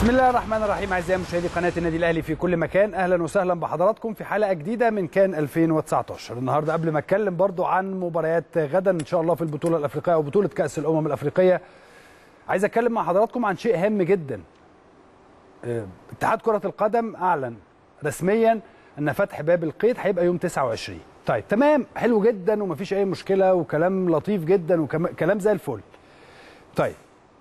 بسم الله الرحمن الرحيم اعزائي مشاهدي قناه النادي الاهلي في كل مكان اهلا وسهلا بحضراتكم في حلقه جديده من كان 2019 النهارده قبل ما اتكلم برضو عن مباريات غدا ان شاء الله في البطوله الافريقيه او بطوله كاس الامم الافريقيه عايز اتكلم مع حضراتكم عن شيء هام جدا آه، اتحاد كره القدم اعلن رسميا ان فتح باب القيد هيبقى يوم 29 طيب تمام حلو جدا ومفيش اي مشكله وكلام لطيف جدا وكلام زي الفل طيب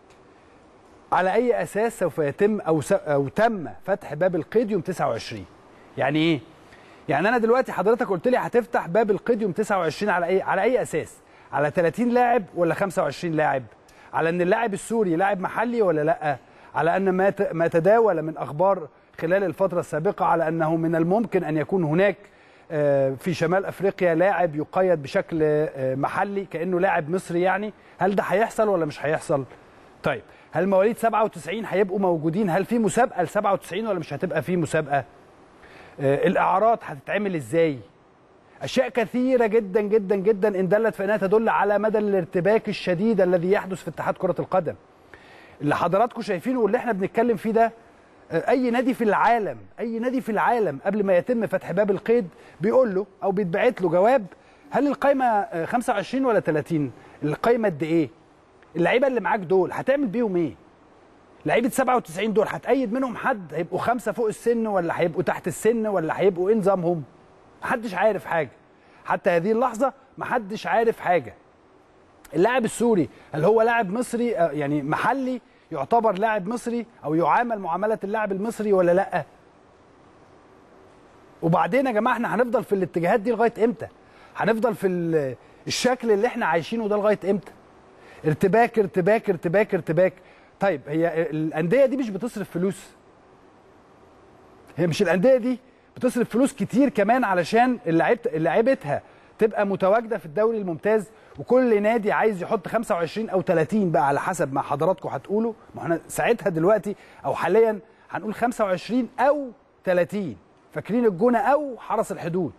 على اي اساس سوف يتم او س... او تم فتح باب القيد يوم 29 يعني ايه يعني انا دلوقتي حضرتك قلت لي هتفتح باب القيد يوم 29 على اي على اي اساس على 30 لاعب ولا 25 لاعب على ان اللاعب السوري لاعب محلي ولا لا على ان ما ت... ما تداول من اخبار خلال الفتره السابقه على انه من الممكن ان يكون هناك آه، في شمال افريقيا لاعب يقيد بشكل آه، محلي كانه لاعب مصري يعني هل ده هيحصل ولا مش هيحصل طيب هل مواليد 97 هيبقوا موجودين هل في مسابقه ل 97 ولا مش هتبقى في مسابقه آه، الاعارات هتتعمل ازاي اشياء كثيره جدا جدا جدا ان دلت فانها تدل على مدى الارتباك الشديد الذي يحدث في اتحاد كره القدم اللي حضراتكم شايفينه واللي احنا بنتكلم فيه ده آه، اي نادي في العالم اي نادي في العالم قبل ما يتم فتح باب القيد بيقول له او بيتبعت له جواب هل القايمه آه، 25 ولا 30 القايمه قد ايه اللعيبه اللي معاك دول هتعمل بيهم ايه لعيبه 97 دول هتأيد منهم حد هيبقوا خمسه فوق السن ولا هيبقوا تحت السن ولا هيبقوا ايه نظامهم محدش عارف حاجه حتى هذه اللحظه محدش عارف حاجه اللاعب السوري هل هو لاعب مصري آه، يعني محلي يعتبر لاعب مصري او يعامل معامله اللاعب المصري ولا لا وبعدين يا جماعه احنا هنفضل في الاتجاهات دي لغايه امتى هنفضل في ال- الشكل اللي احنا عايشينه ده لغايه امتى ارتباك ارتباك ارتباك ارتباك طيب هي الانديه دي مش بتصرف فلوس هي مش الانديه دي بتصرف فلوس كتير كمان علشان اللعيبه لعيبتها تبقى متواجده في الدوري الممتاز وكل نادي عايز يحط 25 او 30 بقى على حسب ما حضراتكم هتقولوا ما احنا ساعتها دلوقتي او حاليا هنقول 25 او 30 فاكرين الجونه او حرس الحدود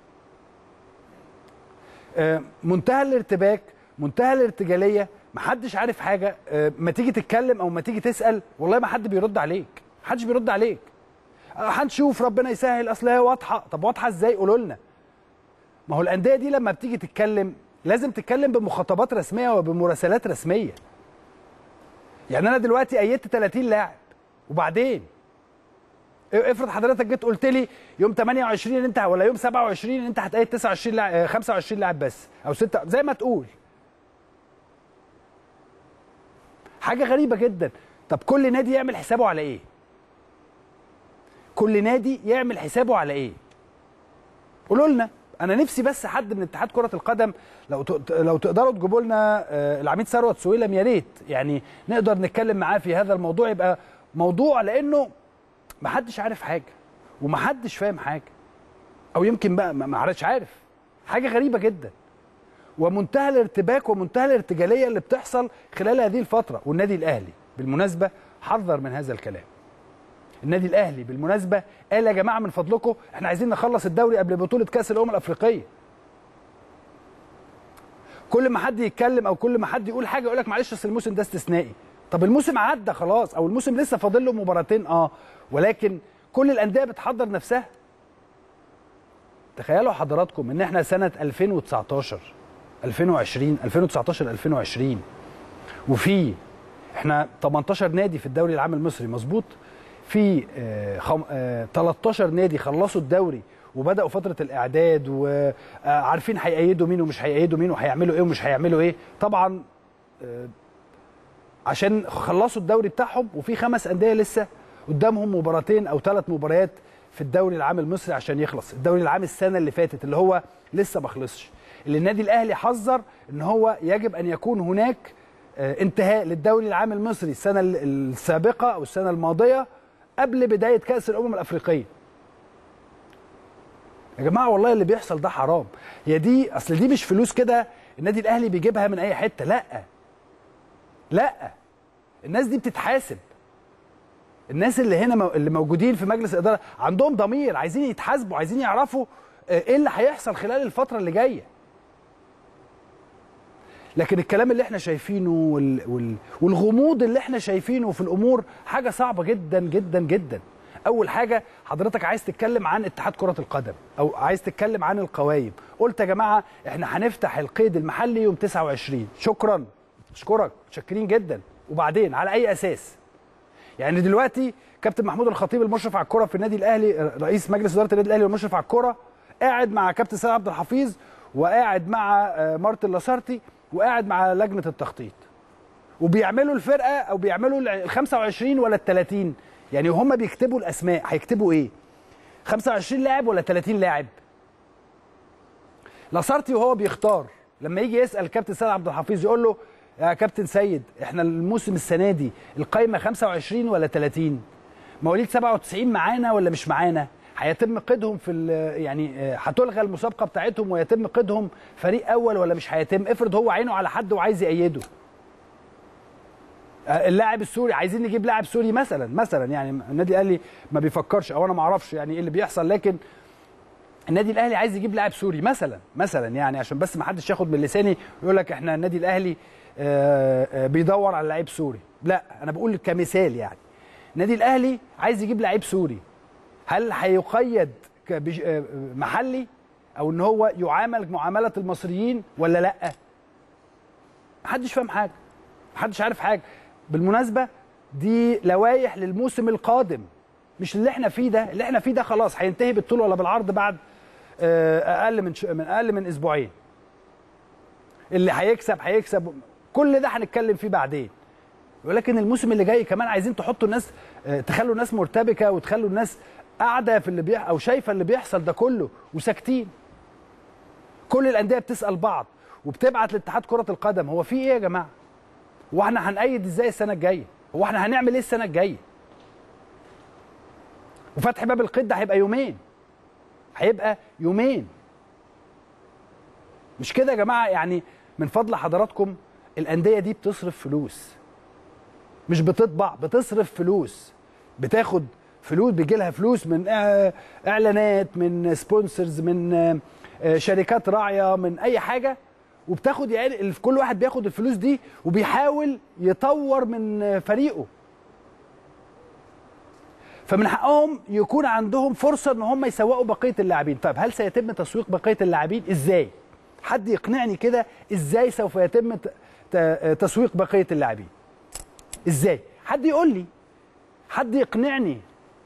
آه، منتهى الارتباك منتهى الارتجاليه محدش عارف حاجه آه، ما تيجي تتكلم او ما تيجي تسال والله ما حد بيرد عليك محدش بيرد عليك آه، هنشوف ربنا يسهل اصل هي واضحه طب واضحه ازاي قولوا لنا ما هو الانديه دي لما بتيجي تتكلم لازم تتكلم بمخاطبات رسميه وبمراسلات رسميه يعني انا دلوقتي ايدت 30 لاعب وبعدين افرض حضرتك جيت قلت لي يوم 28 انت ولا يوم 27 انت هتأيد 29 لاعب آه، 25 لاعب بس او 6 زي ما تقول حاجه غريبه جدا طب كل نادي يعمل حسابه على ايه كل نادي يعمل حسابه على ايه قولوا لنا انا نفسي بس حد من اتحاد كره القدم لو ت- لو تقدروا تجيبوا لنا آه، العميد ثروت سويلم يا ريت يعني نقدر نتكلم معاه في هذا الموضوع يبقى موضوع لانه محدش عارف حاجه ومحدش فاهم حاجه او يمكن بقى ما ما عادش عارف حاجه غريبه جدا ومنتهى الارتباك ومنتهى الارتجاليه اللي بتحصل خلال هذه الفتره والنادي الاهلي بالمناسبه حذر من هذا الكلام النادي الاهلي بالمناسبه قال يا جماعه من فضلكم احنا عايزين نخلص الدوري قبل بطوله كاس الامم الافريقيه كل ما حد يتكلم او كل ما حد يقول حاجه يقول لك معلش اصل الموسم ده استثنائي طب الموسم عدى خلاص او الموسم لسه فاضل له مباراتين اه ولكن كل الانديه بتحضر نفسها تخيلوا حضراتكم ان احنا سنه 2019 2020 2019 2020 وفي احنا 18 نادي في الدوري العام المصري مظبوط في آه، خم... آه، 13 نادي خلصوا الدوري وبداوا فتره الاعداد وعارفين هيأيدوا مين ومش هيأيدوا مين وهيعملوا ايه ومش هيعملوا ايه طبعا آه، عشان خلصوا الدوري بتاعهم وفي خمس انديه لسه قدامهم مباراتين او ثلاث مباريات في الدوري العام المصري عشان يخلص الدوري العام السنه اللي فاتت اللي هو لسه ما خلصش اللي النادي الاهلي حذر ان هو يجب ان يكون هناك آه، انتهاء للدوري العام المصري السنه ال- السابقه او السنه الماضيه قبل بدايه كاس الامم الافريقيه يا جماعه والله اللي بيحصل ده حرام هي دي اصل دي مش فلوس كده النادي الاهلي بيجيبها من اي حته لا لا الناس دي بتتحاسب الناس اللي هنا مو- اللي موجودين في مجلس الاداره عندهم ضمير عايزين يتحاسبوا عايزين يعرفوا آه، ايه اللي هيحصل خلال الفتره اللي جايه لكن الكلام اللي احنا شايفينه وال... وال... والغموض اللي احنا شايفينه في الامور حاجه صعبه جدا جدا جدا اول حاجه حضرتك عايز تتكلم عن اتحاد كره القدم او عايز تتكلم عن القوائم قلت يا جماعه احنا هنفتح القيد المحلي يوم 29 شكرا اشكرك متشكرين جدا وبعدين على اي اساس يعني دلوقتي كابتن محمود الخطيب المشرف على الكره في النادي الاهلي رئيس مجلس اداره النادي الاهلي والمشرف على الكره قاعد مع كابتن سيد عبد الحفيظ وقاعد مع مارتن لاسارتي وقاعد مع لجنه التخطيط وبيعملوا الفرقه او بيعملوا ال 25 ولا ال 30 يعني هم بيكتبوا الاسماء هيكتبوا ايه 25 لاعب ولا 30 لاعب لاسارتي وهو بيختار لما يجي يسال كابتن سيد عبد الحفيظ يقول له يا كابتن سيد احنا الموسم السنه دي القايمه 25 ولا 30 مواليد 97 معانا ولا مش معانا هيتم قيدهم في يعني هتلغى المسابقه بتاعتهم ويتم قيدهم فريق اول ولا مش هيتم افرض هو عينه على حد وعايز يأيده اللاعب السوري عايزين نجيب لاعب سوري مثلا مثلا يعني النادي الاهلي ما بيفكرش او انا ما اعرفش يعني ايه اللي بيحصل لكن النادي الاهلي عايز يجيب لاعب سوري مثلا مثلا يعني عشان بس ما حدش ياخد من لساني يقول لك احنا النادي الاهلي بيدور على لعيب سوري لا انا بقول كمثال يعني النادي الاهلي عايز يجيب لعيب سوري هل هيقيد محلي او ان هو يعامل معامله المصريين ولا لا محدش فاهم حاجه محدش عارف حاجه بالمناسبه دي لوائح للموسم القادم مش اللي احنا فيه ده اللي احنا فيه ده خلاص هينتهي بالطول ولا بالعرض بعد اقل من من اقل من اسبوعين اللي هيكسب هيكسب كل ده هنتكلم فيه بعدين ولكن الموسم اللي جاي كمان عايزين تحطوا الناس تخلوا الناس مرتبكه وتخلوا الناس قاعده في اللي بيح او شايفه اللي بيحصل ده كله وساكتين كل الانديه بتسال بعض وبتبعت لاتحاد كره القدم هو في ايه يا جماعه هو احنا هنأيد ازاي السنه الجايه هو احنا هنعمل ايه السنه الجايه وفتح باب القيد ده هيبقى يومين هيبقى يومين مش كده يا جماعه يعني من فضل حضراتكم الانديه دي بتصرف فلوس مش بتطبع بتصرف فلوس بتاخد فلوس بيجي لها فلوس من اعلانات من سبونسرز من شركات راعيه من اي حاجه وبتاخد يعني كل واحد بياخد الفلوس دي وبيحاول يطور من فريقه فمن حقهم يكون عندهم فرصه ان هم يسوقوا بقيه اللاعبين طيب هل سيتم تسويق بقيه اللاعبين ازاي حد يقنعني كده ازاي سوف يتم تسويق بقيه اللاعبين ازاي حد يقول لي حد يقنعني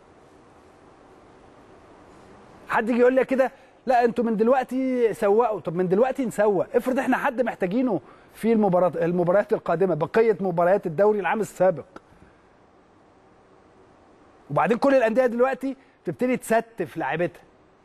حد يجي يقول لي كده لا انتوا من دلوقتي سوقوا طب من دلوقتي نسوق افرض احنا حد محتاجينه في المباراه المباريات القادمه بقيه مباريات الدوري العام السابق وبعدين كل الانديه دلوقتي تبتدي تستف لاعيبتها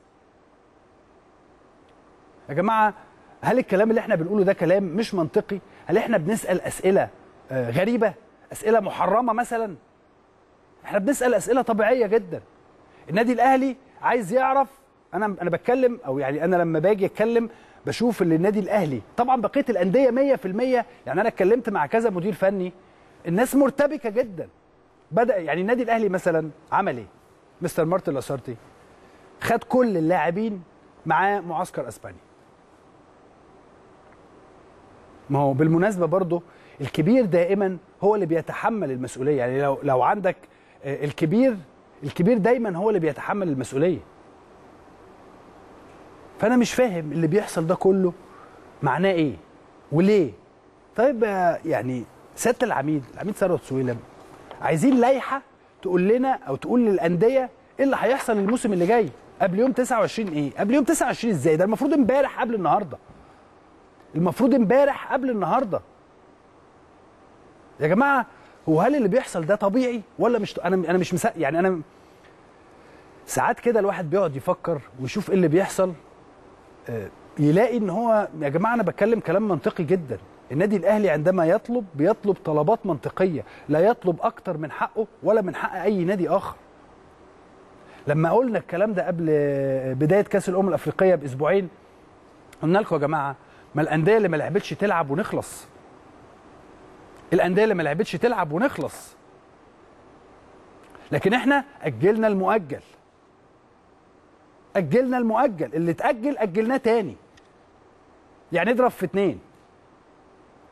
يا جماعه هل الكلام اللي احنا بنقوله ده كلام مش منطقي هل احنا بنسال اسئله غريبه اسئله محرمه مثلا احنا بنسال اسئله طبيعيه جدا النادي الاهلي عايز يعرف انا انا بتكلم او يعني انا لما باجي اتكلم بشوف اللي النادي الاهلي طبعا بقيه الانديه 100% يعني انا اتكلمت مع كذا مدير فني الناس مرتبكه جدا بدا يعني النادي الاهلي مثلا عمل ايه مستر مارتن لاسارتي خد كل اللاعبين معاه معسكر اسبانيا ما هو بالمناسبه برضه الكبير دائما هو اللي بيتحمل المسؤوليه يعني لو لو عندك الكبير الكبير دايما هو اللي بيتحمل المسؤوليه فانا مش فاهم اللي بيحصل ده كله معناه ايه وليه طيب يعني سياده العميد العميد ثروت سويلم عايزين لائحه تقول لنا او تقول للانديه ايه اللي هيحصل الموسم اللي جاي قبل يوم 29 ايه قبل يوم 29 ازاي ده المفروض امبارح قبل النهارده المفروض امبارح قبل النهارده يا جماعه هو هل اللي بيحصل ده طبيعي ولا مش انا انا مش مسا... يعني انا ساعات كده الواحد بيقعد يفكر ويشوف ايه اللي بيحصل يلاقي ان هو يا جماعه انا بتكلم كلام منطقي جدا النادي الاهلي عندما يطلب بيطلب طلبات منطقيه لا يطلب اكتر من حقه ولا من حق اي نادي اخر لما قلنا الكلام ده قبل بدايه كاس الامم الافريقيه باسبوعين قلنا لكم يا جماعه ما الانديه اللي ما لعبتش تلعب ونخلص الانديه اللي ما لعبتش تلعب ونخلص لكن احنا اجلنا المؤجل اجلنا المؤجل اللي اتاجل اجلناه تاني يعني اضرب في اتنين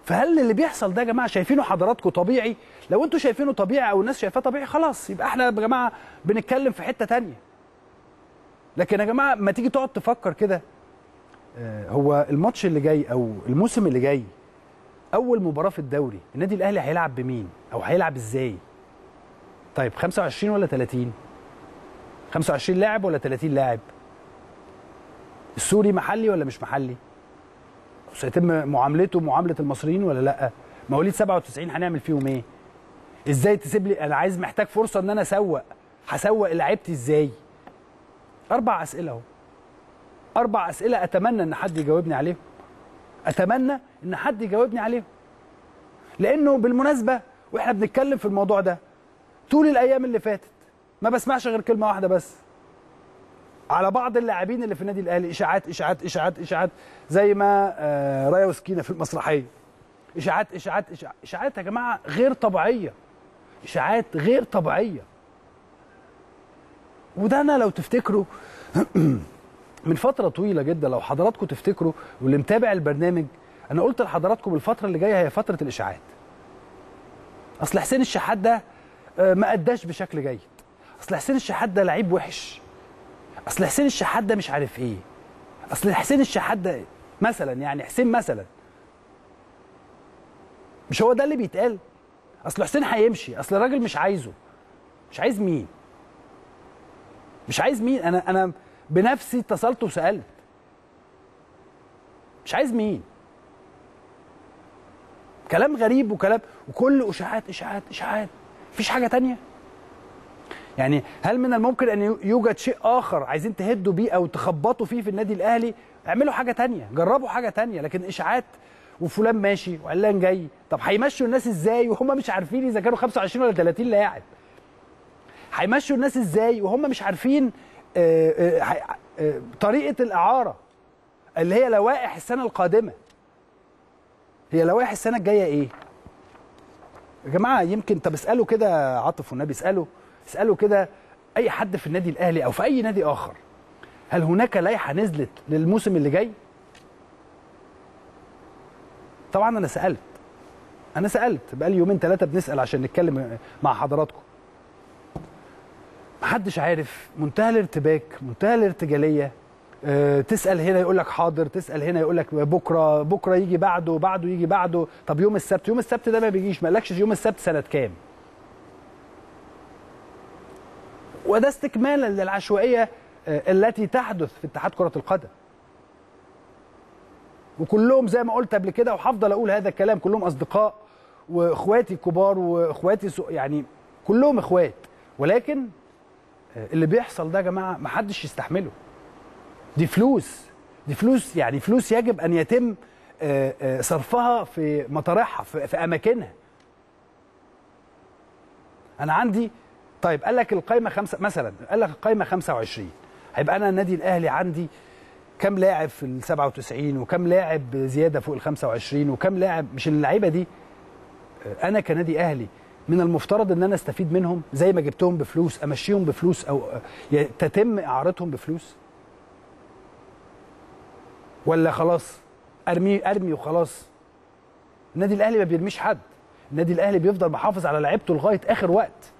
فهل اللي بيحصل ده يا جماعه شايفينه حضراتكم طبيعي لو انتوا شايفينه طبيعي او الناس شايفاه طبيعي خلاص يبقى احنا يا جماعه بنتكلم في حته تانية لكن يا جماعه ما تيجي تقعد تفكر كده آه، هو الماتش اللي جاي او الموسم اللي جاي اول مباراه في الدوري النادي الاهلي هيلعب بمين او هيلعب ازاي طيب 25 ولا 30 25 لاعب ولا 30 لاعب السوري محلي ولا مش محلي سيتم معاملته معامله المصريين ولا لا مواليد 97 هنعمل فيهم ايه ازاي تسيب لي انا عايز محتاج فرصه ان انا اسوق هسوق لعيبتي ازاي اربع اسئله اهو اربع اسئله اتمنى ان حد يجاوبني عليهم اتمنى ان حد يجاوبني عليهم لانه بالمناسبه واحنا بنتكلم في الموضوع ده طول الايام اللي فاتت ما بسمعش غير كلمه واحده بس على بعض اللاعبين اللي في النادي الاهلي اشاعات اشاعات اشاعات اشاعات زي ما آه، رايا وسكينه في المسرحيه اشاعات اشاعات اشاعات اشاعات يا جماعه غير طبيعيه اشاعات غير طبيعيه وده انا لو تفتكروا من فتره طويله جدا لو حضراتكم تفتكروا واللي متابع البرنامج انا قلت لحضراتكم الفتره اللي جايه هي فتره الاشاعات اصل حسين الشحات ده آه، ما اداش بشكل جيد اصل حسين الشحات ده لعيب وحش اصل حسين الشحات ده مش عارف ايه اصل حسين الشحات ده مثلا يعني حسين مثلا مش هو ده اللي بيتقال اصل حسين هيمشي اصل الراجل مش عايزه مش عايز مين مش عايز مين انا انا بنفسي اتصلت وسالت مش عايز مين كلام غريب وكلام وكل اشاعات اشاعات اشاعات مفيش حاجه تانية يعني هل من الممكن ان يوجد شيء اخر عايزين تهدوا بيه او تخبطوا فيه في النادي الاهلي اعملوا حاجه تانية جربوا حاجه تانية لكن اشاعات وفلان ماشي وعلان جاي طب هيمشوا الناس ازاي وهم مش عارفين اذا كانوا 25 ولا 30 لاعب هيمشوا الناس ازاي وهم مش عارفين آه، آه، هي- آه، طريقه الاعاره اللي هي لوائح السنه القادمه هي لوائح السنه الجايه ايه يا جماعه يمكن طب اسالوا كده عاطف والنبي اسالوا اسالوا كده اي حد في النادي الاهلي او في اي نادي اخر هل هناك لائحه نزلت للموسم اللي جاي طبعا انا سالت انا سالت بقالي يومين ثلاثه بنسال عشان نتكلم مع حضراتكم محدش عارف منتهى الارتباك منتهى الارتجاليه أه تسال هنا يقول لك حاضر تسال هنا يقول لك بكره بكره يجي بعده بعده يجي بعده طب يوم السبت يوم السبت ده ما بيجيش ما قالكش يوم السبت سنه كام وده استكمالا للعشوائيه آه، التي تحدث في اتحاد كره القدم وكلهم زي ما قلت قبل كده وهفضل اقول هذا الكلام كلهم اصدقاء واخواتي الكبار واخواتي سو- يعني كلهم اخوات ولكن آه، اللي بيحصل ده يا جماعه ما حدش يستحمله دي فلوس دي فلوس يعني فلوس يجب ان يتم آه، آه، صرفها في مطارحها في في اماكنها انا عندي طيب قال لك القايمه خمسه مثلا قال لك القايمه 25 هيبقى انا النادي الاهلي عندي كم لاعب في ال 97 وكم لاعب زياده فوق ال 25 وكم لاعب مش اللعيبه دي آه، انا كنادي اهلي من المفترض ان انا استفيد منهم زي ما جبتهم بفلوس امشيهم بفلوس او آه، ي- تتم اعارتهم بفلوس ولا خلاص ارمي ارمي وخلاص النادي الاهلي ما بيرميش حد النادي الاهلي بيفضل محافظ على لعيبته لغايه اخر وقت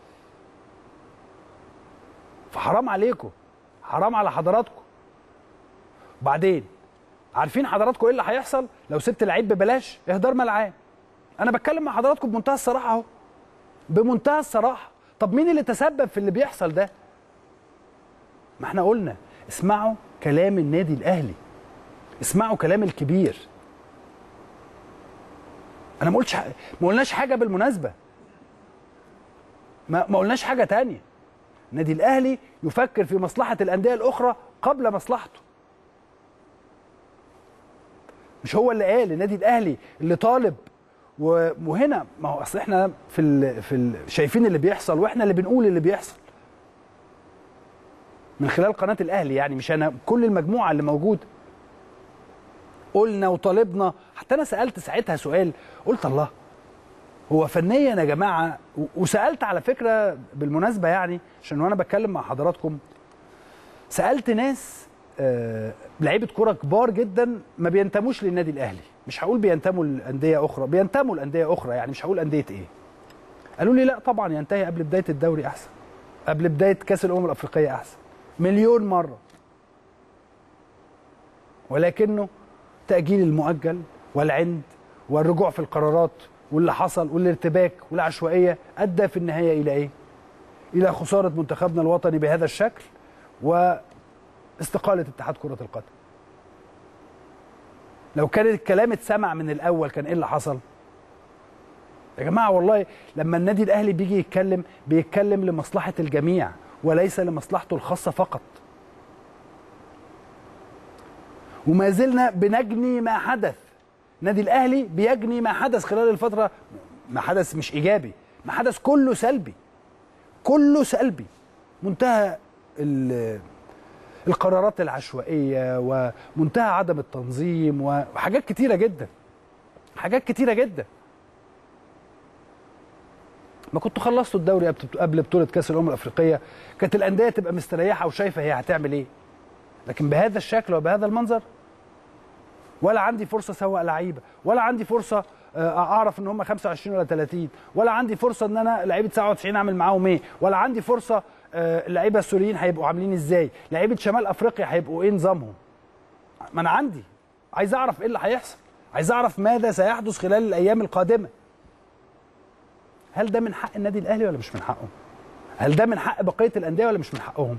فحرام عليكم حرام على حضراتكم بعدين عارفين حضراتكم ايه اللي هيحصل لو سبت لعيب ببلاش اهدار ملعان انا بتكلم مع حضراتكم بمنتهى الصراحه اهو بمنتهى الصراحه طب مين اللي تسبب في اللي بيحصل ده ما احنا قلنا اسمعوا كلام النادي الاهلي اسمعوا كلام الكبير انا ما قلتش ح- ما قلناش حاجه بالمناسبه ما ما قلناش حاجه تانية النادي الاهلي يفكر في مصلحه الانديه الاخرى قبل مصلحته مش هو اللي قال النادي الاهلي اللي طالب و- وهنا ما هو اصل احنا في ال في ال شايفين اللي بيحصل واحنا اللي بنقول اللي بيحصل من خلال قناه الاهلي يعني مش انا كل المجموعه اللي موجوده قلنا وطالبنا حتى انا سالت ساعتها سؤال قلت الله هو فنيا يا جماعه و- وسالت على فكره بالمناسبه يعني عشان وانا بتكلم مع حضراتكم سالت ناس آه، لعيبه كوره كبار جدا ما بينتموش للنادي الاهلي مش هقول بينتموا لانديه اخرى بينتموا لانديه اخرى يعني مش هقول انديه ايه قالوا لي لا طبعا ينتهي قبل بدايه الدوري احسن قبل بدايه كاس الامم الافريقيه احسن مليون مره ولكنه تاجيل المؤجل والعند والرجوع في القرارات واللي حصل والارتباك والعشوائيه ادى في النهايه الى ايه؟ الى خساره منتخبنا الوطني بهذا الشكل واستقاله اتحاد كره القدم. لو كان الكلام اتسمع من الاول كان ايه اللي حصل؟ يا جماعه والله لما النادي الاهلي بيجي يتكلم بيتكلم لمصلحه الجميع وليس لمصلحته الخاصه فقط. وما زلنا بنجني ما حدث. النادي الاهلي بيجني ما حدث خلال الفتره ما حدث مش ايجابي، ما حدث كله سلبي. كله سلبي. منتهى القرارات العشوائيه ومنتهى عدم التنظيم وحاجات كتيره جدا. حاجات كتيره جدا. ما كنتوا خلصتوا الدوري قبل بطوله كاس الامم الافريقيه كانت الانديه تبقى مستريحه وشايفه هي هتعمل ايه لكن بهذا الشكل وبهذا المنظر ولا عندي فرصه اسوق لعيبه ولا عندي فرصه اعرف ان هم 25 ولا 30 ولا عندي فرصه ان انا لعيبه 97 اعمل معاهم ايه ولا عندي فرصه اللعيبه السوريين هيبقوا عاملين ازاي لعيبه شمال افريقيا هيبقوا ايه نظامهم ما انا عندي عايز اعرف ايه اللي هيحصل عايز اعرف ماذا سيحدث خلال الايام القادمه هل ده من حق النادي الاهلي ولا مش من حقه؟ هل ده من حق بقيه الانديه ولا مش من حقهم؟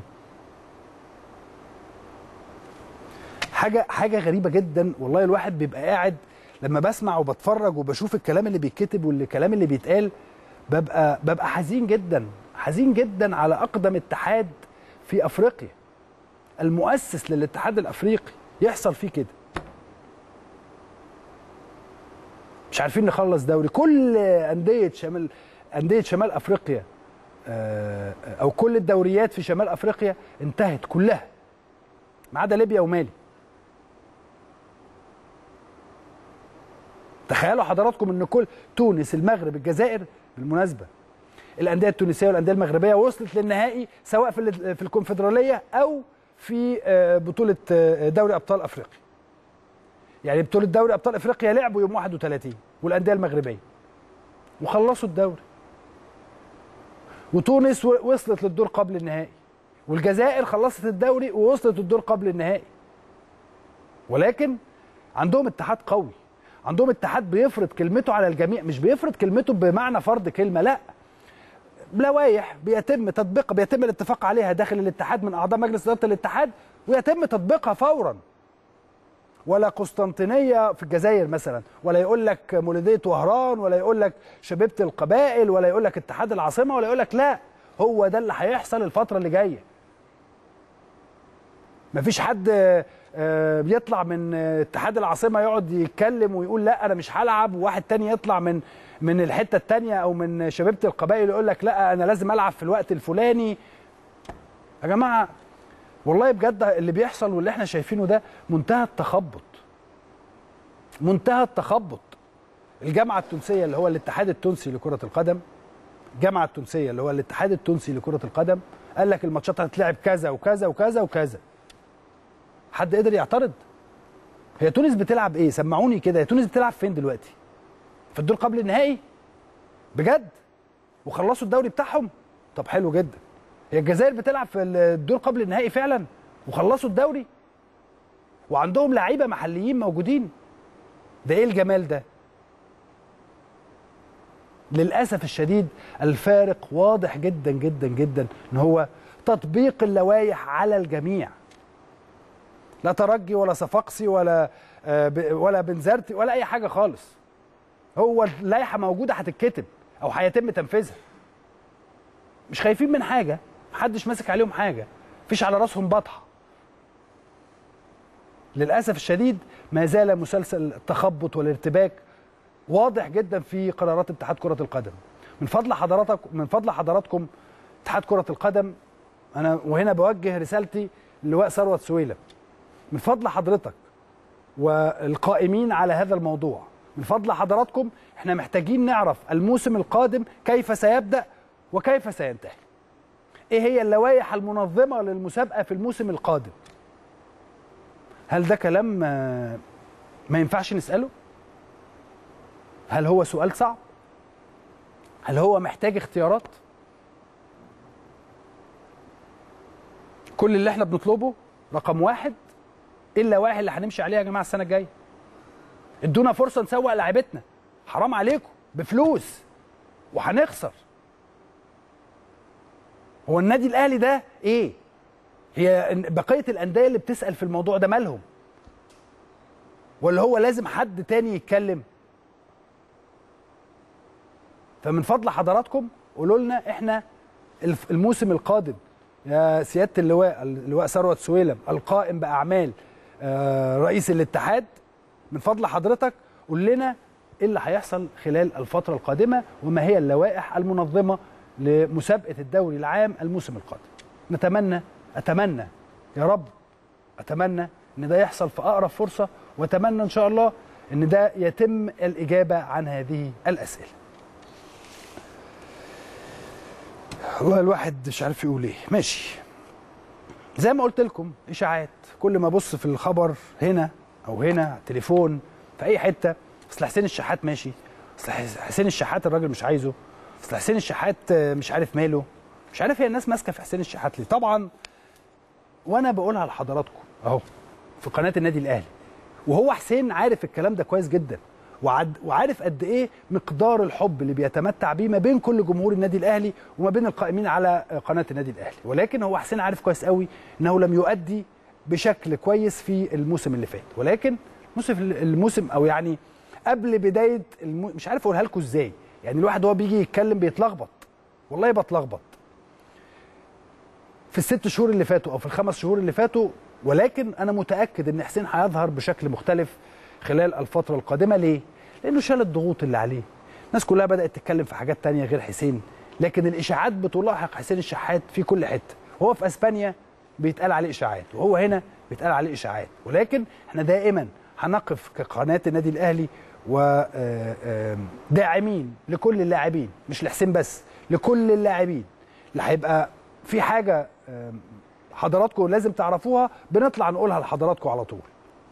حاجه حاجه غريبه جدا والله الواحد بيبقى قاعد لما بسمع وبتفرج وبشوف الكلام اللي بيتكتب والكلام اللي بيتقال ببقى ببقى حزين جدا حزين جدا على اقدم اتحاد في افريقيا المؤسس للاتحاد الافريقي يحصل فيه كده مش عارفين نخلص دوري كل انديه شمال انديه شمال افريقيا او كل الدوريات في شمال افريقيا انتهت كلها ما عدا ليبيا ومالي تخيلوا حضراتكم ان كل تونس المغرب الجزائر بالمناسبه الانديه التونسيه والانديه المغربيه وصلت للنهائي سواء في في الكونفدراليه او في بطوله دوري ابطال افريقيا يعني بطوله دوري ابطال افريقيا لعبوا يوم 31 والانديه المغربيه وخلصوا الدوري وتونس وصلت للدور قبل النهائي والجزائر خلصت الدوري ووصلت الدور قبل النهائي ولكن عندهم اتحاد قوي عندهم اتحاد بيفرض كلمته على الجميع مش بيفرض كلمته بمعنى فرض كلمه لا لوائح بيتم تطبيقها بيتم الاتفاق عليها داخل الاتحاد من اعضاء مجلس اداره الاتحاد ويتم تطبيقها فورا ولا قسطنطينيه في الجزائر مثلا ولا يقول لك مولوديه وهران ولا يقول لك شبيبه القبائل ولا يقول لك اتحاد العاصمه ولا يقول لك لا هو ده اللي هيحصل الفتره اللي جايه مفيش حد بيطلع من اتحاد العاصمه يقعد يتكلم ويقول لا انا مش هلعب وواحد تاني يطلع من من الحته التانيه او من شبيبه القبائل يقول لك لا انا لازم العب في الوقت الفلاني يا جماعه والله بجد اللي بيحصل واللي احنا شايفينه ده منتهى التخبط منتهى التخبط الجامعه التونسيه اللي هو الاتحاد التونسي لكره القدم الجامعه التونسيه اللي هو الاتحاد التونسي لكره القدم قال لك الماتشات هتتلعب كذا وكذا وكذا وكذا حد قدر يعترض هي تونس بتلعب ايه سمعوني كده هي تونس بتلعب فين دلوقتي في الدور قبل النهائي بجد وخلصوا الدوري بتاعهم طب حلو جدا هي الجزائر بتلعب في الدور قبل النهائي فعلا وخلصوا الدوري وعندهم لعيبه محليين موجودين ده ايه الجمال ده للاسف الشديد الفارق واضح جدا جدا جدا ان هو تطبيق اللوائح على الجميع لا ترجي ولا صفاقسي ولا ولا بنزرتي ولا اي حاجه خالص هو اللائحه موجوده هتتكتب او هيتم تنفيذها مش خايفين من حاجه محدش ماسك عليهم حاجه مفيش على راسهم بطحه للاسف الشديد ما زال مسلسل التخبط والارتباك واضح جدا في قرارات اتحاد كره القدم من فضل حضرتك من فضل حضراتكم اتحاد كره القدم انا وهنا بوجه رسالتي لواء ثروت سويلم من فضل حضرتك والقائمين على هذا الموضوع من فضل حضراتكم احنا محتاجين نعرف الموسم القادم كيف سيبدا وكيف سينتهي ايه هي اللوائح المنظمه للمسابقه في الموسم القادم هل ده كلام ما ينفعش نساله هل هو سؤال صعب هل هو محتاج اختيارات كل اللي احنا بنطلبه رقم واحد الا واحد اللي هنمشي عليه يا جماعه السنه الجايه ادونا فرصه نسوق لعيبتنا حرام عليكم بفلوس وهنخسر هو النادي الاهلي ده ايه هي بقيه الانديه اللي بتسال في الموضوع ده مالهم ولا هو لازم حد تاني يتكلم فمن فضل حضراتكم قولوا لنا احنا الموسم القادم يا سياده اللواء اللواء ثروت سويلم القائم باعمال رئيس الاتحاد من فضل حضرتك قول لنا ايه اللي هيحصل خلال الفتره القادمه وما هي اللوائح المنظمه لمسابقه الدوري العام الموسم القادم نتمنى اتمنى يا رب اتمنى ان ده يحصل في اقرب فرصه واتمنى ان شاء الله ان ده يتم الاجابه عن هذه الاسئله الواحد مش عارف يقول ايه ماشي زي ما قلت لكم اشاعات كل ما ابص في الخبر هنا او هنا على التليفون في اي حته اصل حسين الشحات ماشي اصل حسين الشحات الراجل مش عايزه اصل حسين الشحات مش عارف ماله مش عارف هي الناس ماسكه في حسين الشحات ليه طبعا وانا بقولها لحضراتكم اهو في قناه النادي الاهلي وهو حسين عارف الكلام ده كويس جدا وعد وعارف قد ايه مقدار الحب اللي بيتمتع بيه ما بين كل جمهور النادي الاهلي وما بين القائمين على قناه النادي الاهلي ولكن هو حسين عارف كويس قوي انه لم يؤدي بشكل كويس في الموسم اللي فات ولكن الموسم الموسم او يعني قبل بدايه الم... مش عارف اقولها لكم ازاي يعني الواحد وهو بيجي يتكلم بيتلخبط والله بتلخبط في الست شهور اللي فاتوا او في الخمس شهور اللي فاتوا ولكن انا متاكد ان حسين هيظهر بشكل مختلف خلال الفتره القادمه ليه لانه شال الضغوط اللي عليه الناس كلها بدات تتكلم في حاجات تانية غير حسين لكن الاشاعات بتلاحق حسين الشحات في كل حته وهو في اسبانيا بيتقال عليه اشاعات وهو هنا بيتقال عليه اشاعات ولكن احنا دائما هنقف كقناه النادي الاهلي وداعمين لكل اللاعبين مش لحسين بس لكل اللاعبين اللي هيبقى في حاجه حضراتكم لازم تعرفوها بنطلع نقولها لحضراتكم على طول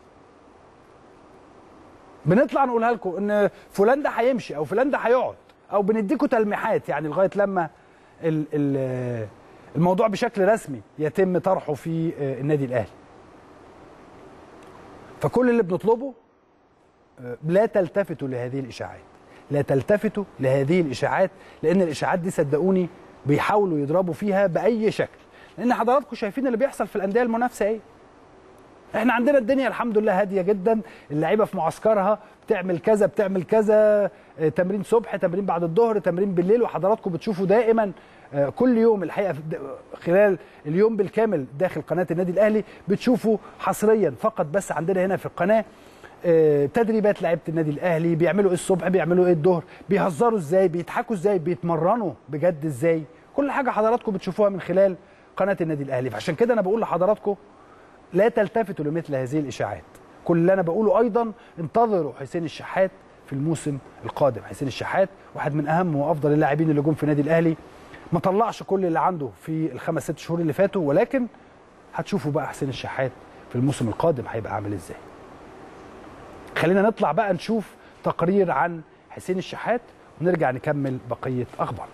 بنطلع نقولها لكم ان فلان ده هيمشي او فلان ده هيقعد او بنديكم تلميحات يعني لغايه لما ال ال الموضوع بشكل رسمي يتم طرحه في النادي الاهلي فكل اللي بنطلبه لا تلتفتوا لهذه الاشاعات لا تلتفتوا لهذه الاشاعات لان الاشاعات دي صدقوني بيحاولوا يضربوا فيها باي شكل لان حضراتكم شايفين اللي بيحصل في الانديه المنافسه ايه احنا عندنا الدنيا الحمد لله هاديه جدا اللعيبه في معسكرها بتعمل كذا بتعمل كذا تمرين صبح تمرين بعد الظهر تمرين بالليل وحضراتكم بتشوفوا دائما كل يوم الحقيقه خلال اليوم بالكامل داخل قناه النادي الاهلي بتشوفوا حصريا فقط بس عندنا هنا في القناه تدريبات لعيبه النادي الاهلي بيعملوا ايه الصبح بيعملوا ايه الظهر بيهزروا ازاي بيضحكوا ازاي بيتمرنوا بجد ازاي كل حاجه حضراتكم بتشوفوها من خلال قناه النادي الاهلي فعشان كده انا بقول لحضراتكم لا تلتفتوا لمثل هذه الاشاعات كل اللي انا بقوله ايضا انتظروا حسين الشحات في الموسم القادم حسين الشحات واحد من اهم وافضل اللاعبين اللي جم في النادي الاهلي ما طلعش كل اللي عنده في الخمس ست شهور اللي فاتوا ولكن هتشوفوا بقى حسين الشحات في الموسم القادم هيبقى عامل ازاي خلينا نطلع بقى نشوف تقرير عن حسين الشحات ونرجع نكمل بقيه اخبارنا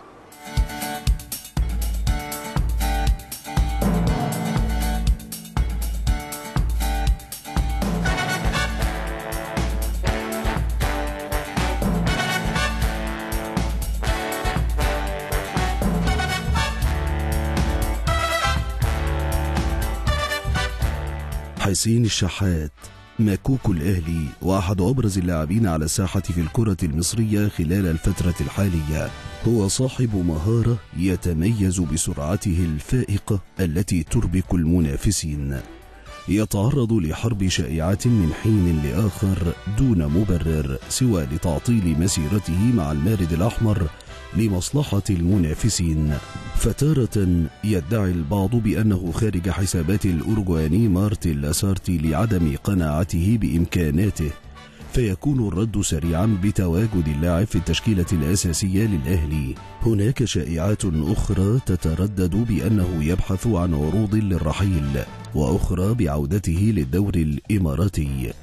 حسين الشحات مكوك الأهلي وأحد أبرز اللاعبين على الساحة في الكرة المصرية خلال الفترة الحالية هو صاحب مهارة يتميز بسرعته الفائقة التي تربك المنافسين يتعرض لحرب شائعات من حين لآخر دون مبرر سوى لتعطيل مسيرته مع المارد الأحمر لمصلحة المنافسين فتارة يدعي البعض بأنه خارج حسابات الأورجواني مارتن لاسارتي لعدم قناعته بإمكاناته فيكون الرد سريعا بتواجد اللاعب في التشكيلة الأساسية للأهلي هناك شائعات أخرى تتردد بأنه يبحث عن عروض للرحيل وأخرى بعودته للدور الإماراتي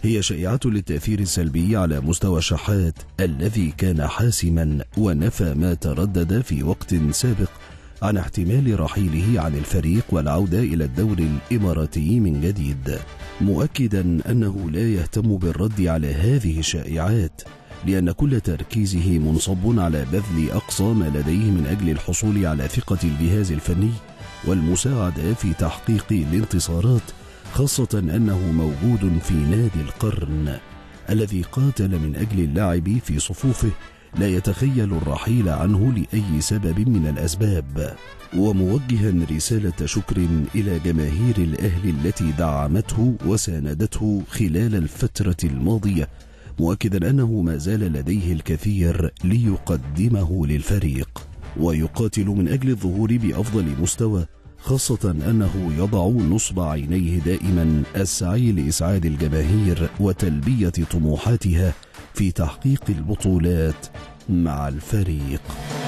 هي شائعة للتأثير السلبي على مستوى الشحات الذي كان حاسما ونفى ما تردد في وقت سابق عن احتمال رحيله عن الفريق والعودة إلى الدوري الإماراتي من جديد مؤكدا أنه لا يهتم بالرد على هذه الشائعات لأن كل تركيزه منصب على بذل أقصى ما لديه من أجل الحصول على ثقة الجهاز الفني والمساعدة في تحقيق الانتصارات خاصة أنه موجود في نادي القرن الذي قاتل من أجل اللعب في صفوفه لا يتخيل الرحيل عنه لأي سبب من الأسباب وموجها رسالة شكر إلى جماهير الأهل التي دعمته وساندته خلال الفترة الماضية مؤكدا أنه ما زال لديه الكثير ليقدمه للفريق ويقاتل من أجل الظهور بأفضل مستوى خاصة أنه يضع نصب عينيه دائما السعي لإسعاد الجماهير وتلبية طموحاتها في تحقيق البطولات مع الفريق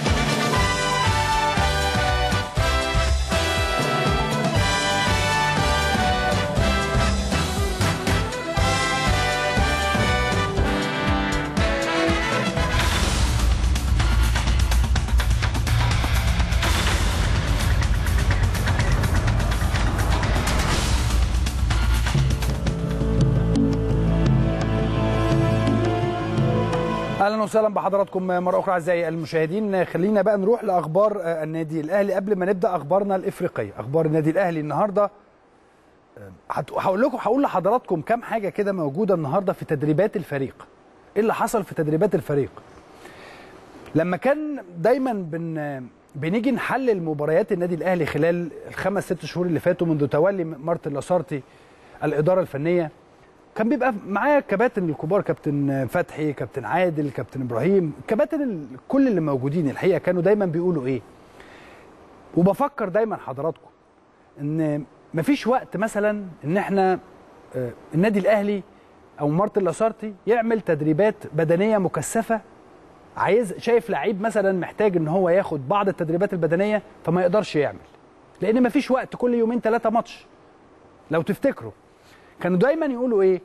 اهلا وسهلا بحضراتكم مره اخرى اعزائي المشاهدين خلينا بقى نروح لاخبار النادي الاهلي قبل ما نبدا اخبارنا الافريقيه اخبار النادي الاهلي النهارده هقول لكم هقول لحضراتكم كام حاجه كده موجوده النهارده في تدريبات الفريق ايه اللي حصل في تدريبات الفريق لما كان دايما بن بنيجي نحلل مباريات النادي الاهلي خلال الخمس ست شهور اللي فاتوا منذ تولي مارتن لاسارتي الاداره الفنيه كان بيبقى معايا الكباتن الكبار كابتن فتحي كابتن عادل كابتن ابراهيم الكباتن كل اللي موجودين الحقيقه كانوا دايما بيقولوا ايه وبفكر دايما حضراتكم ان مفيش وقت مثلا ان احنا آه، النادي الاهلي او مارتن لاسارتي يعمل تدريبات بدنيه مكثفه عايز شايف لعيب مثلا محتاج ان هو ياخد بعض التدريبات البدنيه فما يقدرش يعمل لان مفيش وقت كل يومين ثلاثه ماتش لو تفتكروا كانوا دايما يقولوا ايه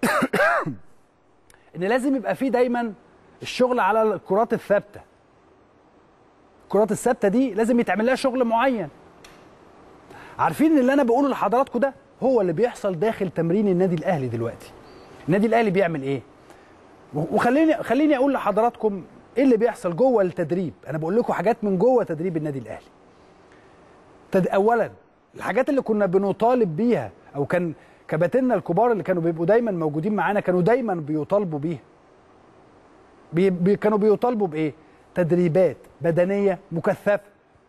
ان لازم يبقى فيه دايما الشغل على الكرات الثابته الكرات الثابته دي لازم يتعمل لها شغل معين عارفين اللي انا بقوله لحضراتكم ده هو اللي بيحصل داخل تمرين النادي الاهلي دلوقتي النادي الاهلي بيعمل ايه وخليني خليني اقول لحضراتكم ايه اللي بيحصل جوه التدريب انا بقول لكم حاجات من جوه تدريب النادي الاهلي تد... اولا الحاجات اللي كنا بنطالب بيها او كان كباتننا الكبار اللي كانوا بيبقوا دايما موجودين معانا كانوا دايما بيطالبوا بيها بي... بي... كانوا بيطالبوا بايه تدريبات بدنيه مكثفه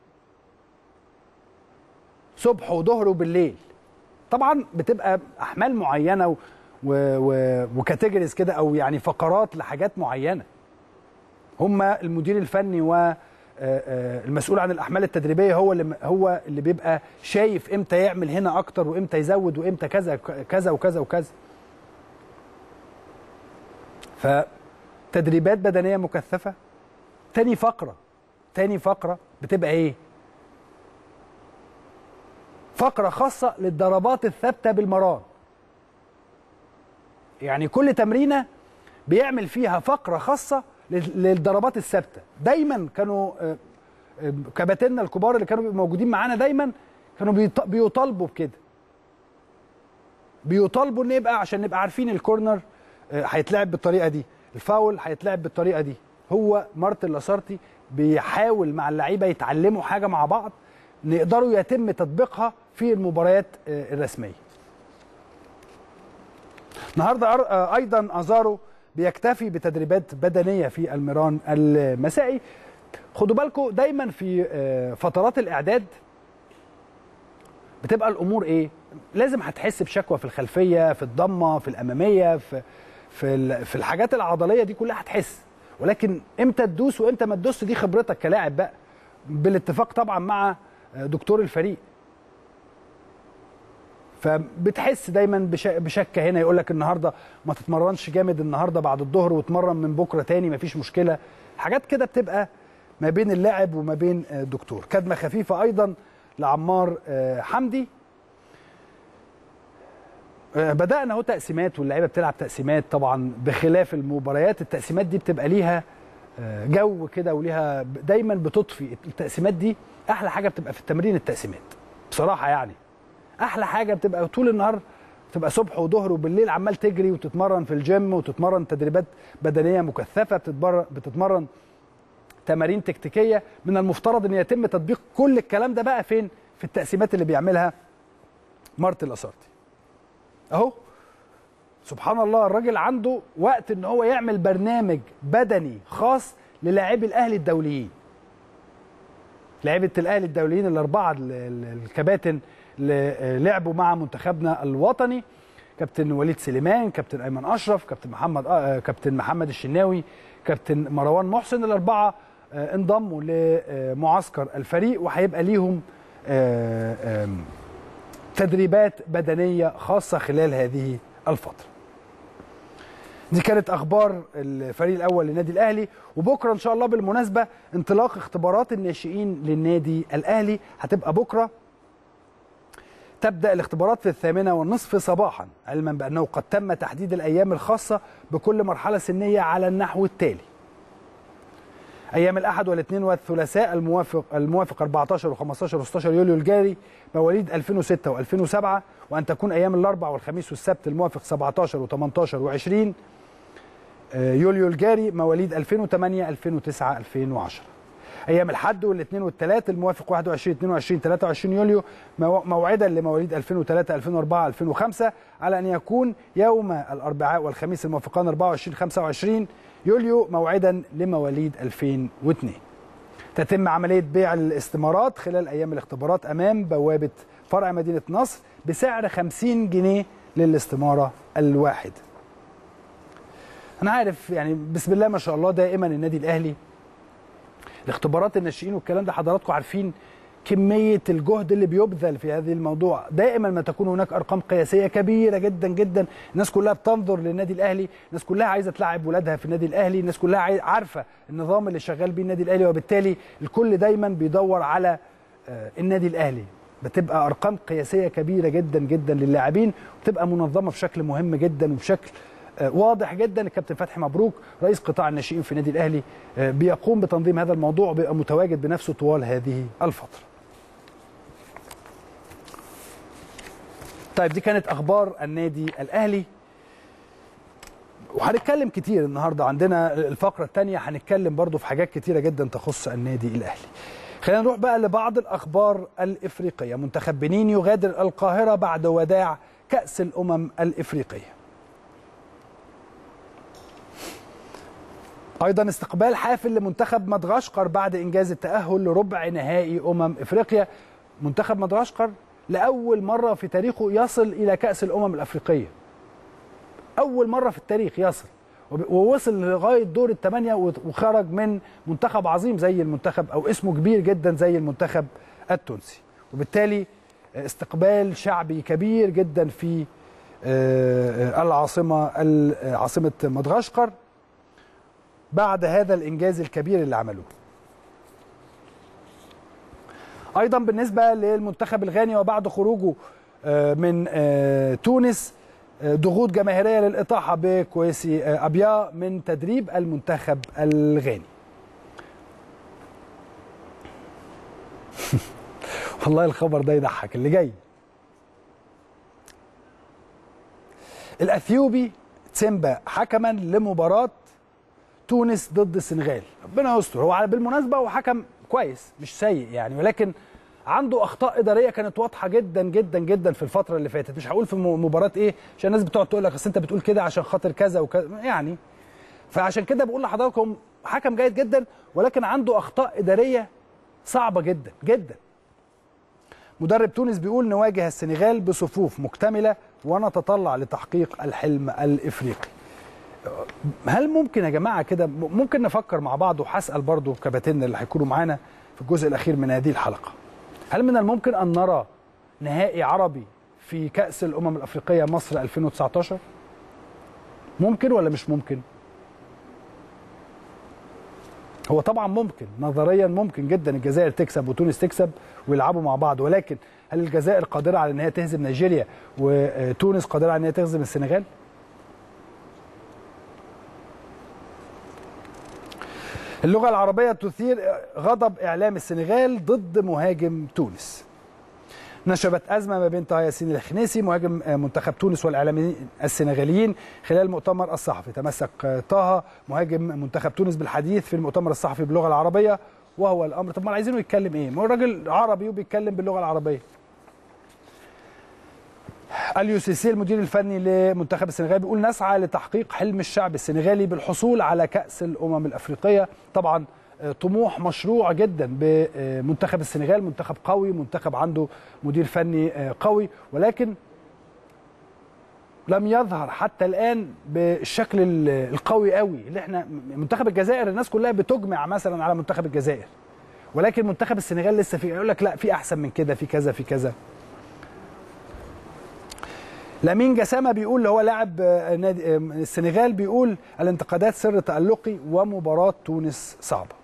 صبح وظهر وبالليل طبعا بتبقى احمال معينه و... و... و... وكاتيجوريز كده او يعني فقرات لحاجات معينه هم المدير الفني و المسؤول عن الاحمال التدريبيه هو اللي هو اللي بيبقى شايف امتى يعمل هنا اكتر وامتى يزود وامتى كذا كذا وكذا وكذا فتدريبات بدنيه مكثفه تاني فقره تاني فقره بتبقى ايه فقره خاصه للضربات الثابته بالمران يعني كل تمرينه بيعمل فيها فقره خاصه للضربات الثابته دايما كانوا كباتننا الكبار اللي كانوا موجودين معانا دايما كانوا بيطالبوا بكده بيطالبوا ان يبقى عشان نبقى عارفين الكورنر هيتلعب بالطريقه دي الفاول هيتلعب بالطريقه دي هو مارتن لاسارتي بيحاول مع اللعيبه يتعلموا حاجه مع بعض يقدروا يتم تطبيقها في المباريات الرسميه النهارده ايضا ازارو بيكتفي بتدريبات بدنيه في الميران المسائي خدوا بالكم دايما في فترات الاعداد بتبقى الامور ايه لازم هتحس بشكوى في الخلفيه في الضمه في الاماميه في في في الحاجات العضليه دي كلها هتحس ولكن امتى تدوس وامتى ما تدوس دي خبرتك كلاعب بقى بالاتفاق طبعا مع دكتور الفريق فبتحس دايما بشكه هنا يقول لك النهارده ما تتمرنش جامد النهارده بعد الظهر وتمرن من بكره تاني مفيش مشكله حاجات كده بتبقى ما بين اللاعب وما بين الدكتور كدمه خفيفه ايضا لعمار حمدي آه، بدانا اهو تقسيمات واللعيبه بتلعب تقسيمات طبعا بخلاف المباريات التقسيمات دي بتبقى ليها آه، جو كده وليها دايما بتطفي التقسيمات دي احلى حاجه بتبقى في التمرين التقسيمات بصراحه يعني احلى حاجه بتبقى طول النهار تبقى صبح وظهر وبالليل عمال تجري وتتمرن في الجيم وتتمرن تدريبات بدنيه مكثفه بتتمرن بتتمرن تمارين تكتيكيه من المفترض ان يتم تطبيق كل الكلام ده بقى فين في التقسيمات اللي بيعملها مارتن لاسارتي اهو سبحان الله الراجل عنده وقت ان هو يعمل برنامج بدني خاص للاعبي الاهلي الدوليين لعيبه الاهلي الدوليين الاربعه ال- ال- الكباتن اللي لعبوا مع منتخبنا الوطني كابتن وليد سليمان كابتن ايمن اشرف كابتن محمد آه كابتن محمد الشناوي كابتن مروان محسن الاربعه آه انضموا لمعسكر الفريق وهيبقى ليهم آه آم، تدريبات بدنيه خاصه خلال هذه الفتره دي كانت اخبار الفريق الاول للنادي الاهلي وبكره ان شاء الله بالمناسبه انطلاق اختبارات الناشئين للنادي الاهلي هتبقى بكره تبدا الاختبارات في الثامنه والنصف صباحا علما بانه قد تم تحديد الايام الخاصه بكل مرحله سنيه على النحو التالي ايام الاحد والاثنين والثلاثاء الموافق الموافق 14 و15 و16 يوليو الجاري مواليد 2006 و2007 وان تكون ايام الاربع والخميس والسبت الموافق 17 و18 و20 يوليو الجاري مواليد 2008 2009 2010 ايام الحد والاثنين والثلاث الموافق 21 22 23 يوليو مو- موعدا لمواليد 2003 2004 2005 على ان يكون يوم الاربعاء والخميس الموافقان 24 25 يوليو موعدا لمواليد 2002 تتم عمليه بيع الاستمارات خلال ايام الاختبارات امام بوابه فرع مدينه نصر بسعر 50 جنيه للاستماره الواحده انا عارف يعني بسم الله ما شاء الله دائما النادي الاهلي الاختبارات الناشئين والكلام ده حضراتكم عارفين كميه الجهد اللي بيبذل في هذه الموضوع دائما ما تكون هناك ارقام قياسيه كبيره جدا جدا الناس كلها بتنظر للنادي الاهلي الناس كلها عايزه تلعب ولادها في النادي الاهلي الناس كلها عاي- عارفه النظام اللي شغال بيه النادي الاهلي وبالتالي الكل دايما بيدور على آه، النادي الاهلي بتبقى ارقام قياسيه كبيره جدا جدا للاعبين وبتبقى منظمه بشكل مهم جدا وبشكل آه، واضح جدا الكابتن فتحي مبروك رئيس قطاع الناشئين في النادي الاهلي آه، بيقوم بتنظيم هذا الموضوع وبيبقى متواجد بنفسه طوال هذه الفتره. طيب دي كانت اخبار النادي الاهلي وهنتكلم كتير النهارده عندنا الفقره الثانيه هنتكلم برضو في حاجات كتيره جدا تخص النادي الاهلي. خلينا نروح بقى لبعض الاخبار الافريقيه منتخب بنين يغادر القاهره بعد وداع كاس الامم الافريقيه. ايضا استقبال حافل لمنتخب مدغشقر بعد انجاز التاهل لربع نهائي امم افريقيا منتخب مدغشقر لاول مره في تاريخه يصل الى كاس الامم الافريقيه اول مره في التاريخ يصل وب- ووصل لغايه دور الثمانيه وت- وخرج من منتخب عظيم زي المنتخب او اسمه كبير جدا زي المنتخب التونسي وبالتالي استقبال شعبي كبير جدا في آه، آه، العاصمه ال- آه، عاصمه مدغشقر بعد هذا الانجاز الكبير اللي عملوه ايضا بالنسبه للمنتخب الغاني وبعد خروجه آه، من آه، تونس آه، ضغوط جماهيريه للاطاحه بكويسي آه، ابيا من تدريب المنتخب الغاني والله الخبر ده يضحك اللي جاي الاثيوبي تسيمبا حكما لمباراه تونس ضد السنغال ربنا يستر هو على- بالمناسبه هو حكم كويس مش سيء يعني ولكن عنده اخطاء اداريه كانت واضحه جدا جدا جدا في الفتره اللي فاتت مش هقول في م- مباراه ايه عشان الناس بتقعد تقول لك اصل انت بتقول كده عشان خاطر كذا وكذا يعني فعشان كده بقول لحضراتكم حكم جيد جدا ولكن عنده اخطاء اداريه صعبه جدا جدا مدرب تونس بيقول نواجه السنغال بصفوف مكتمله ونتطلع لتحقيق الحلم الافريقي هل ممكن يا جماعه كده ممكن نفكر مع بعض وهسال برضو كباتننا اللي هيكونوا معانا في الجزء الاخير من هذه الحلقه هل من الممكن ان نرى نهائي عربي في كاس الامم الافريقيه مصر 2019 ممكن ولا مش ممكن هو طبعا ممكن نظريا ممكن جدا الجزائر تكسب وتونس تكسب ويلعبوا مع بعض ولكن هل الجزائر قادره على ان هي تهزم نيجيريا وتونس قادره على ان هي تهزم السنغال؟ اللغه العربيه تثير غضب اعلام السنغال ضد مهاجم تونس. نشبت أزمة ما بين طه ياسين الخنيسي مهاجم منتخب تونس والإعلاميين السنغاليين خلال المؤتمر الصحفي تمسك طه مهاجم منتخب تونس بالحديث في المؤتمر الصحفي باللغة العربية وهو الأمر طب ما عايزينه يتكلم إيه؟ ما هو الراجل عربي وبيتكلم باللغة العربية اليو سيسي المدير الفني لمنتخب السنغال بيقول نسعى لتحقيق حلم الشعب السنغالي بالحصول على كأس الأمم الأفريقية طبعا طموح مشروع جدا بمنتخب السنغال منتخب قوي منتخب عنده مدير فني قوي ولكن لم يظهر حتى الان بالشكل القوي قوي اللي احنا منتخب الجزائر الناس كلها بتجمع مثلا على منتخب الجزائر ولكن منتخب السنغال لسه في يقول لك لا في احسن من كده في كذا في كذا لامين جسامه بيقول اللي هو لاعب نادي السنغال بيقول الانتقادات سر تألقي ومباراه تونس صعبه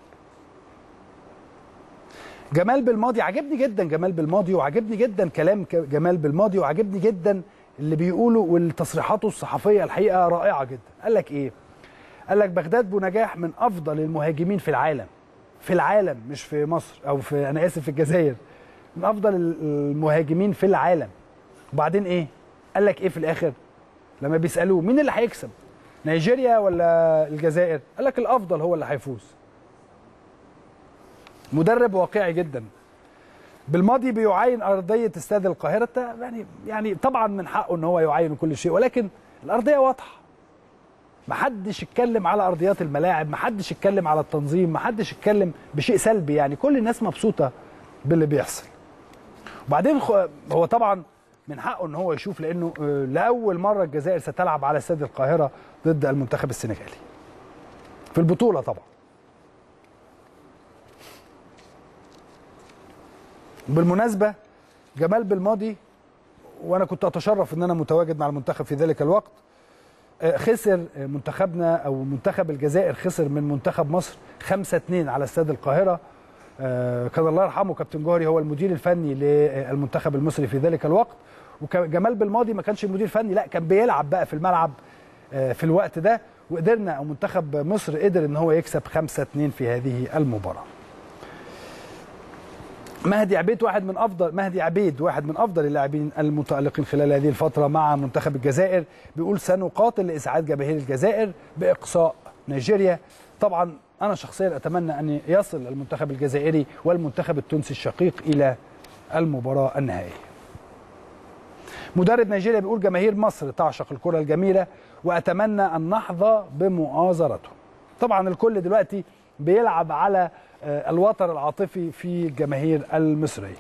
جمال بالماضي عجبني جدا جمال بالماضي وعجبني جدا كلام جمال بالماضي وعجبني جدا اللي بيقوله والتصريحاته الصحفيه الحقيقه رائعه جدا قال لك ايه قال لك بغداد بونجاح من افضل المهاجمين في العالم في العالم مش في مصر او في انا اسف في الجزائر من افضل المهاجمين في العالم وبعدين ايه قال لك ايه في الاخر لما بيسالوه مين اللي هيكسب نيجيريا ولا الجزائر قال لك الافضل هو اللي هيفوز مدرب واقعي جدا بالماضي بيعاين ارضيه استاد القاهره يعني يعني طبعا من حقه ان هو يعاين كل شيء ولكن الارضيه واضحه محدش اتكلم على ارضيات الملاعب محدش اتكلم على التنظيم محدش اتكلم بشيء سلبي يعني كل الناس مبسوطه باللي بيحصل وبعدين هو طبعا من حقه ان هو يشوف لانه لاول مره الجزائر ستلعب على استاد القاهره ضد المنتخب السنغالي في البطوله طبعا بالمناسبه جمال بالماضي وانا كنت اتشرف ان انا متواجد مع المنتخب في ذلك الوقت خسر منتخبنا او منتخب الجزائر خسر من منتخب مصر 5 2 على استاد القاهره كان الله يرحمه كابتن جوهري هو المدير الفني للمنتخب المصري في ذلك الوقت وجمال بالماضي ما كانش مدير فني لا كان بيلعب بقى في الملعب في الوقت ده وقدرنا او منتخب مصر قدر ان هو يكسب 5 2 في هذه المباراه مهدي عبيد واحد من افضل مهدي عبيد واحد من افضل اللاعبين المتالقين خلال هذه الفتره مع منتخب الجزائر بيقول سنقاتل لاسعاد جماهير الجزائر باقصاء نيجيريا طبعا انا شخصيا اتمنى ان يصل المنتخب الجزائري والمنتخب التونسي الشقيق الى المباراه النهائيه مدرب نيجيريا بيقول جماهير مصر تعشق الكره الجميله واتمنى ان نحظى بمؤازرته طبعا الكل دلوقتي بيلعب على الوتر العاطفي في الجماهير المصريه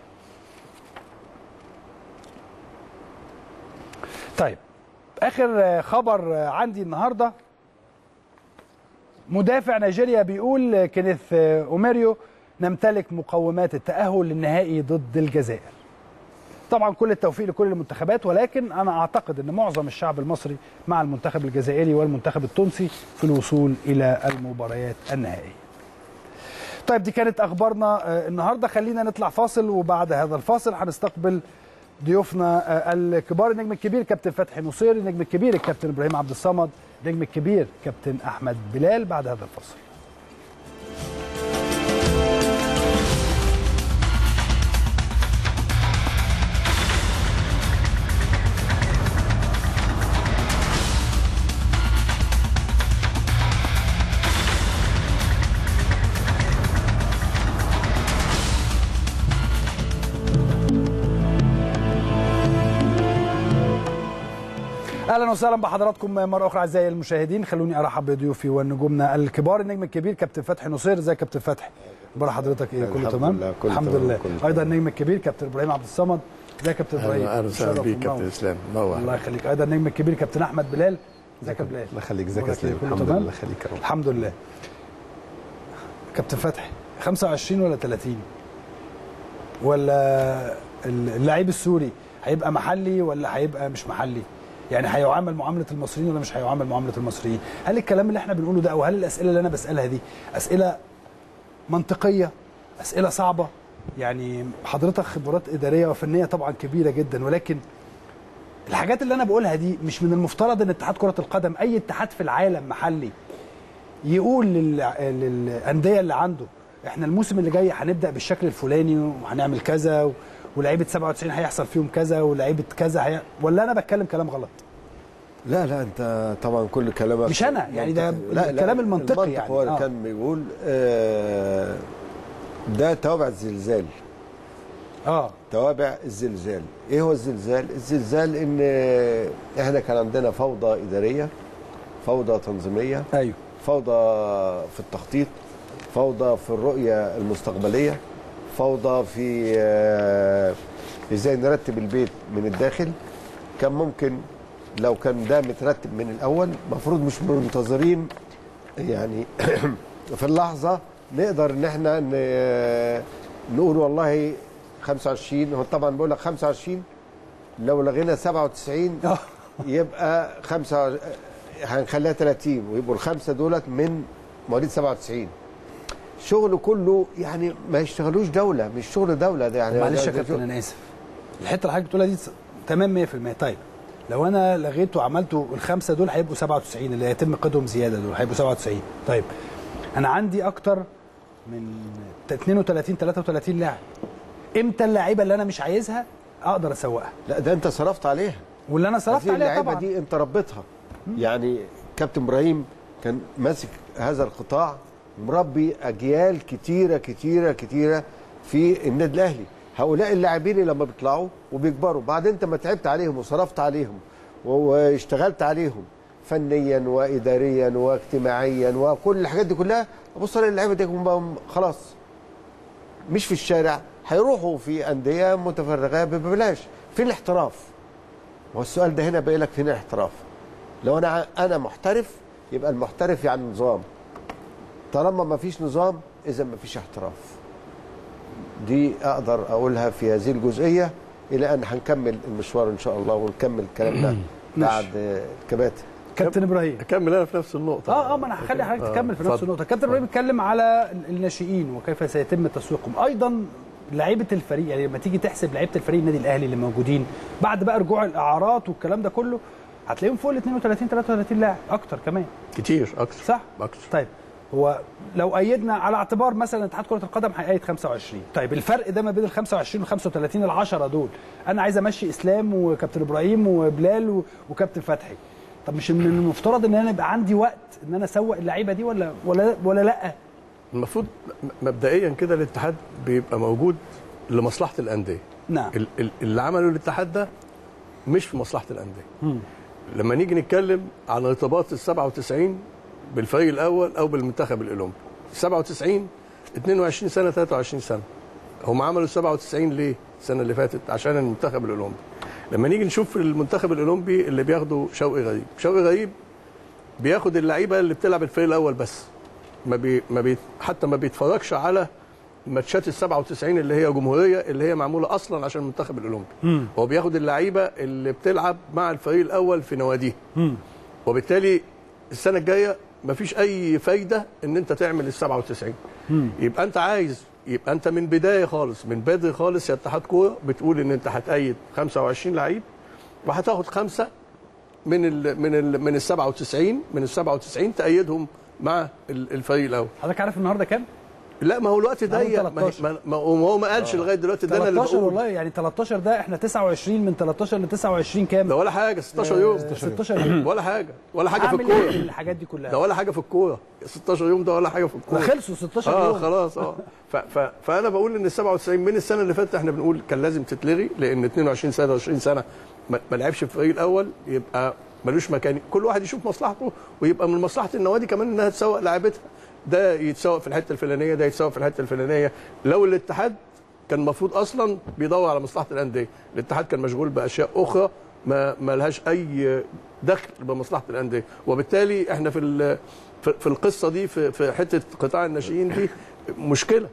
طيب اخر خبر عندي النهارده مدافع نيجيريا بيقول كينيث اوميريو نمتلك مقومات التاهل للنهائي ضد الجزائر طبعا كل التوفيق لكل المنتخبات ولكن انا اعتقد ان معظم الشعب المصري مع المنتخب الجزائري والمنتخب التونسي في الوصول الى المباريات النهائيه طيب دي كانت اخبارنا النهارده خلينا نطلع فاصل وبعد هذا الفاصل هنستقبل ضيوفنا الكبار النجم الكبير كابتن فتحي نصير النجم الكبير الكابتن ابراهيم عبد الصمد النجم الكبير كابتن احمد بلال بعد هذا الفاصل اهلا وسهلا بحضراتكم مره اخرى اعزائي المشاهدين خلوني ارحب بضيوفي ونجومنا الكبار النجم الكبير كابتن فتحي نصير ازيك كابتن فتحي اخبار حضرتك ايه كله تمام لله كله الحمد تمام، لله كله ايضا النجم الكبير كابتن ابراهيم عبد الصمد ازيك يا كابتن ابراهيم اهلا وسهلا مشرف بيك ومنور. كابتن اسلام منور الله يخليك ايضا النجم الكبير كابتن احمد بلال ازيك يا بلال الله يخليك ازيك يا أخبارك إيه؟ اسلام كله الحمد تمام؟ لله يخليك يا رب الحمد لله كابتن فتحي 25 ولا 30 ولا اللعيب السوري هيبقى محلي ولا هيبقى مش محلي يعني هيعامل معامله المصريين ولا مش هيعامل معامله المصريين هل الكلام اللي احنا بنقوله ده او هل الاسئله اللي انا بسالها دي اسئله منطقيه اسئله صعبه يعني حضرتك خبرات اداريه وفنيه طبعا كبيره جدا ولكن الحاجات اللي انا بقولها دي مش من المفترض ان اتحاد كره القدم اي اتحاد في العالم محلي يقول لل- للانديه اللي عنده احنا الموسم اللي جاي هنبدا بالشكل الفلاني وهنعمل كذا و- ولاعيبه 97 هيحصل فيهم كذا ولاعيبه كذا هي... ولا انا بتكلم كلام غلط لا لا انت طبعا كل كلامك مش أنا، يعني ده منطقي. الكلام المنطقي المنطق يعني، هو اللي آه. كان بيقول آه، ده توابع الزلزال اه توابع الزلزال ايه هو الزلزال الزلزال ان احنا كان عندنا فوضى اداريه فوضى تنظيميه ايوه فوضى في التخطيط فوضى في الرؤيه المستقبليه فوضى في آه، ازاي نرتب البيت من الداخل كان ممكن لو كان ده مترتب من الاول المفروض مش منتظرين يعني في اللحظه نقدر ان احنا ن- نقول والله 25 هو طبعا بقول لك 25 لو لغينا 97 آه. يبقى 5 هنخليها 30 ويبقوا الخمسه دولت من مواليد 97 شغل كله يعني ما يشتغلوش دوله مش شغل دوله ده يعني معلش يا ده- ده كابتن شغل- انا اسف الحته اللي حضرتك بتقولها دي تمام 100% طيب لو انا لغيت وعملته الخمسه دول هيبقوا 97 اللي هيتم قيدهم زياده دول هيبقوا 97 طيب انا عندي اكتر من 32 33 لاعب امتى اللعيبه اللي انا مش عايزها اقدر اسوقها لا ده انت صرفت عليها واللي انا صرفت هذه عليها اللعيبه طبعا دي انت ربيتها يعني كابتن ابراهيم كان ماسك هذا القطاع مربي اجيال كتيره كتيره كتيره في النادي الاهلي هؤلاء اللاعبين اللي لما بيطلعوا وبيكبروا بعد انت ما تعبت عليهم وصرفت عليهم و- واشتغلت عليهم فنيا واداريا واجتماعيا وكل الحاجات دي كلها ابص الاقي اللعيبه دي هم خلاص مش في الشارع هيروحوا في انديه متفرغه ببلاش فين الاحتراف هو السؤال ده هنا باقي لك فين الاحتراف لو انا ع- انا محترف يبقى المحترف يعني نظام طالما ما فيش نظام اذا ما فيش احتراف دي اقدر اقولها في هذه الجزئيه الى ان هنكمل المشوار ان شاء الله ونكمل كلامنا بعد آه، الكباتن كابتن ابراهيم اكمل انا في نفس النقطه اه اه ما انا هخلي حضرتك تكمل في نفس اتفضل. النقطه كابتن ابراهيم اتكلم على الناشئين وكيف سيتم تسويقهم ايضا لعيبه الفريق يعني لما تيجي تحسب لعيبه الفريق النادي الاهلي اللي موجودين بعد بقى رجوع الاعارات والكلام ده كله هتلاقيهم فوق ال 32 33 لاعب اكتر كمان كتير اكتر صح اكتر طيب هو لو ايدنا على اعتبار مثلا اتحاد كره القدم هيأيد 25 طيب الفرق ده ما بين ال 25 وال 35 ال 10 دول انا عايز امشي اسلام وكابتن ابراهيم وبلال و- وكابتن فتحي طب مش من المفترض ان انا يبقى عندي وقت ان انا اسوق اللعيبه دي ولا ولا ولا لا المفروض م- مبدئيا كده الاتحاد بيبقى موجود لمصلحه الانديه نعم ال- ال- اللي عمله الاتحاد ده مش في مصلحه الانديه لما نيجي نتكلم عن ارتباط ال 97 بالفريق الاول او بالمنتخب الاولمبي 97 22 سنه 23 سنه هم عملوا 97 ليه السنه اللي فاتت عشان المنتخب الاولمبي لما نيجي نشوف المنتخب الاولمبي اللي بياخده شوقي غريب شوقي غريب بياخد اللعيبه اللي بتلعب الفريق الاول بس ما بي ما بي حتى ما بيتفرجش على ماتشات ال 97 اللي هي جمهوريه اللي هي معموله اصلا عشان المنتخب الاولمبي هو بياخد اللعيبه اللي بتلعب مع الفريق الاول في نواديه وبالتالي السنه الجايه مفيش اي فايده ان انت تعمل ال 97 يبقى انت عايز يبقى انت من بدايه خالص من بدري خالص يا اتحاد كوره بتقول ان انت هتأيد 25 لعيب وهتاخد خمسه من ال من ال من ال 97 من ال 97 تأيدهم مع ال- الفريق الاول حضرتك عارف النهارده كام؟ لا ما هو الوقت معاهم ضيق ما, 13. ما, ما هو ما قالش لغايه دلوقتي ده انا اللي 13 بقول والله يعني 13 ده احنا 29 من 13 ل 29 كام؟ ده ولا حاجه 16 يوم 16 يوم ولا حاجه ولا حاجه في اعمل الكوره ايه الحاجات دي كلها؟ ده ولا حاجه في الكوره 16 يوم ده ولا حاجه في ده الكوره خلصوا 16 اه يوم خلاص اه ف ف فانا بقول ان ال 97 من السنه اللي فاتت احنا بنقول كان لازم تتلغي لان 22 سنه 20 سنه ما ما لعبش في الفريق الاول يبقى ملوش مكان كل واحد يشوف مصلحته ويبقى من مصلحه النوادي كمان انها تسوق لاعبتها ده يتسوق في الحته الفلانيه ده يتسوق في الحته الفلانيه لو الاتحاد كان المفروض اصلا بيدور على مصلحه الانديه الاتحاد كان مشغول باشياء اخرى ما ما لهاش اي دخل بمصلحه الانديه وبالتالي احنا في ال- في في القصه دي في في حته قطاع الناشئين دي مشكله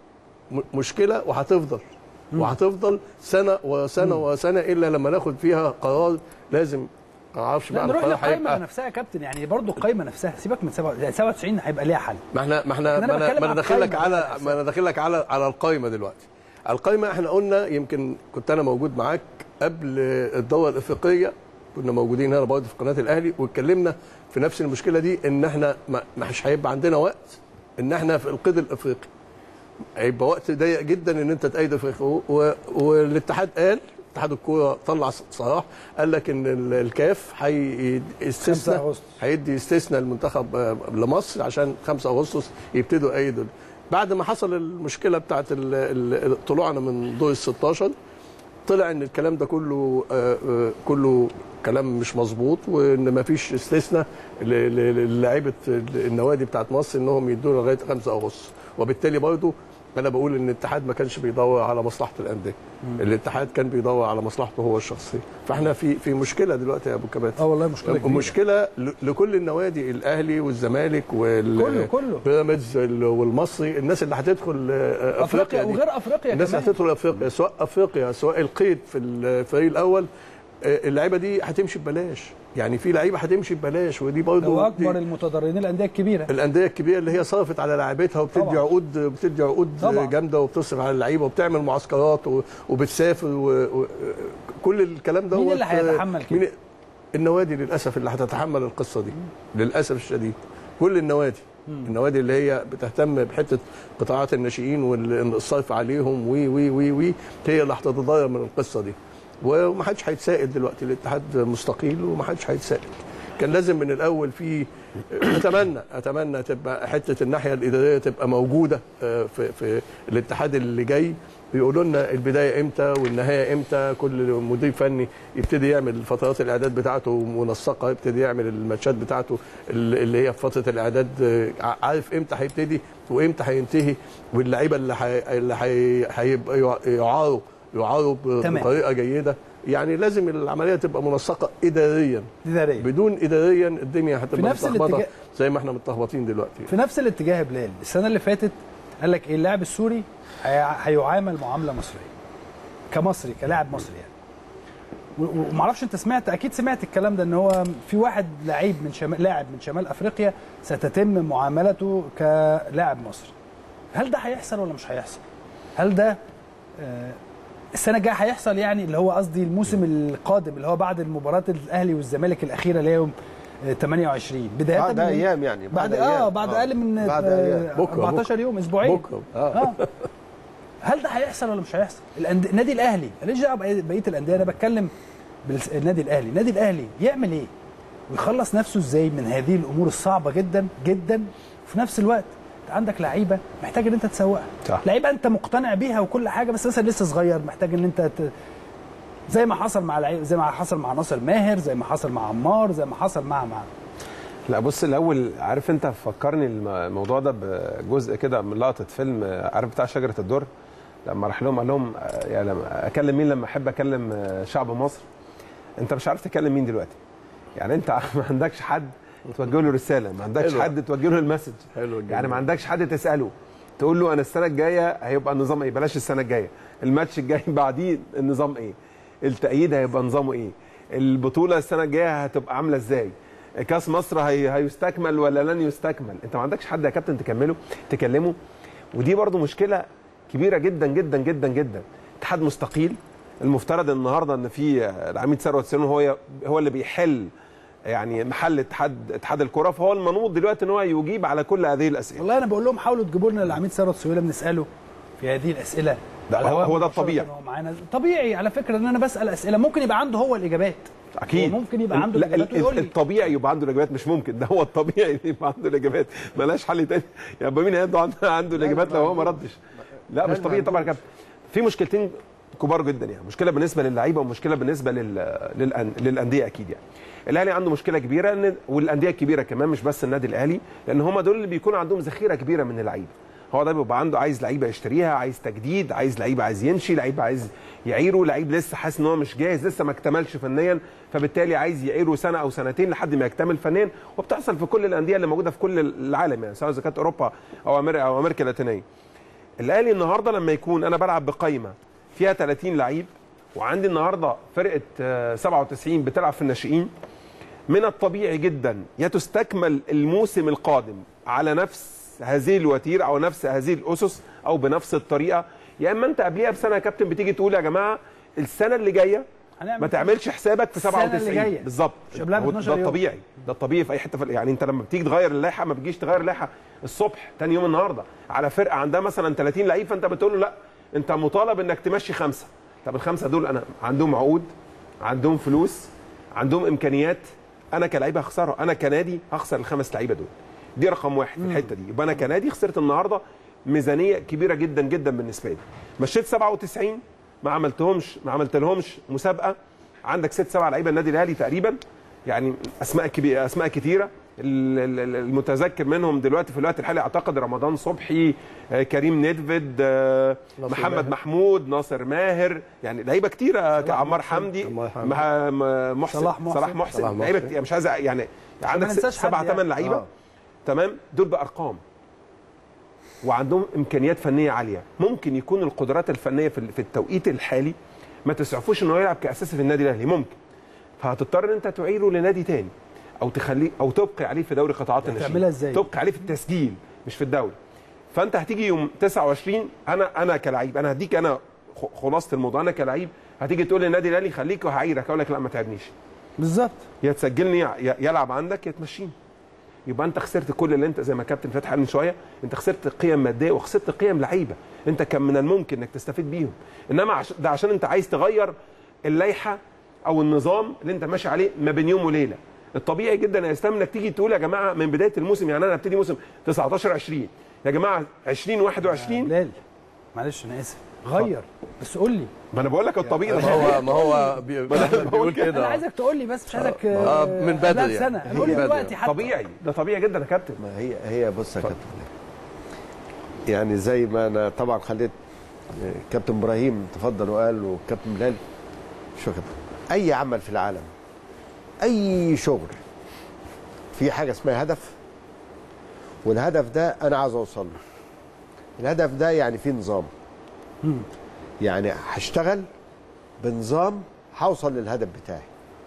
م- مشكله وهتفضل وهتفضل سنه وسنه وسنه الا لما ناخد فيها قرار لازم ما اعرفش لا بقى نروح القرار للقايمه هيبقى نفسها يا كابتن يعني برضو القايمه نفسها سيبك من 97 هيبقى ليها حل ما احنا ما احنا لكن أنا ما انا, بتكلم ما عن أنا داخل لك القايمة على بقى. ما انا داخل لك على على القايمه دلوقتي القايمه احنا قلنا يمكن كنت انا موجود معاك قبل الدوره الافريقيه كنا موجودين هنا برضه في قناه الاهلي واتكلمنا في نفس المشكله دي ان احنا ما مش هيبقى عندنا وقت ان احنا في القيد الافريقي هيبقى وقت ضيق جدا ان انت تأيد افريقيا و- والاتحاد قال اتحاد الكوره طلع صلاح قال لك ان ال- الكاف هي 5 استثناء أغسطس. هيدي استثناء المنتخب آه، لمصر عشان 5 اغسطس يبتدوا يأيدوا بعد ما حصل المشكله بتاعت ال- ال- طلوعنا من دور ال 16 طلع ان الكلام ده كله آه، آه، كله كلام مش مظبوط وان ما فيش استثناء ل- ل- للاعيبه النوادي بتاعت مصر انهم يدوا لغايه 5 اغسطس وبالتالي برضه انا بقول ان الاتحاد ما كانش بيدور على مصلحه الانديه الاتحاد كان بيدور على مصلحته هو الشخصيه فاحنا في في مشكله دلوقتي يا ابو كباتن اه والله مشكله كبيره مشكله ل- لكل النوادي الاهلي والزمالك وال كله- كله. بيراميدز ال- والمصري الناس اللي هتدخل آه، افريقيا دي. وغير افريقيا الناس كمان اللي هتدخل افريقيا سواء افريقيا سواء القيد في الفريق الاول آه، اللعيبه دي هتمشي ببلاش يعني في لعيبه هتمشي ببلاش ودي برضه هو اكبر دي- المتضررين الانديه الكبيره الانديه الكبيره اللي هي صرفت على لاعبتها وبتدي طبعا. عقود بتدي عقود طبعا. جامده وبتصرف على اللعيبه وبتعمل معسكرات و- وبتسافر وكل الكلام ده مين اللي هيتحمل كده؟ مين النوادي للاسف اللي هتتحمل القصه دي للاسف الشديد كل النوادي النوادي اللي هي بتهتم بحته قطاعات الناشئين والصرف عليهم وي وي وي وي هي اللي هتتضرر من القصه دي ومحدش هيتسائل دلوقتي الاتحاد مستقيل ومحدش هيتسائل كان لازم من الاول في اتمنى اتمنى تبقى حته الناحيه الاداريه تبقى موجوده آه، في في الاتحاد اللي جاي بيقولوا لنا البدايه امتى والنهايه امتى كل مدير فني يبتدي يعمل فترات الاعداد بتاعته منسقه يبتدي يعمل الماتشات بتاعته اللي اللي هي في فتره الاعداد آه، عارف امتى هيبتدي وامتى هينتهي واللعيبه اللي حي... اللي حي... هيبقى يع- يعاروا يعاروا ب- تمام. بطريقه جيده يعني لازم العمليه تبقى منسقه اداريا اداريه بدون اداريا الدنيا هتبقى نفس متلخبطه الاتجاه- زي ما احنا متلخبطين دلوقتي في نفس الاتجاه يا بلال السنه اللي فاتت قال لك ايه اللاعب السوري هي- هيعامل معامله مصريه كمصري كلاعب مصري يعني و- و- ومعرفش انت سمعت اكيد سمعت الكلام ده ان هو في واحد لعيب من شمال لاعب من شمال افريقيا ستتم معاملته كلاعب مصري هل ده هيحصل ولا مش هيحصل هل ده آه، السنه الجايه هيحصل يعني اللي هو قصدي الموسم القادم اللي هو بعد المباراه الاهلي والزمالك الاخيره اللي هي يوم آه، 28 بدايه بعد من- ايام يعني بعد أيام. اه بعد اقل من بعد آه، أيام. بكرة، 14 يوم اسبوعين بكره اه هل ده هيحصل ولا مش هيحصل؟ الأند... النادي الاهلي ماليش دعوه بقية- بقيه الانديه انا بتكلم بالنادي الاهلي، النادي الاهلي يعمل ايه؟ ويخلص نفسه ازاي من هذه الامور الصعبه جدا جدا وفي نفس الوقت انت عندك لعيبه محتاج ان انت تسوقها صح. لعيبه انت مقتنع بيها وكل حاجه بس مثلا لسه صغير محتاج ان انت ت... زي ما حصل مع لعيب زي ما حصل مع ناصر ماهر زي ما حصل مع عمار زي ما حصل مع مع لا بص الاول عارف انت فكرني الم- الموضوع ده بجزء كده من لقطه فيلم آه، عارف بتاع شجره الدر لما راح لهم قال لهم آه، يعني لما اكلم مين لما احب اكلم آه، شعب مصر انت مش عارف تكلم مين دلوقتي يعني انت ما عندكش حد توجه له رساله ما عندكش حلو. حد توجه له المسج حلو جدا. يعني ما عندكش حد تساله تقول له انا السنه الجايه هيبقى النظام ايه بلاش السنه الجايه الماتش الجاي بعديه النظام ايه التأييد هيبقى نظامه ايه البطوله السنه الجايه هتبقى عامله ازاي كاس مصر هي هيستكمل ولا لن يستكمل انت ما عندكش حد يا كابتن تكمله تكلمه ودي برضو مشكله كبيره جدا جدا جدا جدا اتحاد مستقيل المفترض النهارده ان في العميد ثروت سنون هو هو اللي بيحل يعني محل اتحاد اتحاد الكره فهو المنوط دلوقتي ان هو يجيب على كل هذه الاسئله والله انا بقول لهم حاولوا تجيبوا لنا العميد ثروت سويلة بنساله في هذه الاسئله ده على هو- الهواء هو ده مباشرة الطبيعي. وهو معانا طبيعي على فكره ان انا بسال اسئله ممكن يبقى عنده هو الاجابات اكيد هو ممكن يبقى عنده لا، الاجابات ال- ويقول لي الطبيعي يبقى عنده الاجابات مش ممكن ده هو الطبيعي إن يبقى عنده الاجابات ملاش حل تاني يبقى مين عنده عنده, عنده الاجابات لو هو ما ردش لا مش طبيعي طبعا يا كابتن في مشكلتين كبار جدا يعني مشكله بالنسبه للعيبه ومشكله بالنسبه لل... للأن... للانديه اكيد يعني الاهلي عنده مشكله كبيره ان والانديه الكبيره كمان مش بس النادي الاهلي لان هم دول اللي بيكون عندهم ذخيره كبيره من اللعيبه هو ده بيبقى عنده عايز لعيبه يشتريها عايز تجديد عايز لعيبه عايز يمشي لعيب عايز يعيره لعيب لسه حاسس ان هو مش جاهز لسه ما اكتملش فنيا فبالتالي عايز يعيره سنه او سنتين لحد ما يكتمل فنيا وبتحصل في كل الانديه اللي موجوده في كل العالم يعني سواء اذا كانت اوروبا او امريكا او امريكا اللاتينيه الاهلي النهارده لما يكون انا بلعب بقايمه فيها 30 لعيب وعندي النهارده فرقه آه، 97 بتلعب في الناشئين من الطبيعي جدا يا تستكمل الموسم القادم على نفس هذه الوتيره او نفس هذه الاسس او بنفس الطريقه يا اما انت قبليها بسنه يا كابتن بتيجي تقول يا جماعه السنه اللي جايه هنعمل ما تعملش حسابك في السنة اللي 97 جايه. بالظبط مش قبلها ب هو 12 ده يوم. الطبيعي ده الطبيعي في اي حته في يعني انت لما بتيجي تغير اللائحه ما بتجيش تغير اللائحه الصبح تاني يوم النهارده على فرقه عندها مثلا 30 لعيب فانت بتقول له لا انت مطالب انك تمشي خمسه طب الخمسه دول انا عندهم عقود عندهم فلوس عندهم امكانيات انا كلعيب هخسرها انا كنادي هخسر الخمس لعيبه دول دي رقم واحد في الحته دي يبقى انا كنادي خسرت النهارده ميزانيه كبيره جدا جدا بالنسبه لي مشيت 97 ما عملتهمش ما عملت لهمش مسابقه عندك ست سبع لعيبه النادي الاهلي تقريبا يعني اسماء كبيره اسماء كتيره ال- ال- ال- المتذكر منهم دلوقتي في الوقت الحالي اعتقد رمضان صبحي آه، كريم ندفد آه، ناصر محمد ماهر. محمود ناصر ماهر يعني لعيبه كتيره كعمار حمدي عمار حمدي. مح- م- محسن صلاح محسن. صلاح محسن صلاح لعيبه محسن. كتير مش عايز أ- يعني عندك ننساش سبع حد ثمان يعني. لعيبه آه. تمام دول بارقام وعندهم امكانيات فنيه عاليه ممكن يكون القدرات الفنيه في ال- في التوقيت الحالي ما تسعفوش ان هو يلعب كاساسي في النادي الاهلي ممكن فهتضطر ان انت تعيره لنادي تاني او تخليه او تبقي عليه في دوري قطاعات الناشئين هتعملها إزاي؟ تبقي عليه في التسجيل مش في الدوري فانت هتيجي يوم 29 انا انا كلعيب انا هديك انا خ- خلاصه الموضوع انا كلعيب هتيجي تقول للنادي الاهلي خليك وهعيرك اقول لك لا ما تعبنيش بالظبط يا تسجلني يا- يلعب عندك يا تمشيني يبقى انت خسرت كل اللي انت زي ما كابتن فتحي قال من شويه انت خسرت قيم ماديه وخسرت قيم لعيبه انت كان من الممكن انك تستفيد بيهم انما عش... ده عشان انت عايز تغير اللائحه او النظام اللي انت ماشي عليه ما بين يوم وليله الطبيعي جدا يا اسلام انك تيجي تقول يا جماعه من بدايه الموسم يعني انا ابتدي موسم 19 20 يا جماعه 20 21 بلال معلش انا اسف غير بس قول لي ما انا بقول لك الطبيعي ما ده هو ما هو بي- بيقول انا كده عايزك تقول لي بس مش عايزك آه، من بدري قبلها يعني. بسنه من قول لي بدري. دلوقتي حتى طبيعي ده طبيعي جدا يا كابتن ما هي هي بص يا كابتن يعني زي ما انا طبعا خليت كابتن ابراهيم تفضل وقال وكابتن بلال شو يا كابتن اي عمل في العالم اي شغل في حاجه اسمها هدف والهدف ده انا عاوز اوصل له الهدف ده يعني فيه نظام يعني هشتغل بنظام هوصل للهدف بتاعي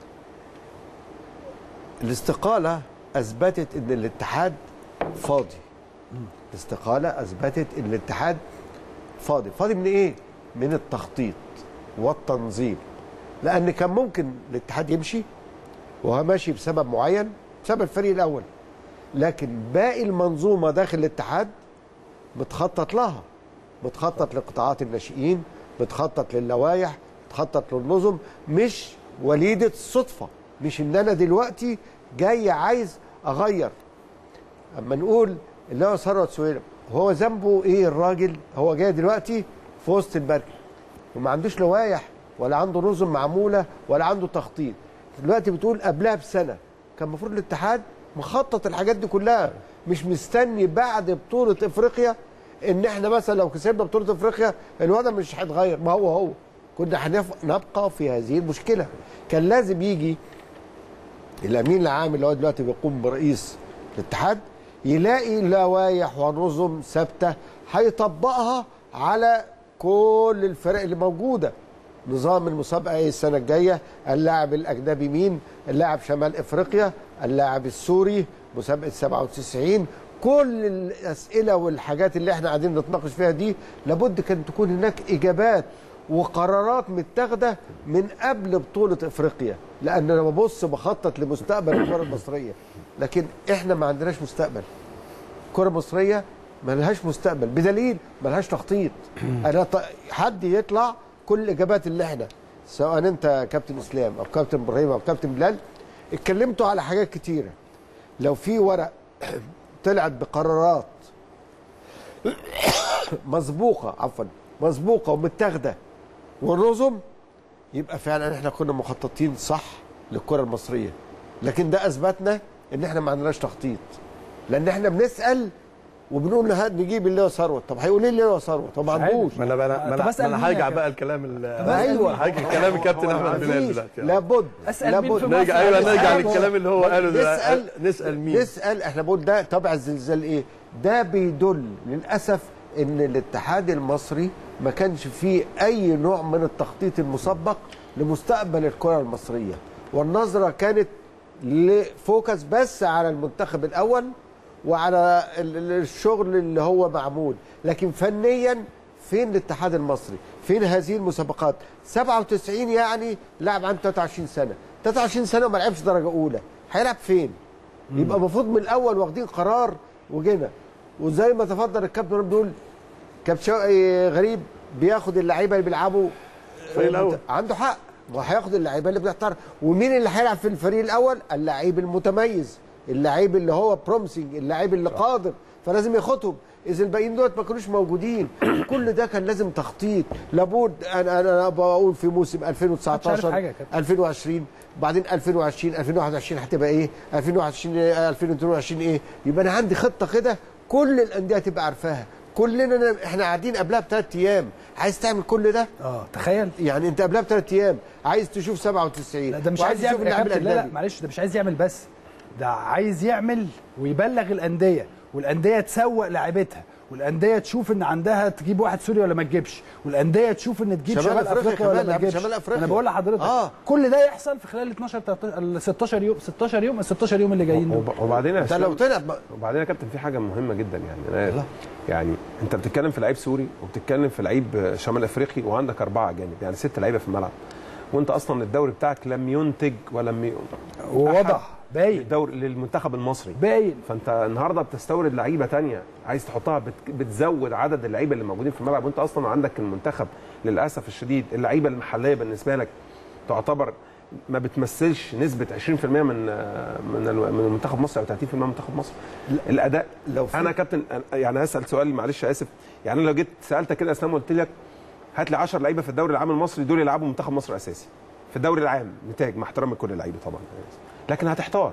الاستقالة أثبتت إن الاتحاد فاضي الاستقالة أثبتت إن الاتحاد فاضي فاضي من إيه؟ من التخطيط والتنظيم لأن كان ممكن الاتحاد يمشي وهو ماشي بسبب معين بسبب الفريق الأول لكن باقي المنظومة داخل الاتحاد متخطط لها متخطط لقطاعات الناشئين متخطط للوائح متخطط للنظم مش وليدة الصدفة مش ان انا دلوقتي جاي عايز اغير اما نقول اللي هو ثروت سويلم هو ذنبه ايه الراجل هو جاي دلوقتي في وسط البركه وما عندوش لوائح ولا عنده نظم معموله ولا عنده تخطيط دلوقتي بتقول قبلها بسنه كان المفروض الاتحاد مخطط الحاجات دي كلها مش مستني بعد بطوله افريقيا ان احنا مثلا لو كسبنا بطوله افريقيا الوضع مش هيتغير ما هو هو كنا هنف- نبقى في هذه المشكله كان لازم يجي الامين العام اللي هو دلوقتي بيقوم برئيس الاتحاد يلاقي لوائح ونظم ثابته هيطبقها على كل الفرق اللي موجوده نظام المسابقه ايه السنه الجايه اللاعب الاجنبي مين اللاعب شمال افريقيا اللاعب السوري مسابقه 97 كل الاسئله والحاجات اللي احنا قاعدين نتناقش فيها دي لابد كان تكون هناك اجابات وقرارات متاخده من قبل بطوله افريقيا لان انا ببص بخطط لمستقبل الكره المصريه لكن احنا ما عندناش مستقبل الكره المصريه ما لهاش مستقبل بدليل ما لهاش تخطيط انا ط... حد يطلع كل الاجابات اللي احنا سواء انت يا كابتن اسلام او كابتن ابراهيم او كابتن بلال اتكلمتوا على حاجات كتيره لو في ورق طلعت بقرارات مسبوقه عفوا مسبوقه ومتاخده ونظم يبقى فعلا احنا كنا مخططين صح للكره المصريه لكن ده اثبتنا ان احنا ما عندناش تخطيط لان احنا بنسال وبنقول له هات نجيب اللي هو ثروت طب هيقول لي اللي هو ثروت هو ما عارف. عندوش ما انا ما انا ما طب انا, أسأل ما مين انا يا هرجع كابتن؟ بقى الكلام ال- أيوة. هرجع كلام الكابتن احمد بلال مفيش. دلوقتي لابد أسأل مين لابد في مصر؟ نرجع ايوه نرجع نسأل. للكلام اللي هو قاله ده نسال نسال مين نسال احنا بنقول ده تبع الزلزال ايه ده بيدل للاسف ان الاتحاد المصري ما كانش فيه اي نوع من التخطيط المسبق لمستقبل الكره المصريه والنظره كانت لفوكس بس على المنتخب الاول وعلى ال- ال- الشغل اللي هو معمول لكن فنيا فين الاتحاد المصري فين هذه المسابقات 97 يعني لاعب عنده 23 سنه 23 سنه وما لعبش درجه اولى هيلعب فين يبقى المفروض من الاول واخدين قرار وجينا وزي ما تفضل الكابتن رب بيقول كابتن شوقي غريب بياخد اللعيبه اللي بيلعبوا الفريق الأول. عنده حق وهياخد اللعيبه اللي بتحترم ومين اللي هيلعب في الفريق الاول اللعيب المتميز اللعيب اللي هو برومسنج اللعيب اللي قادر فلازم ياخدهم اذا الباقيين دول ما كانوش موجودين كل ده كان لازم تخطيط لابد انا انا بقول في موسم 2019 حاجة يا كابتن. 2020 بعدين 2020 2021 هتبقى ايه 2021 إيه؟ 2022 ايه يبقى انا عندي خطه كده كل الانديه تبقى عارفاها كلنا احنا قاعدين قبلها بثلاث ايام عايز تعمل كل ده اه تخيل يعني انت قبلها بثلاث ايام عايز تشوف 97 لا ده مش وعايز عايز تشوف يعمل يا اللاعب كابتن لا لا الاجنبي معلش ده مش عايز يعمل بس ده عايز يعمل ويبلغ الانديه والانديه تسوق لاعيبتها والانديه تشوف ان عندها تجيب واحد سوري ولا ما تجيبش والانديه تشوف ان تجيب شمال شمال, أفريقيا افريقيا ولا كمان، ما لا، تجيبش شمال أفريقيا. انا بقول لحضرتك آه. كل ده يحصل في خلال ال 12 13 ال 16 يوم 16 يوم ال 16 يوم اللي جايين دول وب- وبعدين يا ده لو اسلام طلع ما- وبعدين يا كابتن في حاجه مهمه جدا يعني أنا يعني انت بتتكلم في لعيب سوري وبتتكلم في لعيب شمال افريقي وعندك اربعه اجانب يعني ست لعيبه في الملعب وانت اصلا الدوري بتاعك لم ينتج ولم ي... وواضح باين الدوري للمنتخب المصري باين فانت النهارده بتستورد لعيبه تانية عايز تحطها بت... بتزود عدد اللعيبه اللي موجودين في الملعب وانت اصلا عندك المنتخب للاسف الشديد اللعيبه المحليه بالنسبه لك تعتبر ما بتمثلش نسبه 20% من من ال- من المنتخب مصر او 30% من منتخب مصر الاداء لو في- انا كابتن يعني هسال سؤال معلش اسف يعني أنا لو جيت سالتك كده يا اسلام وقلت لك هات لي 10 لعيبه في الدوري العام المصري دول يلعبوا منتخب مصر اساسي في الدوري العام نتاج مع احترامي لكل اللعيبه طبعا لكن هتحتار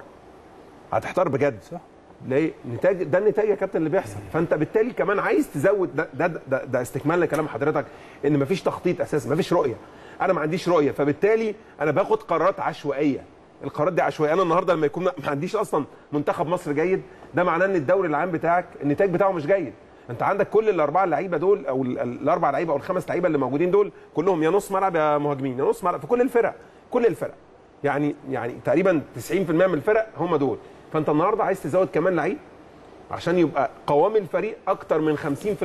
هتحتار بجد صح. ليه نتاج ده النتاج يا كابتن اللي بيحصل فانت بالتالي كمان عايز تزود ده ده ده, ده استكمال لكلام حضرتك ان مفيش تخطيط اساسا مفيش رؤيه انا ما عنديش رؤيه فبالتالي انا باخد قرارات عشوائيه القرارات دي عشوائيه انا النهارده لما يكون ما عنديش اصلا منتخب مصر جيد ده معناه ان الدوري العام بتاعك النتاج بتاعه مش جيد انت عندك كل الاربعه لعيبه دول او ال- ال- الاربع لعيبه او الخمس لعيبه اللي موجودين دول كلهم يا نص ملعب يا مهاجمين يا نص ملعب في كل الفرق كل الفرق يعني يعني تقريبا 90% من الفرق هم دول فانت النهارده عايز تزود كمان لعيب عشان يبقى قوام الفريق اكتر من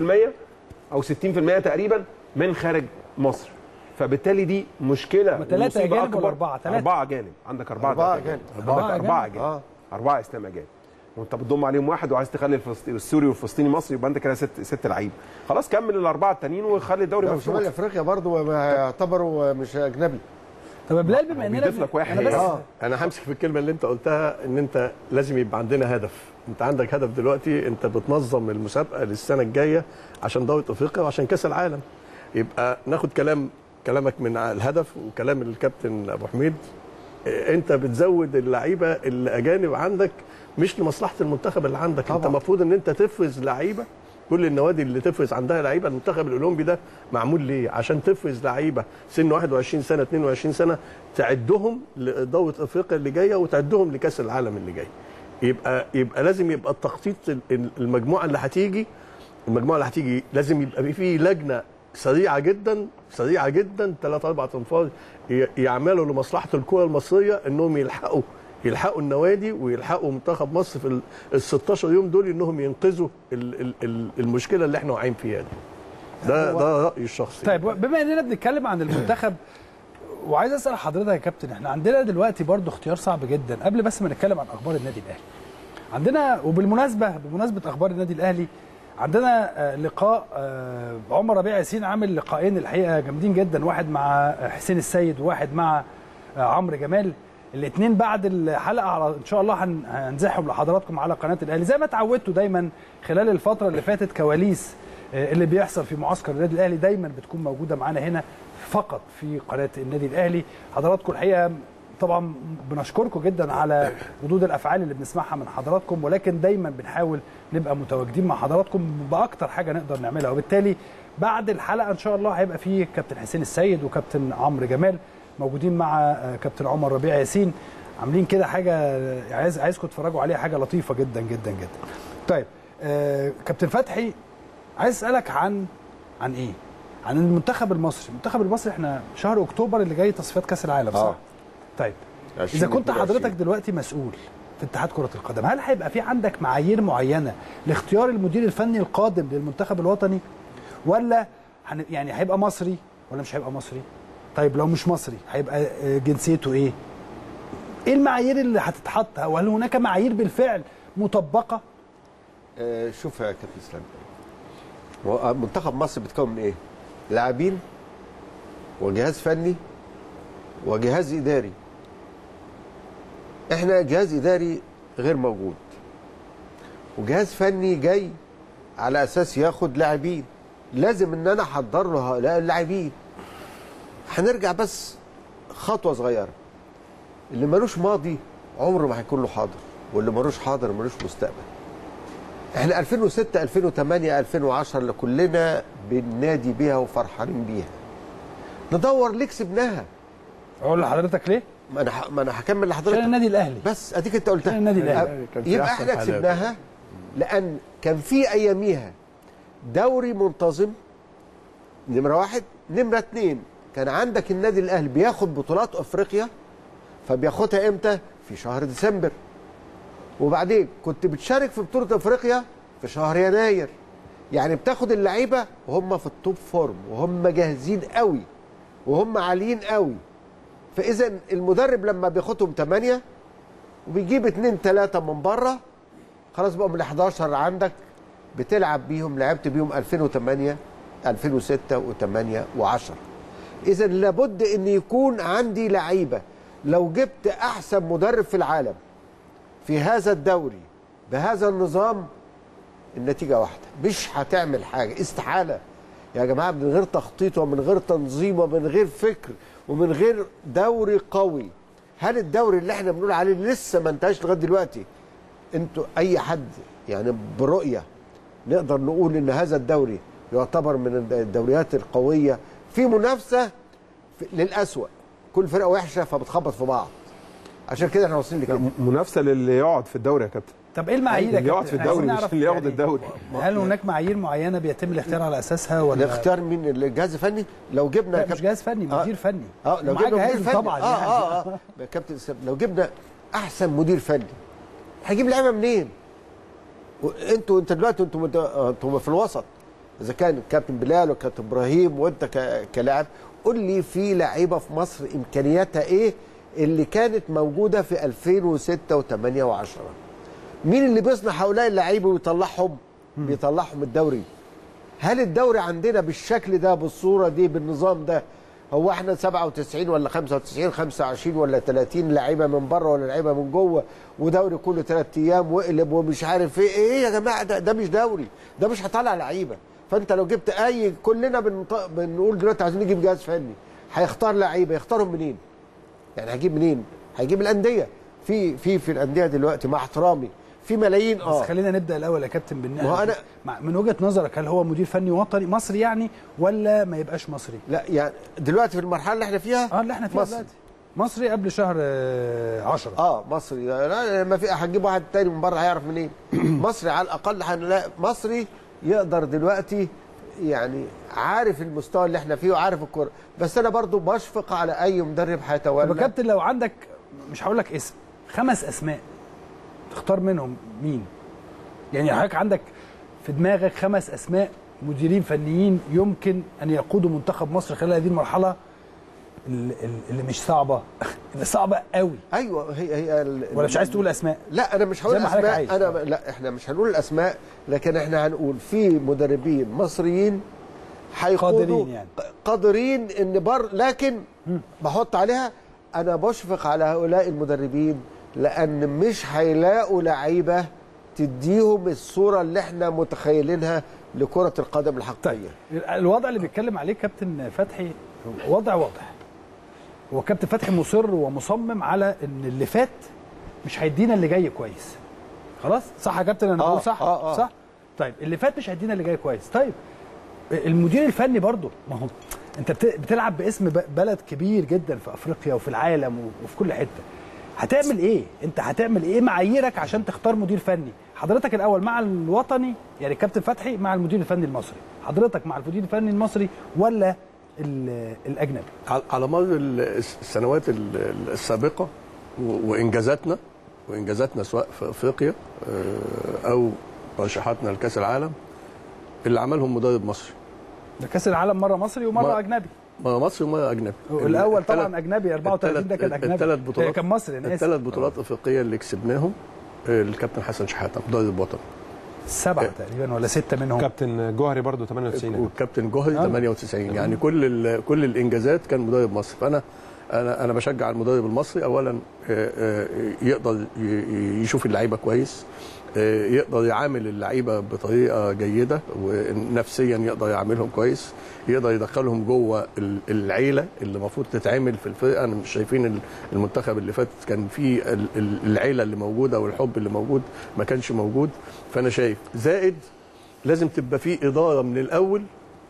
50% او 60% تقريبا من خارج مصر فبالتالي دي مشكله هما تلاتة ومصيبة أجانب ولا أكبر. أربعة؟ تلاتة. اربعه اجانب عندك اربعه أربعة أجانب. أجانب. عندك أربعة اربعه أجانب. اجانب آه. اربعه اسلام اجانب وانت بتضم عليهم واحد وعايز تخلي الفلسطيني السوري والفلسطيني مصري يبقى انت كده ست ست لعيب خلاص كمل الاربعه التانيين وخلي الدوري لو مفتوح شمال افريقيا برضه ما يعتبروا مش اجنبي طب يا بلال بما اننا بيضيف لك واحد. انا بس آه. انا همسك في الكلمه اللي انت قلتها ان انت لازم يبقى عندنا هدف انت عندك هدف دلوقتي انت بتنظم المسابقه للسنه الجايه عشان دوره افريقيا وعشان كاس العالم يبقى ناخد كلام كلامك من الهدف وكلام الكابتن ابو حميد إيه، انت بتزود اللعيبه الاجانب عندك مش لمصلحه المنتخب اللي عندك طبعا. انت طبعا. المفروض ان انت تفرز لعيبه كل النوادي اللي تفرز عندها لعيبه المنتخب الاولمبي ده معمول ليه؟ عشان تفرز لعيبه سن 21 سنه 22 سنه تعدهم لدوره افريقيا اللي جايه وتعدهم لكاس العالم اللي جاي. يبقى يبقى لازم يبقى التخطيط ال- المجموعه اللي هتيجي المجموعه اللي هتيجي لازم يبقى في لجنه سريعه جدا سريعه جدا ثلاث اربع انفار ي- يعملوا لمصلحه الكره المصريه انهم يلحقوا يلحقوا النوادي ويلحقوا منتخب مصر في ال- ال 16 يوم دول انهم ينقذوا ال- ال- ال- المشكله اللي احنا واقعين فيها دي. ده ده رايي الشخصي طيب بما اننا بنتكلم عن المنتخب وعايز اسال حضرتك يا كابتن احنا عندنا دلوقتي برضو اختيار صعب جدا قبل بس ما نتكلم عن اخبار النادي الاهلي عندنا وبالمناسبه بمناسبه اخبار النادي الاهلي عندنا آه، لقاء آه، عمر ربيع ياسين عامل لقاءين الحقيقه جامدين جدا واحد مع حسين السيد وواحد مع آه، عمرو جمال الاثنين بعد الحلقه على ان شاء الله هن- هنزحهم لحضراتكم على قناه الاهلي زي ما اتعودتوا دايما خلال الفتره اللي فاتت كواليس آه، اللي بيحصل في معسكر النادي الاهلي دايما بتكون موجوده معانا هنا فقط في قناه النادي الاهلي حضراتكم الحقيقه طبعا بنشكركم جدا على ردود الافعال اللي بنسمعها من حضراتكم ولكن دايما بنحاول نبقى متواجدين مع حضراتكم باكتر حاجه نقدر نعملها وبالتالي بعد الحلقه ان شاء الله هيبقى فيه كابتن حسين السيد وكابتن عمرو جمال موجودين مع آه، كابتن عمر ربيع ياسين عاملين كده حاجه آه، عايز عايزكم تتفرجوا عليها حاجه لطيفه جدا جدا جدا طيب آه كابتن فتحي عايز اسالك عن عن ايه عن المنتخب المصري المنتخب المصري احنا شهر اكتوبر اللي جاي تصفيات كاس العالم صح آه. طيب اذا كنت حضرتك دلوقتي مسؤول في اتحاد كره القدم هل هيبقى في عندك معايير معينه لاختيار المدير الفني القادم للمنتخب الوطني ولا هن- يعني هيبقى مصري ولا مش هيبقى مصري طيب لو مش مصري هيبقى آه، جنسيته ايه ايه المعايير اللي هتتحط وهل هناك معايير بالفعل مطبقه آه، شوف يا كابتن اسلام هو منتخب مصر بيتكون من ايه؟ لاعبين وجهاز فني وجهاز اداري احنا جهاز اداري غير موجود وجهاز فني جاي على اساس ياخد لاعبين لازم ان انا احضر له هؤلاء اللاعبين هنرجع بس خطوه صغيره اللي ملوش ماضي عمره ما هيكون له حاضر واللي ملوش حاضر ملوش مستقبل احنا 2006 2008 2010 اللي كلنا بننادي بيها وفرحانين بيها ندور ليه كسبناها اقول لحضرتك ليه ما انا ح- ما انا هكمل عشان لحضرتك النادي الاهلي بس اديك انت قلتها عشان النادي الأهلي. أه، كان في يبقى أحسن احنا حالات. كسبناها لان كان في اياميها دوري منتظم نمره واحد نمره اتنين كان عندك النادي الاهلي بياخد بطولات افريقيا فبياخدها امتى؟ في شهر ديسمبر وبعدين كنت بتشارك في بطوله افريقيا في شهر يناير يعني بتاخد اللعيبه وهم في التوب فورم وهم جاهزين قوي وهم عاليين قوي فاذا المدرب لما بياخدهم 8 وبيجيب اتنين تلاتة من بره خلاص بقوا من ال 11 عندك بتلعب بيهم لعبت بيهم 2008 2006 و8 و10 اذا لابد ان يكون عندي لعيبه لو جبت احسن مدرب في العالم في هذا الدوري بهذا النظام النتيجه واحده مش هتعمل حاجه استحاله يا جماعه من غير تخطيط ومن غير تنظيم ومن غير فكر ومن غير دوري قوي هل الدوري اللي احنا بنقول عليه لسه ما انتهاش لغايه دلوقتي انتوا اي حد يعني برؤيه نقدر نقول ان هذا الدوري يعتبر من الدوريات القويه في منافسه في- للاسوأ كل فرقه وحشه فبتخبط في بعض عشان كده احنا واصلين لكده منافسه للي يقعد في الدوري يا كابتن طب ايه المعايير يا اللي يقعد كابتن؟ في الدوري عايزين مش نعرف اللي ياخد يعني الدوري هل هناك معايير معينه بيتم الاختيار على اساسها ولا نختار مين الجهاز الفني لو جبنا لا كاب- مش جهاز فني آه. مدير فني اه لو ومعاه جبنا مدير جهازه فني طبعا اه يعني. اه اه كابتن إسلام، لو جبنا احسن مدير فني هيجيب لعيبه منين؟ وانتوا انت دلوقتي انتوا مت- آه، انتوا في الوسط اذا كان الكابتن بلال والكابتن ابراهيم وانت ك- كلاعب قول لي في لعيبه في مصر امكانياتها ايه اللي كانت موجوده في 2006 و8 و10 مين اللي بيصنع هؤلاء اللعيبه ويطلعهم بيطلعهم الدوري هل الدوري عندنا بالشكل ده بالصوره دي بالنظام ده هو احنا 97 ولا 95 25 ولا 30 لعيبه من بره ولا لعيبه من جوه ودوري كل ثلاث ايام واقلب ومش عارف ايه ايه يا جماعه ده, ده مش دوري ده مش هطلع لعيبه فانت لو جبت اي كلنا بنط... بنقول دلوقتي عايزين نجيب جهاز فني هيختار لعيبه يختارهم منين؟ يعني هيجيب منين؟ هيجيب الانديه في في في الانديه دلوقتي مع احترامي في ملايين بس اه خلينا نبدا الاول يا كابتن بالنقل ما هو أنا- مع- من وجهه نظرك هل هو مدير فني وطني مصري يعني ولا ما يبقاش مصري؟ لا يعني دلوقتي في المرحله اللي احنا فيها اه اللي احنا فيها مصري. دلوقتي مصري قبل شهر 10 اه مصري لا ما في هتجيب واحد تاني من بره هيعرف منين مصري على الاقل هنلاقي مصري يقدر دلوقتي يعني عارف المستوى اللي احنا فيه وعارف الكوره بس انا برضو بشفق على اي مدرب طب يا هيتولى كابتن لو عندك مش هقول لك اسم خمس اسماء تختار منهم مين؟ يعني حضرتك عندك في دماغك خمس اسماء مديرين فنيين يمكن ان يقودوا منتخب مصر خلال هذه المرحله اللي, اللي مش صعبه اللي صعبه قوي ايوه هي هي ال- ولا مش عايز تقول اسماء لا انا مش هقول زي ما حضرتك اسماء عايز. انا لا احنا مش هنقول الاسماء لكن احنا هنقول في مدربين مصريين هيقودوا قادرين يعني. قادرين ان بر لكن بحط عليها انا بشفق على هؤلاء المدربين لان مش هيلاقوا لعيبه تديهم الصوره اللي احنا متخيلينها لكره القدم الحقيقيه طيب الوضع اللي بيتكلم عليه كابتن فتحي وضع واضح هو كابتن فتحي مصر ومصمم على ان اللي فات مش هيدينا اللي جاي كويس خلاص صح يا كابتن انا آه، بقول صح آه، آه. صح طيب اللي فات مش هيدينا اللي جاي كويس طيب المدير الفني برضه ما هو انت بت- بتلعب باسم ب- بلد كبير جدا في افريقيا وفي العالم و- وفي كل حته هتعمل ايه انت هتعمل ايه معاييرك عشان تختار مدير فني حضرتك الاول مع الوطني يعني كابتن فتحي مع المدير الفني المصري حضرتك مع المدير الفني المصري ولا ال- الاجنبي على- على مر ال- السنوات ال- السابقه و- وانجازاتنا وانجازاتنا سواء في افريقيا آه، او ترشيحاتنا لكاس العالم اللي عملهم مدرب مصري ده كاس العالم مره مصري ومره ما- اجنبي مره مصري ومره اجنبي الاول طبعا التلات- اجنبي 34 ده كان اجنبي الثلاث بطولات كان مصري انا اسف الثلاث بطولات افريقيه اللي كسبناهم آه، الكابتن حسن شحاته مدرب وطني سبعه تقريبا ولا سته منهم كابتن جوهري برضو 98 والكابتن جوهري آه. 98 يعني كل ال- كل الانجازات كان مدرب مصري فانا انا انا بشجع المدرب المصري اولا آه، آه، يقدر ي- ي- يشوف اللعيبه كويس آه، يقدر يعامل اللعيبه بطريقه جيده ونفسيا يقدر يعاملهم كويس يقدر يدخلهم جوه ال- العيله اللي المفروض تتعمل في الفرقه انا مش شايفين ال- المنتخب اللي فات كان فيه ال- ال- العيله اللي موجوده والحب اللي موجود ما كانش موجود فانا شايف زائد لازم تبقى فيه اداره من الاول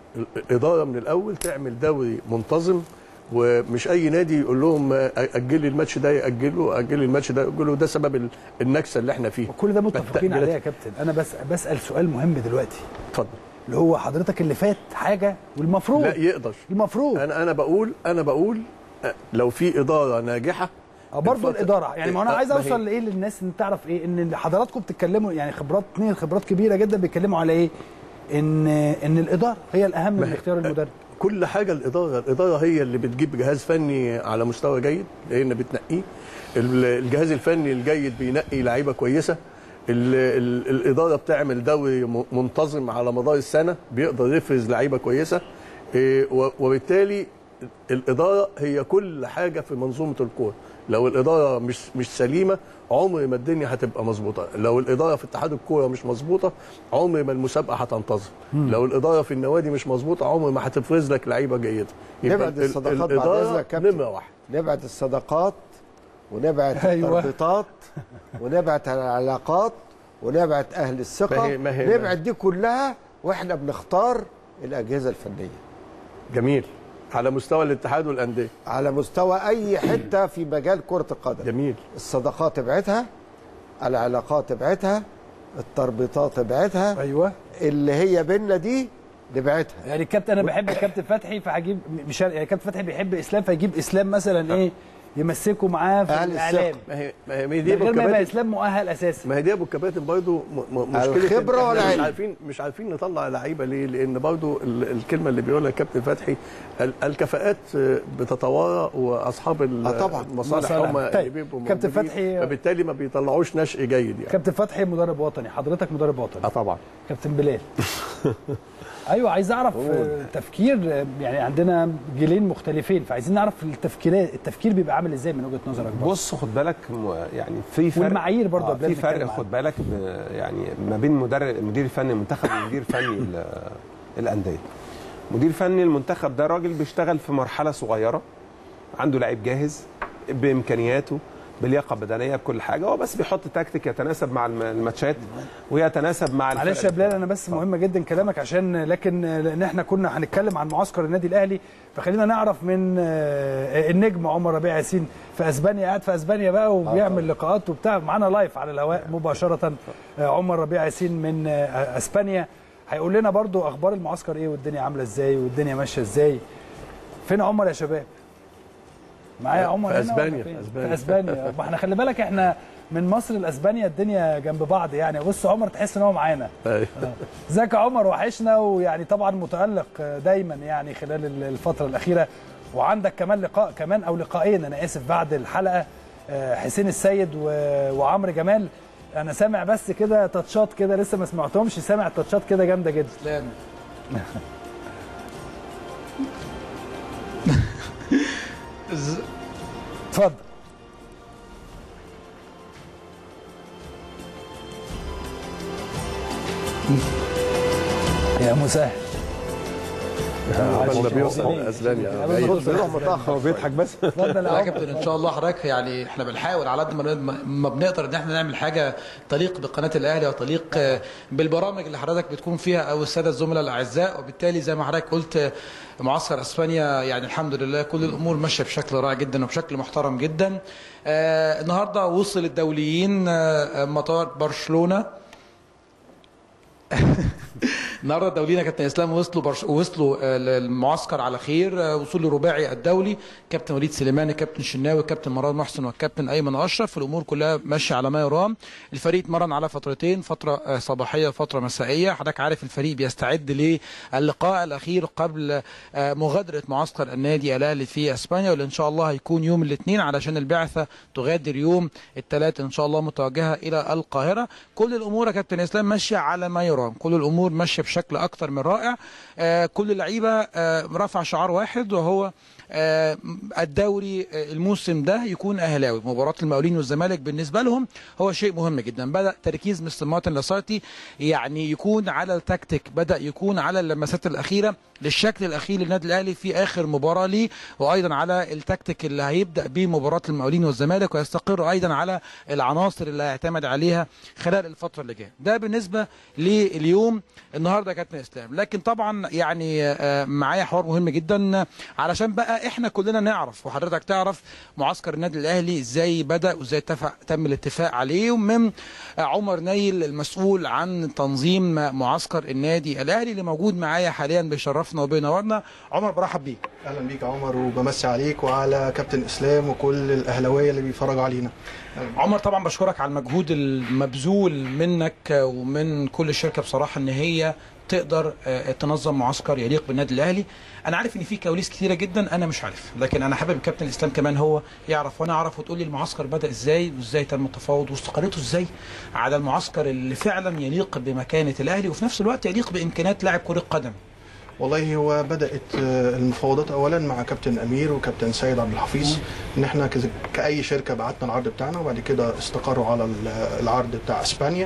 اداره من الاول تعمل دوري منتظم ومش اي نادي يقول لهم اجلي الماتش ده ياجله اجلي الماتش ده ياجله ده سبب ال- النكسه اللي احنا فيه وكل ده متفقين التأجيلات. عليه يا كابتن انا بس بسال سؤال مهم دلوقتي اتفضل اللي هو حضرتك اللي فات حاجه والمفروض لا يقدر المفروض انا انا بقول انا بقول أه، لو في اداره ناجحه اه برضه الفترة- الاداره يعني ما انا آه، عايز ما هي- اوصل لايه للناس ان تعرف ايه ان حضراتكم بتتكلموا يعني خبرات اثنين خبرات كبيره جدا بيتكلموا على ايه ان ان الاداره هي الاهم من هي- اختيار المدرب كل حاجه الاداره الاداره هي اللي بتجيب جهاز فني على مستوى جيد لان بتنقيه ال- الجهاز الفني الجيد بينقي لعيبه كويسه ال ال الاداره بتعمل دوري م- منتظم على مدار السنه بيقدر يفرز لعيبه كويسه إيه، و- وبالتالي الاداره هي كل حاجه في منظومه الكوره لو الاداره مش مش سليمه عمر ما الدنيا هتبقى مظبوطه لو الاداره في اتحاد الكوره مش مظبوطه عمر ما المسابقه هتنتظم لو الاداره في النوادي مش مظبوطه عمر ما هتفرز لك لعيبه جيده يبقى نبعد ال- الصداقات بعد الإدارة إذنك يا كابتن. نمره واحد نبعد الصداقات ونبعد أيوة. التربيطات ونبعد العلاقات ونبعد اهل الثقه ما هي- ما هي- نبعد دي كلها واحنا بنختار الاجهزه الفنيه جميل على مستوى الاتحاد والانديه على مستوى اي حته في مجال كره القدم جميل الصداقات ابعدها العلاقات ابعدها التربيطات ابعدها ايوه اللي هي بينا دي نبعدها يعني الكابتن انا بحب الكابتن فتحي فهجيب مش يعني الكابتن فتحي بيحب اسلام فيجيب اسلام مثلا ايه يمسكوا معاه في أهل الاعلام الثقة. ما هي ما هي ما هي دي من ابو غير ما يبقى الكباتن اسلام مؤهل اساسي ما هي دي ابو الكباتن برضه م- م- مشكله الخبرة إن إحنا والعلم. مش عارفين مش عارفين نطلع لعيبه ليه؟ لان برضه ال- الكلمه اللي بيقولها الكابتن فتحي ال- الكفاءات بتتوارى واصحاب ال- آه طبعا. المصالح مصالح. هم اللي طيب. بيبقوا كابتن موجودين، فتحي- فبالتالي ما بيطلعوش نشء جيد يعني كابتن فتحي مدرب وطني حضرتك مدرب وطني اه طبعا كابتن بلال ايوه عايز اعرف آه، تفكير آه، يعني عندنا جيلين مختلفين فعايزين نعرف التفكيرات التفكير بيبقى عامل ازاي من وجهه نظرك برضه بص خد بالك م- يعني في فرق والمعايير برضه آه قبل ما في فرق نتكلم خد بالك ب- يعني ما بين مدرب المدير الفني المنتخب والمدير الفني ال- الانديه مدير فني المنتخب ده راجل بيشتغل في مرحله صغيره عنده لعيب جاهز بامكانياته بلياقه بدنيه بكل حاجه هو بس بيحط تكتيك يتناسب مع الم- الماتشات ويتناسب مع معلش الفرق يا بلال انا بس مهم جدا كلامك عشان لكن لان احنا كنا هنتكلم عن معسكر النادي الاهلي فخلينا نعرف من آه، النجم عمر ربيع ياسين في اسبانيا قاعد في اسبانيا بقى وبيعمل لقاءات وبتاع معانا لايف على الهواء مباشره آه، عمر ربيع ياسين من آه، اسبانيا هيقول لنا برضو اخبار المعسكر ايه والدنيا عامله ازاي والدنيا ماشيه ازاي فين عمر يا شباب معايا عمر في هنا أسبانيا، ولا فين؟ في أسبانيا. في اسبانيا ما احنا خلي بالك احنا من مصر لاسبانيا الدنيا جنب بعض يعني بص عمر تحس ان هو معانا أيوة. ازيك يا عمر وحشنا ويعني طبعا متالق دايما يعني خلال الفتره الاخيره وعندك كمان لقاء كمان او لقاءين انا اسف بعد الحلقه آه، حسين السيد و- وعمرو جمال انا سامع بس كده تاتشات كده لسه ما سمعتهمش سامع تاتشات كده جامده جدا اسلام اتفضل يا مسهل قبل ما بيوصل اسبانيا الصوت بيروح متاخر هو بيضحك بس اتفضل يا لا يا عمر كابتن ان شاء الله حضرتك يعني احنا بنحاول على قد ما ما بنقدر ان احنا نعمل حاجه تليق بقناه الاهلي وتليق آه، بالبرامج اللي حضرتك بتكون فيها او الساده الزملاء الاعزاء وبالتالي زي ما حضرتك قلت آه، معسكر اسبانيا يعني الحمد لله كل الامور ماشيه بشكل رائع جدا وبشكل محترم جدا آه، النهارده وصل الدوليين آه، مطار برشلونه النهارده الدوليين يا كابتن اسلام وصلوا برش... وصلوا آه، للمعسكر على خير آه، وصول الرباعي الدولي كابتن وليد سليماني كابتن شناوي كابتن مراد محسن والكابتن ايمن اشرف الامور كلها ماشيه على ما يرام الفريق اتمرن على فترتين فتره آه، صباحيه وفتره مسائيه حضرتك عارف الفريق بيستعد للقاء الاخير قبل آه، مغادره معسكر النادي الاهلي في اسبانيا واللي ان شاء الله هيكون يوم الاثنين علشان البعثه تغادر يوم الثلاث ان شاء الله متوجهه الى القاهره كل الامور يا كابتن اسلام ماشيه على ما يرام كل الامور ماشيه بشكل اكتر من رائع آه، كل اللعيبه آه، رفع شعار واحد وهو آه، الدوري آه، الموسم ده يكون اهلاوي مباراه المقاولين والزمالك بالنسبه لهم هو شيء مهم جدا بدا تركيز مستر مارتن لاسارتي يعني يكون على التكتيك بدا يكون على اللمسات الاخيره للشكل الاخير للنادي الاهلي في اخر مباراه ليه وايضا على التكتيك اللي هيبدا بيه مباراه المقاولين والزمالك ويستقر ايضا على العناصر اللي هيعتمد عليها خلال الفتره اللي جايه ده بالنسبه لليوم النهارده يا كابتن اسلام لكن طبعا يعني آه، معايا حوار مهم جدا علشان بقى احنا كلنا نعرف وحضرتك تعرف معسكر النادي الاهلي ازاي بدا وازاي اتفق تم الاتفاق عليه ومن عمر نايل المسؤول عن تنظيم معسكر النادي الاهلي اللي موجود معايا حاليا بيشرفنا وبينورنا عمر برحب بيك اهلا بيك يا عمر وبمسي عليك وعلى كابتن اسلام وكل الاهلاويه اللي بيتفرجوا علينا عمر طبعا بشكرك على المجهود المبذول منك ومن كل الشركه بصراحه ان هي تقدر آه، تنظم معسكر يليق بالنادي الاهلي انا عارف ان في كواليس كتيره جدا انا مش عارف لكن انا حابب كابتن الاسلام كمان هو يعرف وانا اعرف وتقول لي المعسكر بدا ازاي وازاي تم التفاوض واستقريته ازاي على المعسكر اللي فعلا يليق بمكانه الاهلي وفي نفس الوقت يليق بامكانيات لاعب كره قدم والله هو بدات آه، المفاوضات اولا مع كابتن امير وكابتن سيد عبد الحفيظ ان احنا كز- كاي شركه بعتنا العرض بتاعنا وبعد كده استقروا على ال- العرض بتاع اسبانيا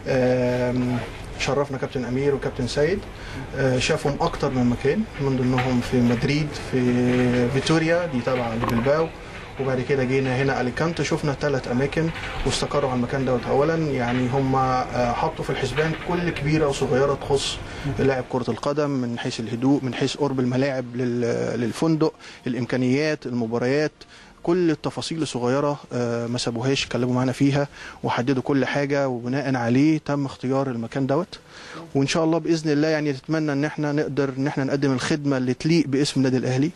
آم، شرفنا كابتن امير وكابتن سيد آه، شافهم اكتر من مكان من ضمنهم في مدريد في فيتوريا دي تبع بلباو وبعد كده جينا هنا اليكانت شفنا ثلاث اماكن واستقروا على المكان دوت اولا يعني هم آه، حطوا في الحسبان كل كبيره وصغيره تخص لاعب كره القدم من حيث الهدوء من حيث قرب الملاعب لل- للفندق الامكانيات المباريات كل التفاصيل الصغيره آه، ما سابوهاش اتكلموا معانا فيها وحددوا كل حاجه وبناء عليه تم اختيار المكان دوت وان شاء الله باذن الله يعني نتمنى ان احنا نقدر ان احنا نقدم الخدمه اللي تليق باسم النادي الاهلي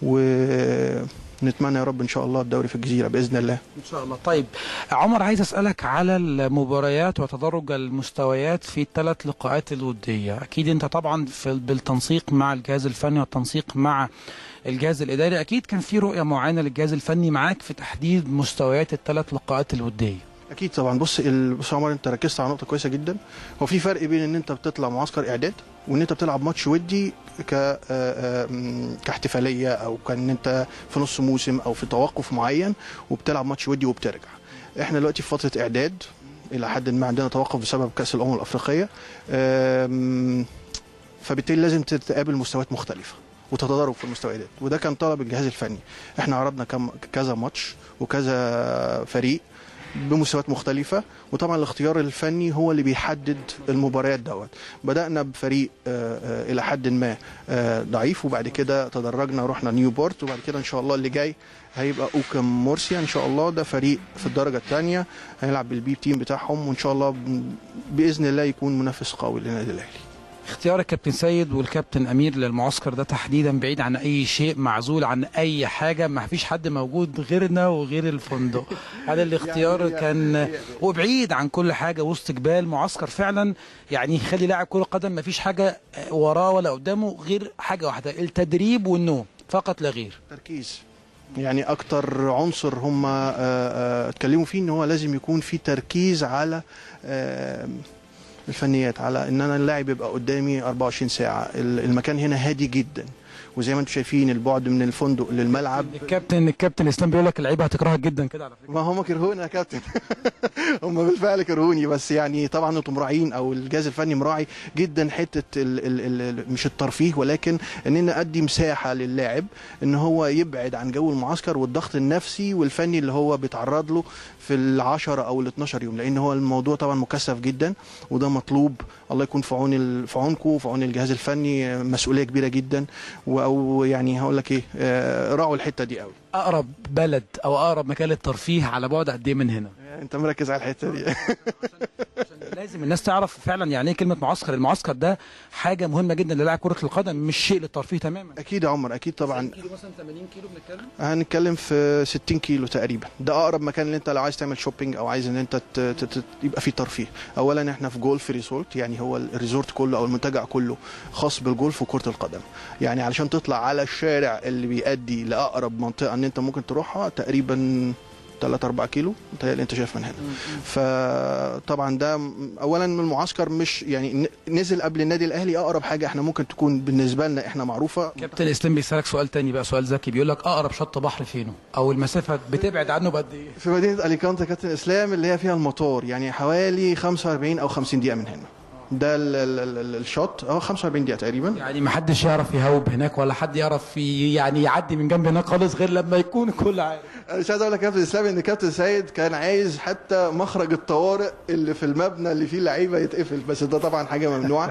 ونتمنى يا رب ان شاء الله الدوري في الجزيره باذن الله ان شاء الله طيب عمر عايز اسالك على المباريات وتدرج المستويات في الثلاث لقاءات الوديه اكيد انت طبعا في بالتنسيق مع الجهاز الفني والتنسيق مع الجهاز الاداري اكيد كان في رؤيه معينه للجهاز الفني معاك في تحديد مستويات الثلاث لقاءات الوديه اكيد طبعا بص ال- بص يا عمر انت ركزت على نقطه كويسه جدا هو في فرق بين ان انت بتطلع معسكر اعداد وان انت بتلعب ماتش ودي ك آه، آه، م- كاحتفاليه او كان انت في نص موسم او في توقف معين وبتلعب ماتش ودي وبترجع احنا دلوقتي في فتره اعداد الى حد ما عندنا توقف بسبب كاس الامم الافريقيه آم، فبالتالي لازم تتقابل مستويات مختلفه وتتدرج في المستويات وده كان طلب الجهاز الفني احنا عرضنا كم كذا ماتش وكذا فريق بمستويات مختلفة وطبعا الاختيار الفني هو اللي بيحدد المباريات دوت بدأنا بفريق آه، آه، إلى حد ما آه، ضعيف وبعد كده تدرجنا رحنا نيوبورت وبعد كده إن شاء الله اللي جاي هيبقى أوكم مورسيا إن شاء الله ده فريق في الدرجة الثانية هيلعب بالبي تيم بتاعهم وإن شاء الله ب- بإذن الله يكون منافس قوي للنادي الأهلي اختيار الكابتن سيد والكابتن امير للمعسكر ده تحديدا بعيد عن اي شيء معزول عن اي حاجه ما فيش حد موجود غيرنا وغير الفندق هذا الاختيار كان وبعيد عن كل حاجه وسط جبال معسكر فعلا يعني يخلي لاعب كره قدم ما فيش حاجه وراه ولا قدامه غير حاجه واحده التدريب والنوم فقط لا غير تركيز يعني اكتر عنصر هم آه، آه، اتكلموا فيه ان هو لازم يكون في تركيز على آه، الفنيات على ان انا اللاعب يبقى قدامي 24 ساعه ال- المكان هنا هادي جدا وزي ما انتم شايفين البعد من الفندق للملعب الكابتن الكابتن اسلام بيقول لك اللعيبه هتكرهك جدا كده على فكره ما هم كرهوني يا كابتن هم بالفعل كرهوني بس يعني طبعا انتم مراعين او الجهاز الفني مراعي جدا حته ال ال ال مش الترفيه ولكن ان انا ادي مساحه للاعب ان هو يبعد عن جو المعسكر والضغط النفسي والفني اللي هو بيتعرض له في العشرة او ال 12 يوم لان هو الموضوع طبعا مكثف جدا وده مطلوب الله يكون في عون ال- في عونكم وفي عون الجهاز الفني مسؤوليه كبيره جدا و- او يعني هقول لك ايه آه، راعوا الحته دي قوي اقرب بلد او اقرب مكان للترفيه على بعد قد ايه من هنا انت مركز على الحته دي لازم لازم الناس تعرف فعلا يعني ايه كلمه معسكر المعسكر ده حاجه مهمه جدا للاعب كره القدم مش شيء للترفيه تماما اكيد يا عمر اكيد طبعا كيلو مثلا 80 كيلو بنتكلم هنتكلم في 60 كيلو تقريبا ده اقرب مكان اللي انت لو عايز تعمل شوبينج او عايز ان انت ت- ت- ت- يبقى فيه ترفيه اولا احنا في جولف ريسورت يعني هو الريزورت كله او المنتجع كله خاص بالجولف وكره القدم يعني علشان تطلع على الشارع اللي بيؤدي لاقرب منطقه ان انت ممكن تروحها تقريبا 3 4 كيلو متهيألي انت شايف من هنا فطبعا ده م- اولا من المعسكر مش يعني ن- نزل قبل النادي الاهلي اقرب حاجه احنا ممكن تكون بالنسبه لنا احنا معروفه كابتن اسلام بيسالك سؤال تاني بقى سؤال ذكي بيقول لك اقرب شط بحر فينه او المسافه بتبعد عنه بقد ايه في مدينه اليكانتا كابتن اسلام اللي هي فيها المطار يعني حوالي 45 او 50 دقيقه من هنا ده ال- ال- ال- الشوت اه 45 دقيقه تقريبا يعني ما حدش يعرف يهوب هناك ولا حد يعرف ي- يعني يعدي من جنب هناك خالص غير لما يكون الكل عارف انا مش عايز اقول لك يا كابتن اسلام ان كابتن سيد كان عايز حتى مخرج الطوارئ اللي في المبنى اللي فيه اللعيبه يتقفل بس ده طبعا حاجه ممنوعه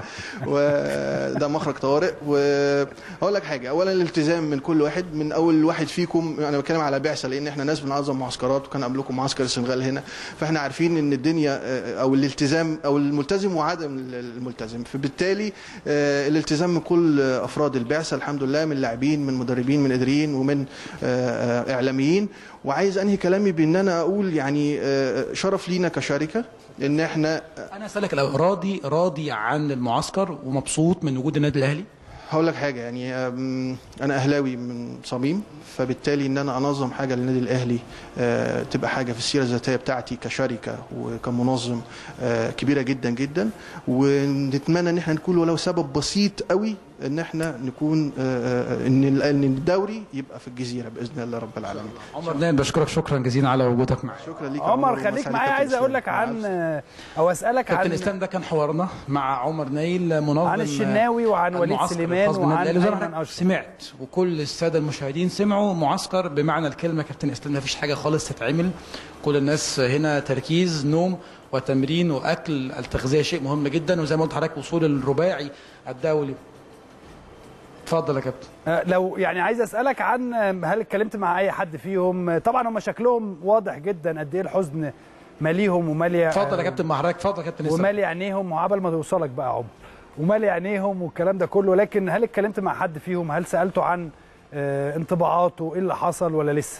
وده مخرج طوارئ واقول لك حاجه اولا الالتزام من كل واحد من اول واحد فيكم انا بتكلم على بعثه لان احنا ناس بننظم معسكرات وكان قبلكم معسكر السنغال هنا فاحنا عارفين ان الدنيا آه، او الالتزام او الملتزم وعدم الملتزم فبالتالي آه، الالتزام من كل افراد البعثه الحمد لله من لاعبين من مدربين من اداريين ومن آه، آه، اعلاميين وعايز انهي كلامي بان انا اقول يعني آه، شرف لينا كشركه ان احنا انا اسالك لو راضي راضي عن المعسكر ومبسوط من وجود النادي الاهلي هقول لك حاجه يعني أم، انا اهلاوي من صميم فبالتالي ان انا انظم حاجه للنادي الاهلي آه، تبقى حاجه في السيره الذاتيه بتاعتي كشركه وكمنظم آه، كبيره جدا جدا ونتمنى ان احنا نكون ولو سبب بسيط قوي ان احنا نكون آه، آه، ان ال- ان الدوري يبقى في الجزيره باذن الله رب العالمين عمر نايل بشكرك شكرا جزيلا على وجودك معنا شكرا ليك يا عمر ومسا خليك عليك معايا كابتن عايز اقول إسلام. لك عن او اسالك كابتن عن اسلام ده كان حوارنا مع عمر نايل منظم عن الشناوي وعن وليد المعسكر سليمان الخاص بالنادي وعن الأهلي. وزي ما أيمن حضرتك أشرف. سمعت وكل الساده المشاهدين سمعوا معسكر بمعنى الكلمه كابتن اسلام ما فيش حاجه خالص تتعمل كل الناس هنا تركيز نوم وتمرين واكل التغذيه شيء مهم جدا وزي ما قلت لحضرتك وصول الرباعي الدولي اتفضل يا كابتن آه، لو يعني عايز اسالك عن آه، هل اتكلمت مع اي حد فيهم آه، طبعا هم شكلهم واضح جدا قد ايه الحزن ماليهم ومالي اتفضل يا كابتن مع حضرتك اتفضل يا كابتن اسلام ومالي عينيهم وعبل ما توصلك بقى يا عمر ومالي عينيهم والكلام ده كله لكن هل اتكلمت مع حد فيهم هل سالته عن آه، انطباعاته ايه اللي حصل ولا لسه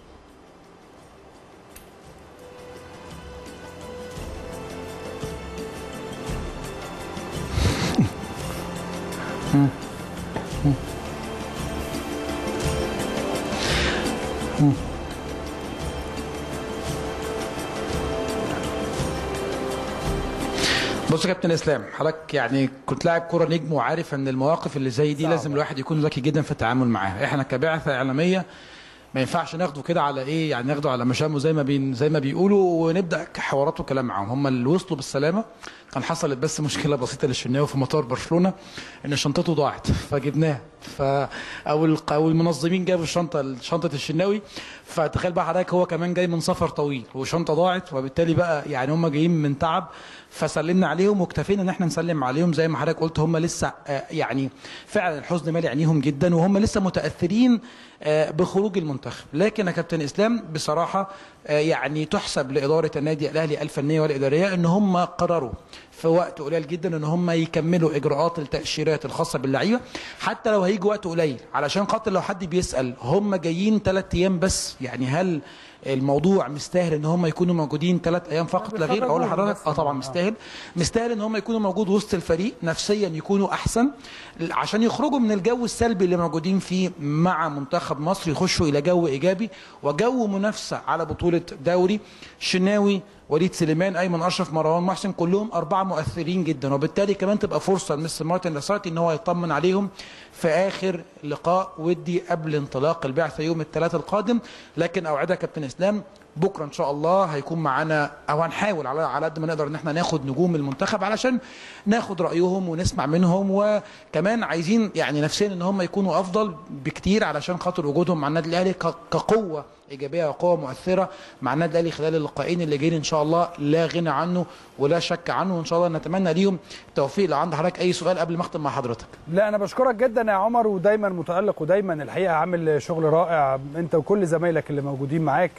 بص يا كابتن اسلام حضرتك يعني كنت لاعب كوره نجم وعارف ان المواقف اللي زي دي صعبة. لازم الواحد يكون ذكي جدا في التعامل معاها احنا كبعثه اعلاميه ما ينفعش ناخده كده على ايه يعني ناخده على مشامه زي ما بين زي ما بيقولوا ونبدا حوارات وكلام معاهم هم اللي وصلوا بالسلامه كان حصلت بس مشكله بسيطه للشناوي في مطار برشلونه ان شنطته ضاعت فجبناها ف او الق- او المنظمين جابوا الشنطه شنطه الشناوي فتخيل بقى حضرتك هو كمان جاي من سفر طويل وشنطه ضاعت وبالتالي بقى يعني هم جايين من تعب فسلمنا عليهم واكتفينا ان احنا نسلم عليهم زي ما حضرتك قلت هم لسه آه، يعني فعلا الحزن مالي عينيهم جدا وهم لسه متاثرين آه، بخروج المنتخب لكن يا كابتن اسلام بصراحه آه، يعني تحسب لاداره النادي الاهلي الفنيه والاداريه ان هم قرروا في وقت قليل جدا ان هم يكملوا اجراءات التاشيرات الخاصه باللعيبه حتى لو هيجي وقت قليل علشان خاطر لو حد بيسال هم جايين ثلاث ايام بس يعني هل الموضوع مستاهل ان هم يكونوا موجودين ثلاث ايام فقط لا غير اقول لحضرتك اه طبعا مستاهل مستاهل ان هم يكونوا موجود وسط الفريق نفسيا يكونوا احسن عشان يخرجوا من الجو السلبي اللي موجودين فيه مع منتخب مصر يخشوا الى جو ايجابي وجو منافسه على بطوله دوري شناوي وليد سليمان ايمن اشرف مروان محسن كلهم اربعه مؤثرين جدا وبالتالي كمان تبقى فرصه لمستر مارتن لاسارتي ان هو يطمن عليهم في اخر لقاء ودي قبل انطلاق البعثه يوم الثلاثاء القادم لكن اوعدك يا كابتن اسلام بكره ان شاء الله هيكون معانا او هنحاول على على قد ما نقدر ان احنا ناخد نجوم المنتخب علشان ناخد رايهم ونسمع منهم وكمان عايزين يعني نفسيا ان هم يكونوا افضل بكتير علشان خاطر وجودهم مع النادي الاهلي ك- كقوه ايجابيه وقوه مؤثره مع النادي الاهلي خلال اللقاءين اللي جايين ان شاء الله لا غنى عنه ولا شك عنه وان شاء الله نتمنى ليهم التوفيق لو عند حضرتك اي سؤال قبل ما اختم مع حضرتك لا انا بشكرك جدا يا عمر ودايما متالق ودايما الحقيقه عامل شغل رائع انت وكل زمايلك اللي موجودين معاك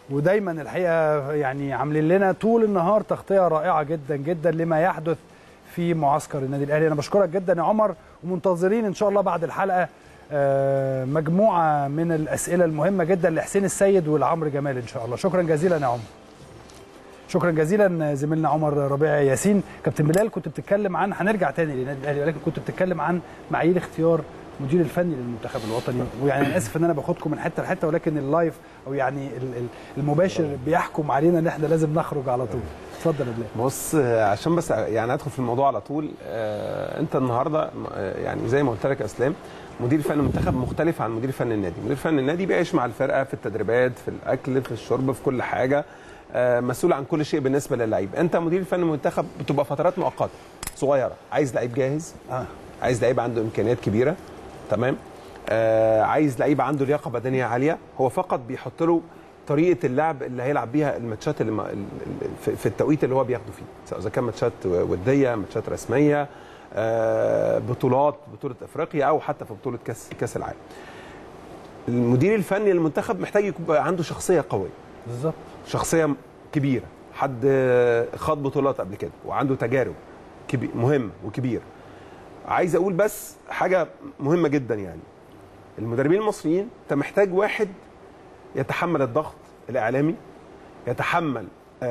ودايما الحقيقه يعني عاملين لنا طول النهار تغطيه رائعه جدا جدا لما يحدث في معسكر النادي الاهلي انا بشكرك جدا يا عمر ومنتظرين ان شاء الله بعد الحلقه آه، مجموعه من الاسئله المهمه جدا لحسين السيد ولعمرو جمال ان شاء الله شكرا جزيلا يا عمر شكرا جزيلا زميلنا عمر ربيع ياسين كابتن بلال كنت بتتكلم عن هنرجع تاني للنادي الاهلي ولكن كنت بتتكلم عن معايير اختيار مدير الفني للمنتخب الوطني ويعني انا اسف ان انا باخدكم من حته لحته ولكن اللايف او يعني ال- ال- المباشر بيحكم علينا ان احنا لازم نخرج على طول اتفضل يا بلال بص آه، عشان بس يعني ادخل في الموضوع على طول آه، انت النهارده آه، يعني زي ما قلت لك يا اسلام مدير فني المنتخب مختلف عن مدير فني النادي مدير فني النادي بيعيش مع الفرقه في التدريبات في الاكل في الشرب في كل حاجه آه، مسؤول عن كل شيء بالنسبه للعيب انت مدير فني المنتخب بتبقى فترات مؤقته صغيره عايز لعيب جاهز آه. عايز لعيب عنده امكانيات كبيره تمام آه عايز لعيب عنده لياقه بدنيه عاليه هو فقط بيحط له طريقه اللعب اللي هيلعب بيها الماتشات اللي ما- ال- ال- في- في التوقيت اللي هو بياخده فيه سواء اذا كان ماتشات وديه ماتشات رسميه آه بطولات بطوله افريقيا او حتى في بطوله كاس كاس العالم المدير الفني للمنتخب محتاج يكون عنده شخصيه قويه بالظبط شخصيه كبيره حد خاض بطولات قبل كده وعنده تجارب كبير مهمه وكبيره عايز اقول بس حاجه مهمه جدا يعني المدربين المصريين انت محتاج واحد يتحمل الضغط الاعلامي يتحمل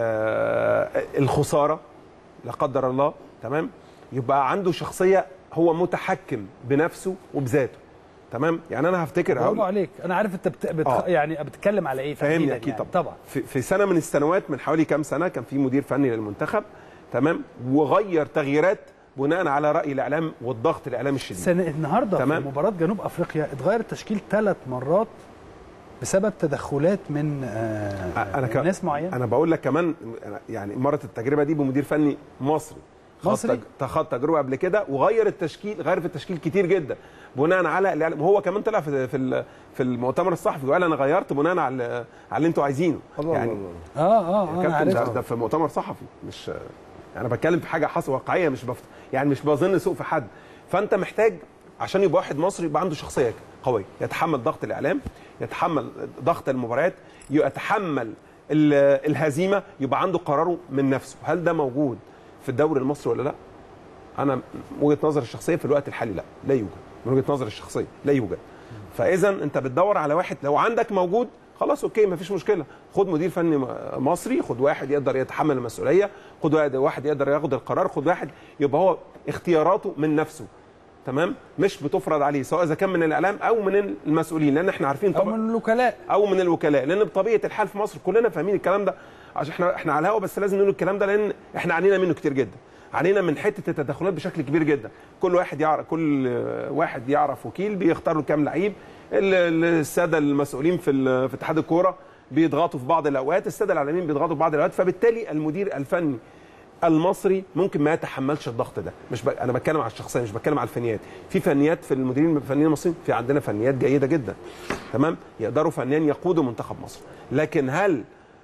آه الخساره لا قدر الله تمام يبقى عنده شخصيه هو متحكم بنفسه وبذاته تمام يعني انا هفتكر برافو هقول عليك انا عارف انت بت... بت... آه. يعني بتتكلم على ايه فاهمني تحديداً اكيد يعني. طبعا طبعا في, في سنه من السنوات من حوالي كام سنه كان في مدير فني للمنتخب تمام وغير تغييرات بناء على راي الاعلام والضغط الاعلامي الشديد سنة النهارده تمام. في مباراه جنوب افريقيا اتغير التشكيل ثلاث مرات بسبب تدخلات من آه انا ك... ناس معينه انا بقول لك كمان أنا يعني مرت التجربه دي بمدير فني مصري خد مصري؟ تج- خد تجربه قبل كده وغير التشكيل غير في التشكيل كتير جدا بناء على الاعلام وهو كمان طلع في في ال- في المؤتمر الصحفي وقال انا غيرت بناء على على اللي انتوا عايزينه يعني اه اه, آه انا كابتن ده, عارف ده في مؤتمر صحفي مش انا بتكلم في حاجه حصل واقعيه مش بفت... يعني مش بظن سوء في حد فانت محتاج عشان يبقى واحد مصري يبقى عنده شخصيه قويه يتحمل ضغط الاعلام يتحمل ضغط المباريات يتحمل ال- الهزيمه يبقى عنده قراره من نفسه هل ده موجود في الدوري المصري ولا لا انا وجهه نظري الشخصيه في الوقت الحالي لا لا يوجد من وجهه نظري الشخصيه لا يوجد فاذا انت بتدور على واحد لو عندك موجود خلاص اوكي مفيش مشكله خد مدير فني م- مصري خد واحد يقدر يتحمل المسؤوليه خد واحد واحد يقدر ياخد القرار خد واحد يبقى هو اختياراته من نفسه تمام مش بتفرض عليه سواء اذا كان من الاعلام او من المسؤولين لان احنا عارفين او طبعا من الوكلاء او من الوكلاء لان بطبيعه الحال في مصر كلنا فاهمين الكلام ده عشان احنا احنا على الهوا بس لازم نقول الكلام ده لان احنا عانينا منه كتير جدا عانينا من حته التدخلات بشكل كبير جدا كل واحد يعرف كل واحد يعرف وكيل بيختار له كام لعيب ال- ال- الساده المسؤولين في ال- في اتحاد الكوره بيضغطوا في بعض الاوقات الساده الاعلاميين بيضغطوا في بعض الاوقات فبالتالي المدير الفني المصري ممكن ما يتحملش الضغط ده مش ب... انا بتكلم على الشخصيه مش بتكلم على الفنيات في فنيات في المديرين الفنيين المصريين في عندنا فنيات جيده جدا تمام يقدروا فنيا يقودوا منتخب مصر لكن هل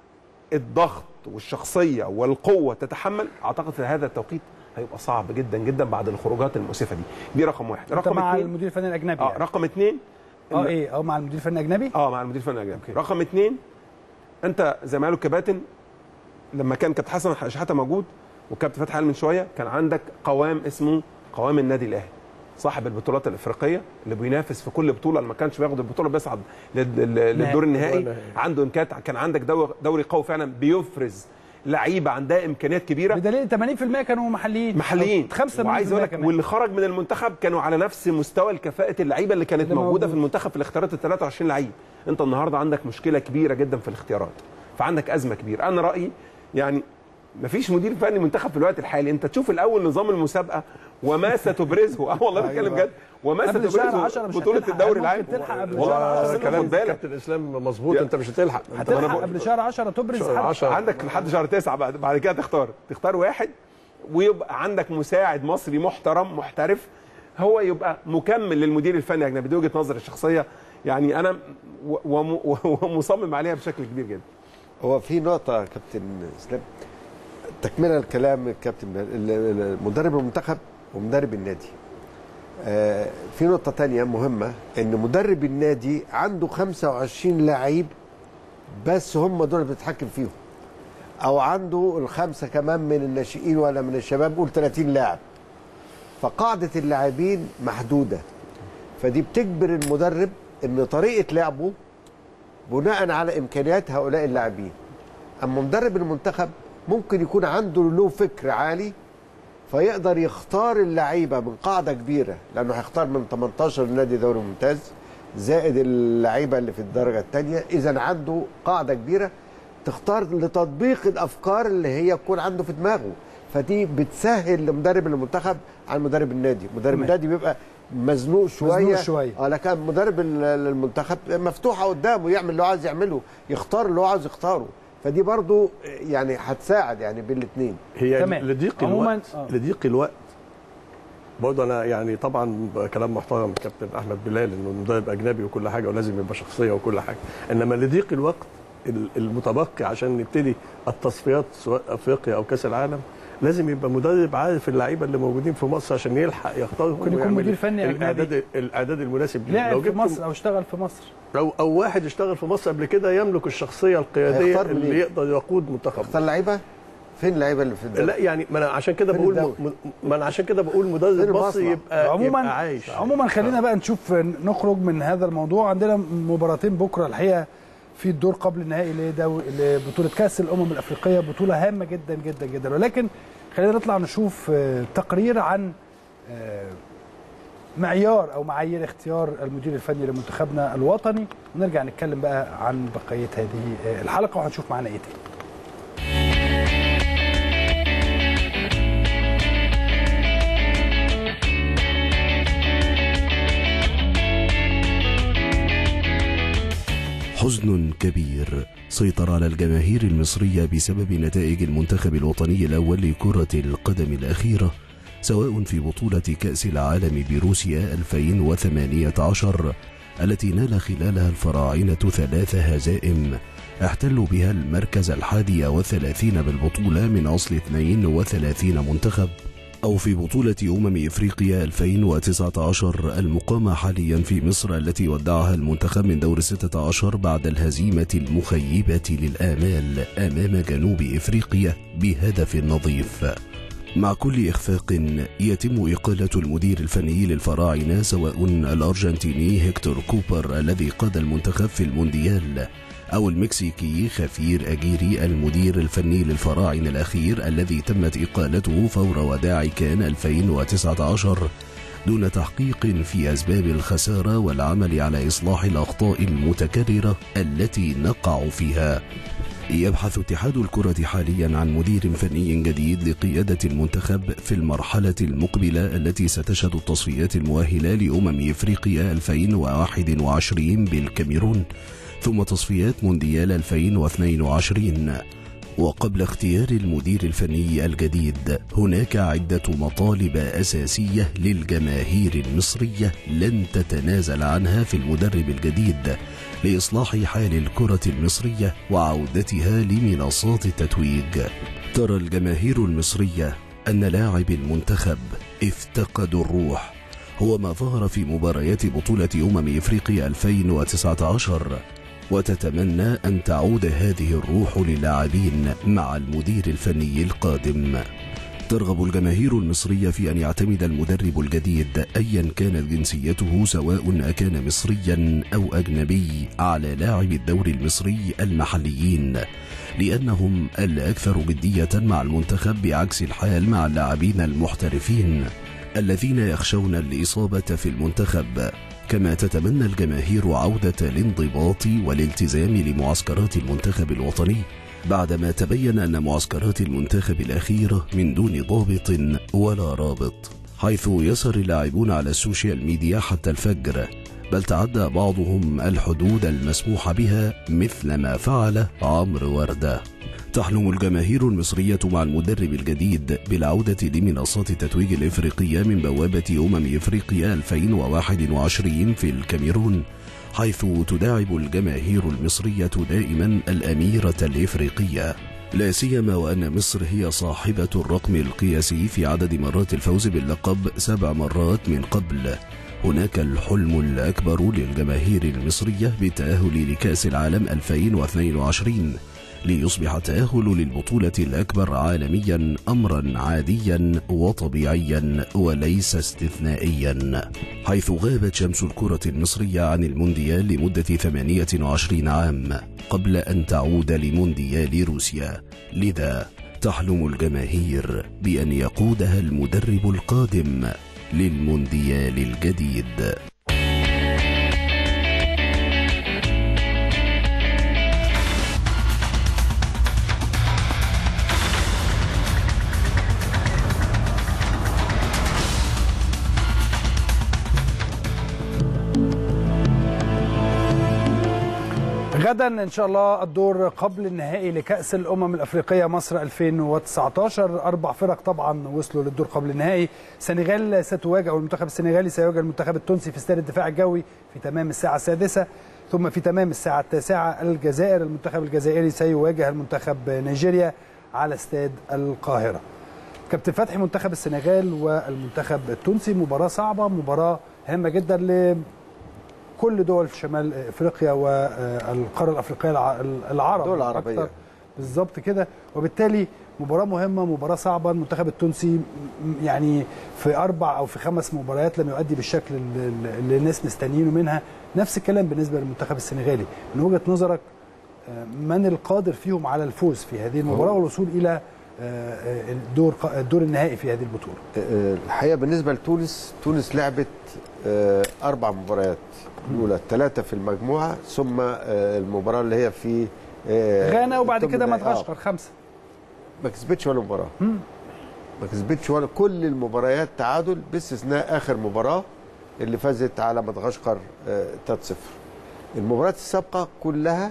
الضغط والشخصيه والقوه تتحمل اعتقد في هذا التوقيت هيبقى صعب جدا جدا بعد الخروجات المؤسفه دي دي رقم واحد انت رقم مع اثنين المدير الفني الاجنبي اه يعني. رقم اثنين اه ايه اه مع المدير الفني الاجنبي اه مع المدير الفني الاجنبي رقم اثنين انت زي ما قالوا الكباتن لما كان كابتن حسن شحاته موجود وكابتن فتحي علي من شويه كان عندك قوام اسمه قوام النادي الاهلي صاحب البطولات الافريقيه اللي بينافس في كل بطوله اللي ما كانش بياخد البطوله بيصعد لل- لل- للدور النهائي النهائي. عنده امكانيات كان عندك دوري, دوري قوي فعلا بيفرز لعيبه عندها امكانيات كبيره بدليل 80% كانوا محليين محليين 5 وعايز اقول لك واللي خرج من المنتخب كانوا على نفس مستوى الكفاءه اللعيبه اللي كانت اللي موجوده موجود. في المنتخب في الاختيارات ال 23 لعيب انت النهارده عندك مشكله كبيره جدا في الاختيارات فعندك ازمه كبيره انا رايي يعني مفيش مدير فني منتخب في الوقت الحالي انت تشوف الاول نظام المسابقه وما ستبرزه اه والله بتكلم أيوة. جد وما قبل شهر ستبرزه 10 مش بطوله هتلحق. الدوري ممكن العام تلحق قبل والله شهر العظيم 10 خد كلام بالك كابتن اسلام مظبوط يا- انت مش هتلحق انت هتلحق بقول- قبل شهر 10 تبرز شهر حد 10 عندك لحد شهر تسعة بعد بعد كده تختار تختار واحد ويبقى عندك مساعد مصري محترم محترف هو يبقى مكمل للمدير الفني الاجنبي دي وجهه نظري الشخصيه يعني انا و- وم- ومصمم عليها بشكل كبير جدا هو في نقطة يا كابتن اسلام تكملة الكلام الكابتن ال- ال- مدرب المنتخب ومدرب النادي آه، في نقطة تانية مهمة ان مدرب النادي عنده 25 لعيب بس هم دول اللي بيتحكم فيهم او عنده الخمسه كمان من الناشئين ولا من الشباب قول 30 لاعب فقاعده اللاعبين محدوده فدي بتجبر المدرب ان طريقه لعبه بناء على امكانيات هؤلاء اللاعبين اما مدرب المنتخب ممكن يكون عنده له فكر عالي فيقدر يختار اللعيبه من قاعده كبيره لانه هيختار من 18 نادي دوري ممتاز زائد اللعيبه اللي في الدرجه الثانيه اذا عنده قاعده كبيره تختار لتطبيق الافكار اللي هي تكون عنده في دماغه فدي بتسهل لمدرب المنتخب عن مدرب النادي مدرب تمام. النادي بيبقى مزنوق شويه مزنوق شوية. اه لكن مدرب ال- المنتخب مفتوحه قدامه يعمل اللي هو عايز يعمله يختار اللي هو عايز يختاره فدي برضو يعني هتساعد يعني بين الاثنين هي تمام. لضيق عموماً- الوقت آه. لضيق الوقت برضه انا يعني طبعا كلام محترم من كابتن احمد بلال انه مدرب اجنبي وكل حاجه ولازم يبقى شخصيه وكل حاجه انما لضيق الوقت ال- المتبقي عشان نبتدي التصفيات سواء افريقيا او كاس العالم لازم يبقى مدرب عارف اللعيبه اللي موجودين في مصر عشان يلحق يختارهم ممكن يكون ويعمل مدير فني أجنبي. الاعداد الاعداد المناسب ليه. لعب في جبت مصر او اشتغل في مصر او او واحد اشتغل في مصر قبل كده يملك الشخصيه القياديه هيختار اللي منين؟ يقدر يقود منتخب اختار لعيبه فين اللعيبه اللي في الدوري؟ لا يعني ما انا عشان كده فين بقول الدوري؟ م- ما انا عشان كده بقول فين مدرب المصنع؟ مصري يبقى عموما يبقى عايش عموما خلينا بقى نشوف نخرج من هذا الموضوع عندنا مباراتين بكره الحقيقه في الدور قبل النهائي لدو... لبطوله كاس الامم الافريقيه بطوله هامه جدا جدا جدا ولكن خلينا نطلع نشوف آه، تقرير عن آه، معيار او معايير اختيار المدير الفني لمنتخبنا الوطني ونرجع نتكلم بقى عن بقيه هذه آه، الحلقه وهنشوف معانا ايه تاني حزن كبير سيطر على الجماهير المصرية بسبب نتائج المنتخب الوطني الأول لكرة القدم الأخيرة سواء في بطولة كأس العالم بروسيا 2018 التي نال خلالها الفراعنة ثلاث هزائم احتلوا بها المركز الحادي والثلاثين بالبطولة من أصل 32 منتخب أو في بطولة أمم إفريقيا 2019 المقامة حاليا في مصر التي ودعها المنتخب من دور 16 بعد الهزيمة المخيبة للآمال أمام جنوب إفريقيا بهدف نظيف مع كل إخفاق يتم إقالة المدير الفني للفراعنة سواء الأرجنتيني هيكتور كوبر الذي قاد المنتخب في المونديال أو المكسيكي خفير أجيري المدير الفني للفراعنة الأخير الذي تمت إقالته فور وداع كان 2019 دون تحقيق في أسباب الخسارة والعمل على إصلاح الأخطاء المتكررة التي نقع فيها يبحث اتحاد الكرة حاليا عن مدير فني جديد لقيادة المنتخب في المرحلة المقبلة التي ستشهد التصفيات المؤهلة لأمم إفريقيا 2021 بالكاميرون ثم تصفيات مونديال 2022 وقبل اختيار المدير الفني الجديد هناك عدة مطالب أساسية للجماهير المصرية لن تتنازل عنها في المدرب الجديد لإصلاح حال الكرة المصرية وعودتها لمنصات التتويج ترى الجماهير المصرية أن لاعب المنتخب افتقدوا الروح هو ما ظهر في مباريات بطولة أمم إفريقيا 2019 وتتمنى أن تعود هذه الروح للاعبين مع المدير الفني القادم ترغب الجماهير المصرية في أن يعتمد المدرب الجديد أيا كانت جنسيته سواء أكان مصريا أو أجنبي على لاعب الدوري المصري المحليين لأنهم الأكثر جدية مع المنتخب بعكس الحال مع اللاعبين المحترفين الذين يخشون الإصابة في المنتخب كما تتمنى الجماهير عودة الانضباط والالتزام لمعسكرات المنتخب الوطني بعدما تبين أن معسكرات المنتخب الأخيرة من دون ضابط ولا رابط حيث يسهر اللاعبون على السوشيال ميديا حتى الفجر بل تعدى بعضهم الحدود المسموح بها مثل ما فعل عمرو وردة تحلم الجماهير المصرية مع المدرب الجديد بالعودة لمنصات التتويج الإفريقية من بوابة أمم إفريقيا 2021 في الكاميرون حيث تداعب الجماهير المصرية دائما الأميرة الإفريقية لا سيما وأن مصر هي صاحبة الرقم القياسي في عدد مرات الفوز باللقب سبع مرات من قبل هناك الحلم الأكبر للجماهير المصرية بالتأهل لكأس العالم 2022 ليصبح التأهل للبطولة الأكبر عالميا أمرا عاديا وطبيعيا وليس استثنائيا حيث غابت شمس الكرة المصرية عن المونديال لمدة 28 عام قبل أن تعود لمونديال روسيا لذا تحلم الجماهير بأن يقودها المدرب القادم للمونديال الجديد غدا ان شاء الله الدور قبل النهائي لكاس الامم الافريقيه مصر 2019 اربع فرق طبعا وصلوا للدور قبل النهائي السنغال ستواجه او المنتخب السنغالي سيواجه المنتخب التونسي في استاد الدفاع الجوي في تمام الساعه السادسه ثم في تمام الساعه التاسعه الجزائر المنتخب الجزائري سيواجه المنتخب نيجيريا على استاد القاهره كابتن فتحي منتخب السنغال والمنتخب التونسي مباراه صعبه مباراه هامه جدا ل كل دول شمال افريقيا والقاره الافريقيه الع- العرب الدول العربية. أكتر. بالظبط كده وبالتالي مباراه مهمه مباراه صعبه المنتخب التونسي م- يعني في اربع او في خمس مباريات لم يؤدي بالشكل اللي- اللي الناس مستنيينه منها نفس الكلام بالنسبه للمنتخب السنغالي من وجهه نظرك آه، من القادر فيهم على الفوز في هذه المباراه والوصول الى آه، آه، الدور الدور النهائي في هذه البطوله آه، الحقيقه بالنسبه لتونس تونس لعبت آه، اربع مباريات الاولى ثلاثه في المجموعه ثم آه، المباراه اللي هي في آه، غانا وبعد الثمن كده النهائي. مدغشقر خمسه ما كسبتش ولا مباراه ما كسبتش ولا كل المباريات تعادل باستثناء اخر مباراه اللي فازت على مدغشقر آه، 3-0 المباريات السابقه كلها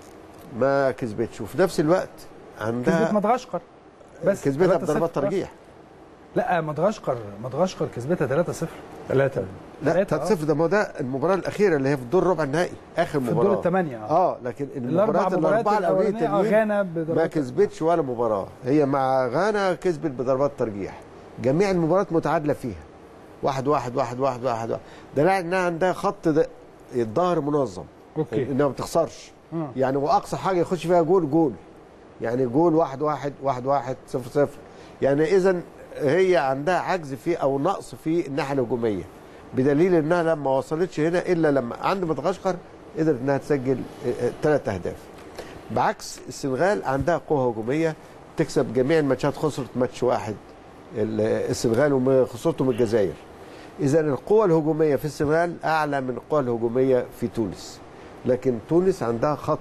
ما كسبتش وفي نفس الوقت كسبت عندها مدغشقر بس كسبتها 3-0. بضربات ترجيح لا مدغشقر مدغشقر كسبتها 3-0 ثلاثة لا ثلاثة، 3-0 ده ما هو ده المباراه الاخيره اللي هي في الدور ربع النهائي اخر في مباراه الدور الثمانيه اه لكن الاربع المباريات مباريات الاربعه الاوليه الاولانيه آه، التانيين غانا ما بضربات كسبتش ولا مباراه هي مع غانا كسبت بضربات ترجيح جميع المباريات متعادله فيها واحد واحد واحد واحد واحد, واحد. ده لا انها عندها خط ده الظهر منظم اوكي انها ما بتخسرش آه. يعني واقصى حاجه يخش فيها جول جول يعني جول واحد واحد واحد واحد صفر صفر يعني اذا هي عندها عجز في او نقص في الناحيه الهجوميه بدليل انها لما وصلتش هنا الا لما عند مدغشقر قدرت انها تسجل ثلاث اهداف بعكس السنغال عندها قوه هجوميه تكسب جميع الماتشات خسرت ماتش واحد ال- السنغال وخسرته من الجزائر اذا القوه الهجوميه في السنغال اعلى من القوه الهجوميه في تونس لكن تونس عندها خط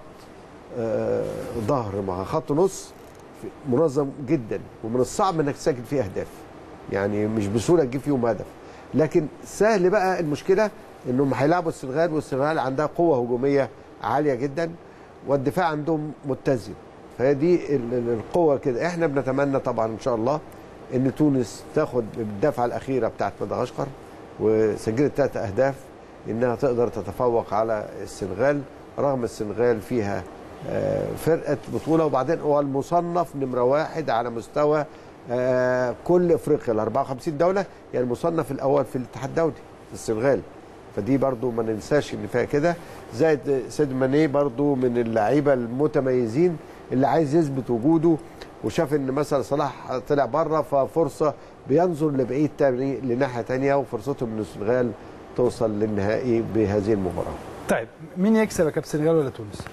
آه، ظهر مع خط نص منظم جدا ومن الصعب انك تسجل فيه اهداف يعني مش بسهوله تجيب فيهم هدف لكن سهل بقى المشكله انهم هيلعبوا السنغال والسنغال عندها قوه هجوميه عاليه جدا والدفاع عندهم متزن فهي دي ال- ال- القوه كده احنا بنتمنى طبعا ان شاء الله ان تونس تاخد الدفعه الاخيره بتاعت مدغشقر وسجلت ثلاث اهداف انها تقدر تتفوق على السنغال رغم السنغال فيها آه، فرقه بطوله وبعدين هو المصنف نمره واحد على مستوى آه، كل افريقيا ال 54 دوله يعني المصنف الاول في الاتحاد الدولي السنغال فدي برضو ما ننساش ان فيها كده زائد سيد ماني برضو من اللعيبه المتميزين اللي عايز يثبت وجوده وشاف ان مثلا صلاح طلع بره ففرصه بينظر لبعيد تاني لناحيه تانية وفرصته من السنغال توصل للنهائي بهذه المباراه طيب مين يكسب يا كابتن السنغال ولا تونس؟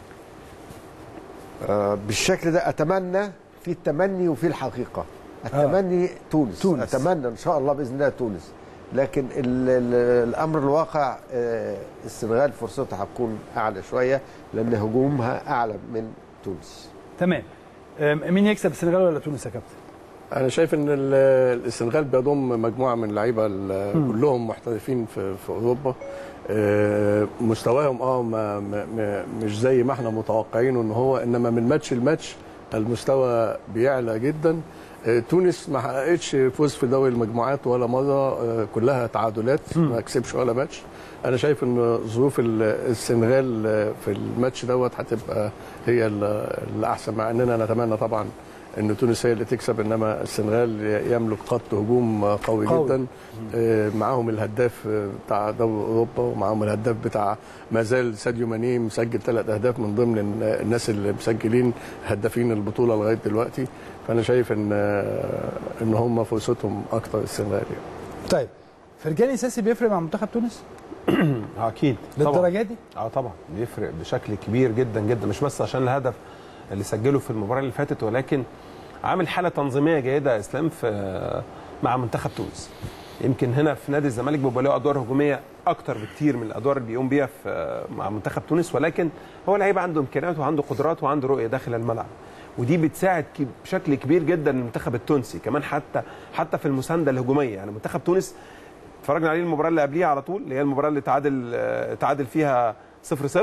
آه، بالشكل ده اتمنى في التمني وفي الحقيقه التمني تونس. تونس. اتمنى ان شاء الله باذن الله تونس لكن ال ال الامر الواقع آه، السنغال فرصتها هتكون اعلى شويه لان هجومها اعلى من تونس تمام آم، مين يكسب السنغال ولا تونس يا كابتن؟ انا شايف ان ال- السنغال بيضم مجموعه من اللعيبه ال- كلهم محترفين في, في اوروبا آه، مستواهم اه ما ما ما مش زي ما احنا متوقعين ان هو انما من ماتش لماتش المستوى بيعلى جدا آه، تونس ما حققتش فوز في دوري المجموعات ولا مره آه، كلها تعادلات ما كسبش ولا ماتش انا شايف ان ظروف ال- السنغال آه، في الماتش دوت هتبقى هي ال- الاحسن مع اننا نتمنى طبعا ان تونس هي اللي تكسب انما السنغال يملك خط هجوم قوي, قوي. قوي. جدا آه، معاهم الهداف آه، بتاع دوري اوروبا ومعاهم الهداف بتاع ما زال ساديو ماني مسجل ثلاث اهداف من ضمن ال- الناس اللي مسجلين هدافين البطوله لغايه دلوقتي فانا شايف ان آه، ان هم فرصتهم اكتر السنغال يعني. طيب فرجاني ساسي بيفرق مع منتخب تونس آه، اكيد طبعا للدرجه دي اه طبعا بيفرق بشكل كبير جدا جدا مش بس عشان الهدف اللي سجله في المباراه اللي فاتت ولكن عامل حاله تنظيميه جيده يا اسلام في مع منتخب تونس يمكن هنا في نادي الزمالك بيبقى له ادوار هجوميه اكتر بكتير من الادوار اللي بيقوم بيها في مع منتخب تونس ولكن هو لعيب عنده امكانيات وعنده قدرات وعنده رؤيه داخل الملعب ودي بتساعد كي- بشكل كبير جدا المنتخب التونسي كمان حتى حتى في المسانده الهجوميه يعني منتخب تونس اتفرجنا عليه المباراه اللي قبليها على طول اللي هي المباراه اللي تعادل آه، تعادل فيها 0 0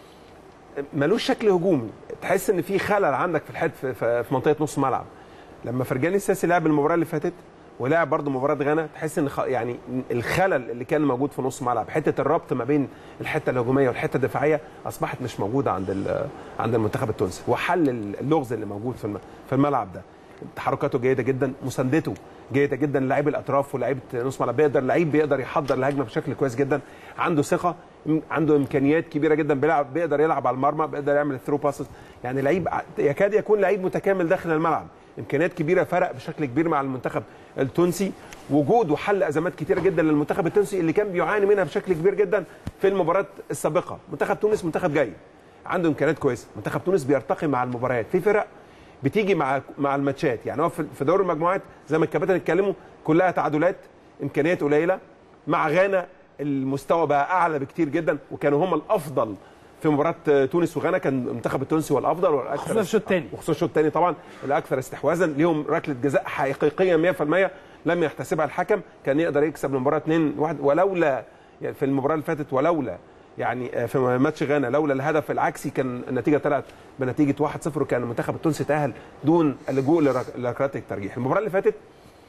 ملوش شكل هجومي تحس ان في خلل عندك في الحد في, في, في منطقه نص ملعب لما فرجاني الساسي لعب المباراه اللي فاتت ولعب برضه مباراه غانا تحس ان خ... يعني الخلل اللي كان موجود في نص ملعب حته الربط ما بين الحته الهجوميه والحته الدفاعيه اصبحت مش موجوده عند ال... عند المنتخب التونسي وحل اللغز اللي موجود في الم... في الملعب ده تحركاته جيده جدا مساندته جيده جدا لعيب الاطراف ولاعيبه نص ملعب بيقدر لعيب بيقدر يحضر الهجمه بشكل كويس جدا عنده ثقه م- عنده امكانيات كبيره جدا بيلعب بيقدر يلعب على المرمى بيقدر يعمل الثرو باسز يعني لعيب ع- يكاد يكون لعيب متكامل داخل الملعب امكانيات كبيره فرق بشكل كبير مع المنتخب التونسي وجوده حل ازمات كتيره جدا للمنتخب التونسي اللي كان بيعاني منها بشكل كبير جدا في المباراه السابقه منتخب تونس منتخب جيد عنده امكانيات كويسه منتخب تونس بيرتقي مع المباريات في فرق بتيجي مع مع الماتشات يعني هو في في دوري المجموعات زي ما الكباتن اتكلموا كلها تعادلات امكانيات قليله مع غانا المستوى بقى اعلى بكتير جدا وكانوا هم الافضل في مباراه تونس وغانا كان المنتخب التونسي هو الافضل والاكثر خصوصاً الشوط الثاني. وخصوصا الشوط الثاني طبعا الاكثر استحواذا ليهم ركله جزاء حقيقيه 100% لم يحتسبها الحكم كان يقدر يكسب المباراه 2 1 ولولا يعني في المباراه اللي فاتت ولولا يعني في ماتش غانا لولا الهدف العكسي كان النتيجه طلعت بنتيجه 1-0 وكان المنتخب التونسي تاهل دون اللجوء لرك- لركلات الترجيح المباراه اللي فاتت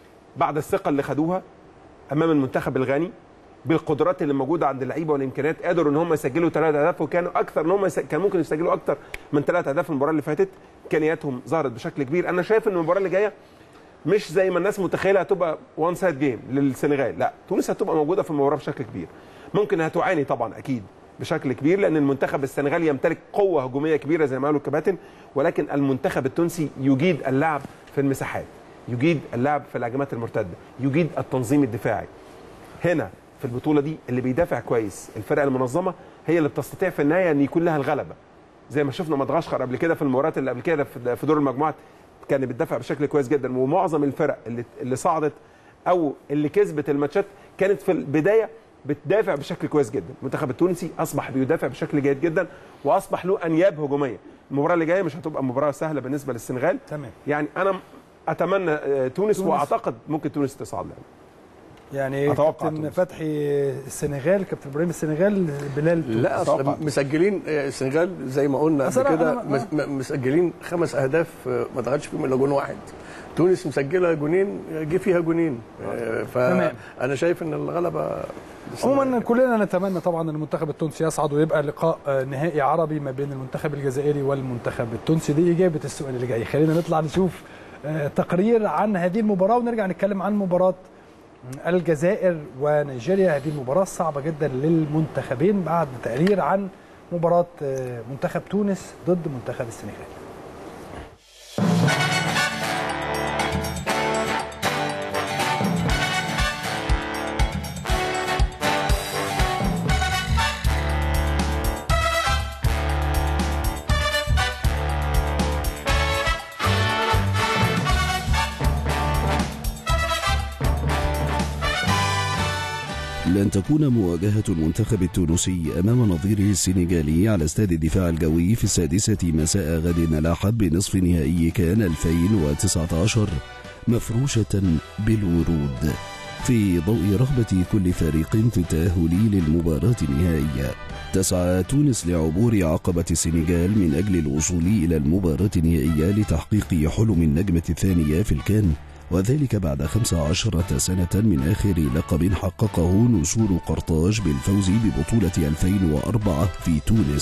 بعد الثقه اللي خدوها امام المنتخب الغاني بالقدرات اللي موجوده عند اللعيبه والامكانيات قدروا ان هم يسجلوا ثلاث اهداف وكانوا اكثر ان هم يس... كان ممكن يسجلوا اكثر من ثلاث اهداف المباراه اللي فاتت امكانياتهم ظهرت بشكل كبير انا شايف ان المباراه اللي جايه مش زي ما الناس متخيله هتبقى وان سايد جيم للسنغال لا تونس هتبقى موجوده في المباراه بشكل كبير ممكن هتعاني طبعا اكيد بشكل كبير لان المنتخب السنغالي يمتلك قوه هجوميه كبيره زي ما قالوا الكباتن ولكن المنتخب التونسي يجيد اللعب في المساحات يجيد اللعب في الهجمات المرتده يجيد التنظيم الدفاعي هنا في البطوله دي اللي بيدافع كويس الفرقه المنظمه هي اللي بتستطيع في النهايه ان يكون لها الغلبه زي ما شفنا مدغشقر قبل كده في المباريات اللي قبل كده في في دور المجموعات كان بتدافع بشكل كويس جدا ومعظم الفرق اللي اللي صعدت او اللي كسبت الماتشات كانت في البدايه بتدافع بشكل كويس جدا المنتخب التونسي اصبح بيدافع بشكل جيد جدا واصبح له انياب هجوميه المباراه اللي جايه مش هتبقى مباراه سهله بالنسبه للسنغال تمام. يعني انا اتمنى آه، تونس, تونس. واعتقد ممكن تونس تصعد يعني. يعني أتوقع كابتن تونس. فتحي السنغال كابتن ابراهيم السنغال بلال لا أتوقع. اصل مسجلين آه، السنغال زي ما قلنا أصل قبل أنا- كده أنا- مس- م- مسجلين خمس اهداف آه، ما دخلش فيهم الا جون واحد تونس مسجله جونين آه، جه فيها جونين آه، تمام. فانا شايف ان الغلبه عموما كلنا نتمنى طبعا ان المنتخب التونسي يصعد ويبقى لقاء آه، نهائي عربي ما بين المنتخب الجزائري والمنتخب التونسي دي اجابه السؤال اللي جاي خلينا نطلع نشوف آه، تقرير عن هذه المباراه ونرجع نتكلم عن مباراه الجزائر ونيجيريا هذه المباراه الصعبه جدا للمنتخبين بعد تقرير عن مباراه آه، منتخب تونس ضد منتخب السنغال لن تكون مواجهة المنتخب التونسي أمام نظيره السنغالي على استاد الدفاع الجوي في السادسة مساء غد الأحد بنصف نهائي كان 2019 مفروشة بالورود في ضوء رغبة كل فريق في التأهل للمباراة النهائية تسعى تونس لعبور عقبة السنغال من أجل الوصول إلى المباراة النهائية لتحقيق حلم النجمة الثانية في الكان وذلك بعد 15 سنة من آخر لقب حققه نسور قرطاج بالفوز ببطولة 2004 في تونس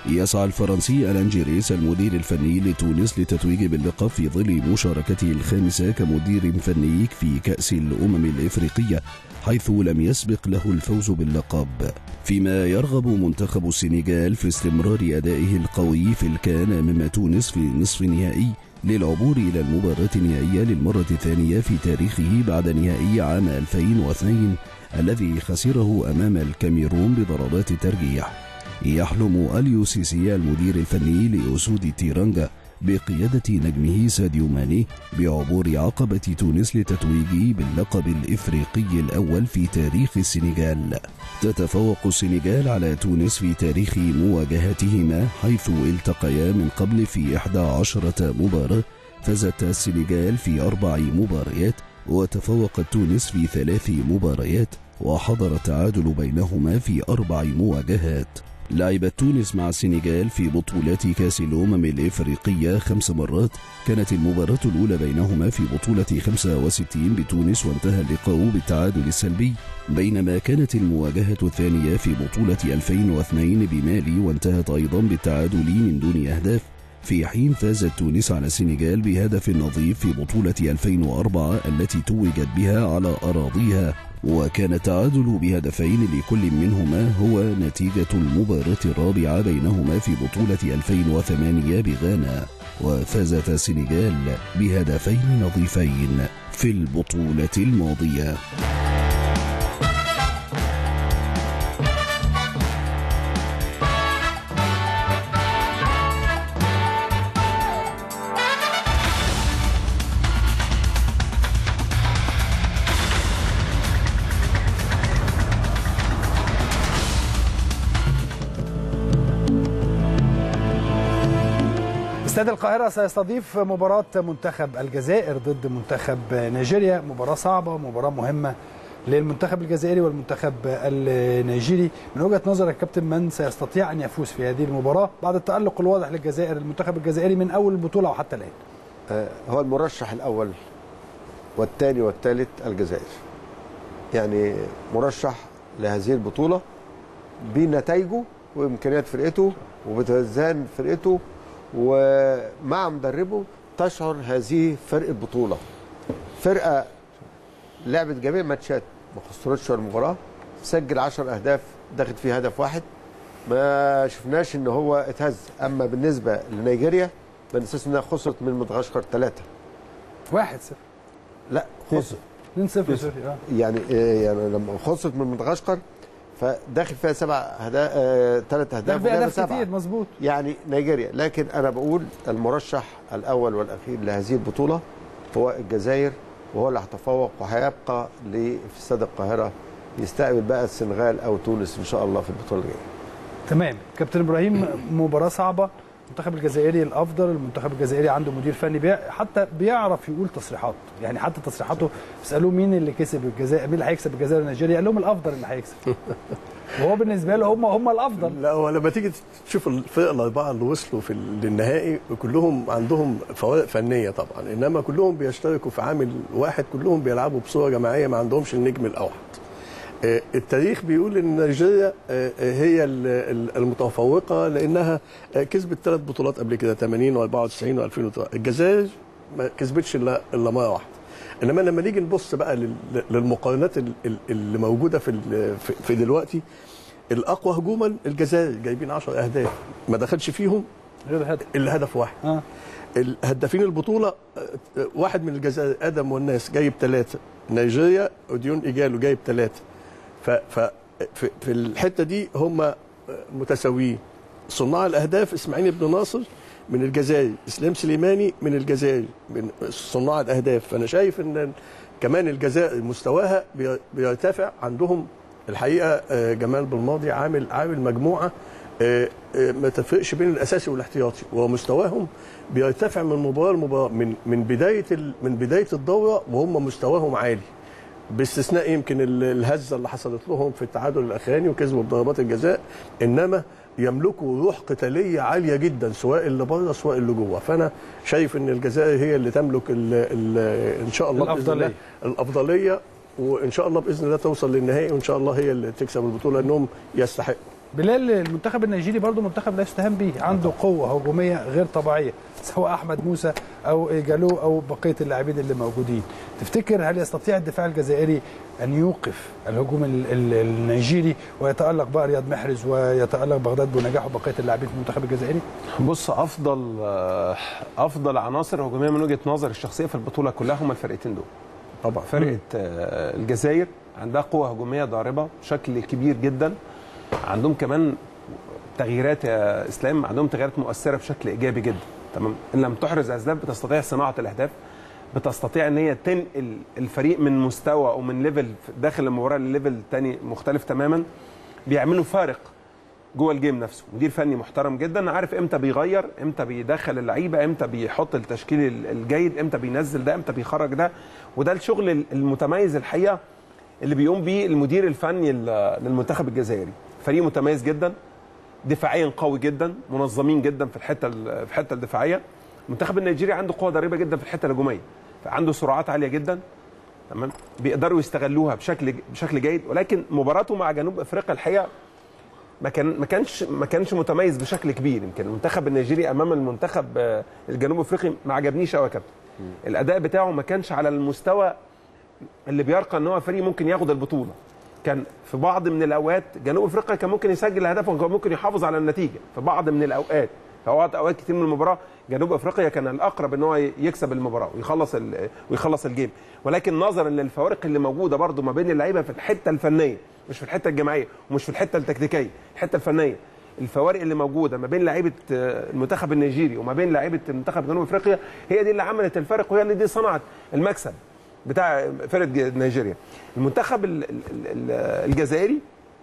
يسعى الفرنسي ألان جيريس المدير الفني لتونس لتتويج باللقب في ظل مشاركته الخامسة كمدير فني في كأس الأمم الإفريقية حيث لم يسبق له الفوز باللقب فيما يرغب منتخب السنغال في استمرار أدائه القوي في الكان أمام تونس في نصف النهائي للعبور إلى المباراة النهائية للمرة الثانية في تاريخه بعد نهائي عام 2002 الذي خسره أمام الكاميرون بضربات الترجيح يحلم أليو سيسي المدير الفني لأسود تيرانجا بقيادة نجمه ساديو ماني بعبور عقبة تونس لتتويجه باللقب الإفريقي الأول في تاريخ السنغال تتفوق السنغال على تونس في تاريخ مواجهتهما حيث التقيا من قبل في 11 مباراة فازت السنغال في أربع مباريات وتفوقت تونس في ثلاث مباريات وحضر التعادل بينهما في أربع مواجهات لعبت تونس مع السنغال في بطولات كأس الأمم الإفريقية خمس مرات كانت المباراة الأولى بينهما في بطولة 65 بتونس وانتهى اللقاء بالتعادل السلبي بينما كانت المواجهة الثانية في بطولة 2002 بمالي وانتهت أيضا بالتعادل من دون أهداف في حين فازت تونس على السنغال بهدف نظيف في بطولة 2004 التي توجت بها على أراضيها وكان التعادل بهدفين لكل منهما هو نتيجة المباراة الرابعة بينهما في بطولة 2008 بغانا وفازت السنغال بهدفين نظيفين في البطولة الماضية استاد القاهرة سيستضيف مباراة منتخب الجزائر ضد منتخب نيجيريا مباراة صعبة مباراة مهمة للمنتخب الجزائري والمنتخب النيجيري من وجهة نظر الكابتن من سيستطيع أن يفوز في هذه المباراة بعد التألق الواضح للجزائر المنتخب الجزائري من أول البطولة وحتى الآن آه، هو المرشح الاول والثاني والثالث الجزائر يعني مرشح لهذه البطوله بنتائجه وامكانيات فرقته وبتوزان فرقته ومع مدربه تشعر هذه فرقه بطوله فرقه لعبت جميع الماتشات ما خسرتش ولا مباراه سجل 10 اهداف داخل فيه هدف واحد ما شفناش ان هو اتهز اما بالنسبه لنيجيريا ما ننساش انها خسرت من مدغشقر ثلاثه واحد صفر لا خسر 2 0 سوري اه يعني يعني لما خسرت من مدغشقر فداخل فيها سبع اهداف ثلاث ده اهداف في وجاب أهداف سبعه كتير مظبوط يعني نيجيريا لكن انا بقول المرشح الاول والاخير لهذه البطوله هو الجزائر وهو اللي هيتفوق وهيبقى ل- في استاد القاهره يستقبل بقى السنغال او تونس ان شاء الله في البطوله الجايه تمام كابتن ابراهيم مباراه صعبه المنتخب الجزائري الافضل المنتخب الجزائري عنده مدير فني بي... حتى بيعرف يقول تصريحات يعني حتى تصريحاته بيسالوه مين اللي كسب الجزائر مين اللي هيكسب الجزائر ونيجيريا قال لهم الافضل اللي هيكسب وهو بالنسبه له هم هم الافضل لا هو لما تيجي تشوف الفرق الاربعه اللي وصلوا في للنهائي كلهم عندهم فوارق فنيه طبعا انما كلهم بيشتركوا في عامل واحد كلهم بيلعبوا بصوره جماعيه ما عندهمش النجم الاوحد آه، التاريخ بيقول ان نيجيريا آه، آه، هي ال- ال- المتفوقه لانها آه، كسبت ثلاث بطولات قبل كده 80 و94 و2003 الجزائر ما كسبتش الا الا مره واحده انما لما نيجي نبص بقى لل- للمقارنات ال- ال- اللي موجوده في ال- في- في دلوقتي الاقوى هجوما الجزائر جايبين 10 اهداف ما دخلش فيهم غير هدف الا هدف واحد اه الهدافين البطوله آه، آه، واحد من الجزائر ادم والناس جايب ثلاثه نيجيريا اوديون ايجالو جايب ثلاثه ف ف في, في الحته دي هم آه، متساويين صناع الاهداف اسماعيل بن ناصر من الجزائر اسلام سليماني من الجزائر من صناع الاهداف فانا شايف ان كمان الجزائر مستواها بي- بيرتفع عندهم الحقيقه آه، جمال بالماضي عامل عامل مجموعه آه، آه، ما تفرقش بين الاساسي والاحتياطي ومستواهم بيرتفع من مباراه لمباراه من من بدايه ال- من بدايه الدوره وهم مستواهم عالي باستثناء يمكن ال- الهزه اللي حصلت لهم في التعادل الاخراني وكسبوا بضربات الجزاء انما يملكوا روح قتاليه عاليه جدا سواء اللي بره سواء اللي جوه فانا شايف ان الجزائر هي اللي تملك ال ال ان شاء الله بإذن الله الأفضلية. الافضليه وان شاء الله باذن الله توصل للنهائي وان شاء الله هي اللي تكسب البطوله انهم يستحقوا بلال المنتخب النيجيري برضو منتخب لا يستهان به عنده قوه هجوميه غير طبيعيه سواء احمد موسى او جالو او بقيه اللاعبين اللي موجودين تفتكر هل يستطيع الدفاع الجزائري ان يوقف الهجوم ال- ال- النيجيري ويتالق بقى رياض محرز ويتالق بغداد بنجاح وبقيه اللاعبين في المنتخب الجزائري بص افضل آه، افضل عناصر هجوميه من وجهه نظر الشخصيه في البطوله كلها هم الفرقتين دول طبعا فرقه آه، الجزائر عندها قوه هجوميه ضاربه بشكل كبير جدا عندهم كمان تغييرات يا اسلام عندهم تغييرات مؤثره بشكل ايجابي جدا تمام ان لم تحرز اهداف بتستطيع صناعه الاهداف بتستطيع ان هي تنقل الفريق من مستوى او من ليفل داخل المباراه لليفل تاني مختلف تماما بيعملوا فارق جوه الجيم نفسه مدير فني محترم جدا عارف امتى بيغير امتى بيدخل اللعيبه امتى بيحط التشكيل ال- الجيد امتى بينزل ده امتى بيخرج ده وده الشغل ال- المتميز الحقيقه اللي بيقوم بيه المدير الفني ل- للمنتخب الجزائري فريق متميز جدا دفاعيا قوي جدا منظمين جدا في الحته ال- في الحته الدفاعيه المنتخب النيجيري عنده قوه ضريبه جدا في الحته الهجوميه عنده سرعات عاليه جدا تمام بيقدروا يستغلوها بشكل بشكل جيد ولكن مباراته مع جنوب افريقيا الحقيقه ما كان ما كانش ما كانش متميز بشكل كبير يمكن المنتخب النيجيري امام المنتخب آه، الجنوب افريقي ما عجبنيش قوي يا كابتن الاداء بتاعه ما كانش على المستوى اللي بيرقى ان هو فريق ممكن ياخد البطوله كان في بعض من الاوقات جنوب افريقيا كان ممكن يسجل اهداف وكان ممكن يحافظ على النتيجه في بعض من الاوقات في اوقات اوقات كتير من المباراه جنوب افريقيا كان الاقرب ان هو يكسب المباراه ويخلص ال- ويخلص الجيم ولكن نظرا للفوارق اللي موجوده برضو ما بين اللعيبه في الحته الفنيه مش في الحته الجماعيه ومش في الحته التكتيكيه الحته الفنيه الفوارق اللي موجوده ما بين لعيبه آه، المنتخب النيجيري وما بين لعيبه منتخب جنوب افريقيا هي دي اللي عملت الفرق وهي اللي دي صنعت المكسب بتاع فرقه ج- نيجيريا المنتخب ال- ال- ال- الجزائري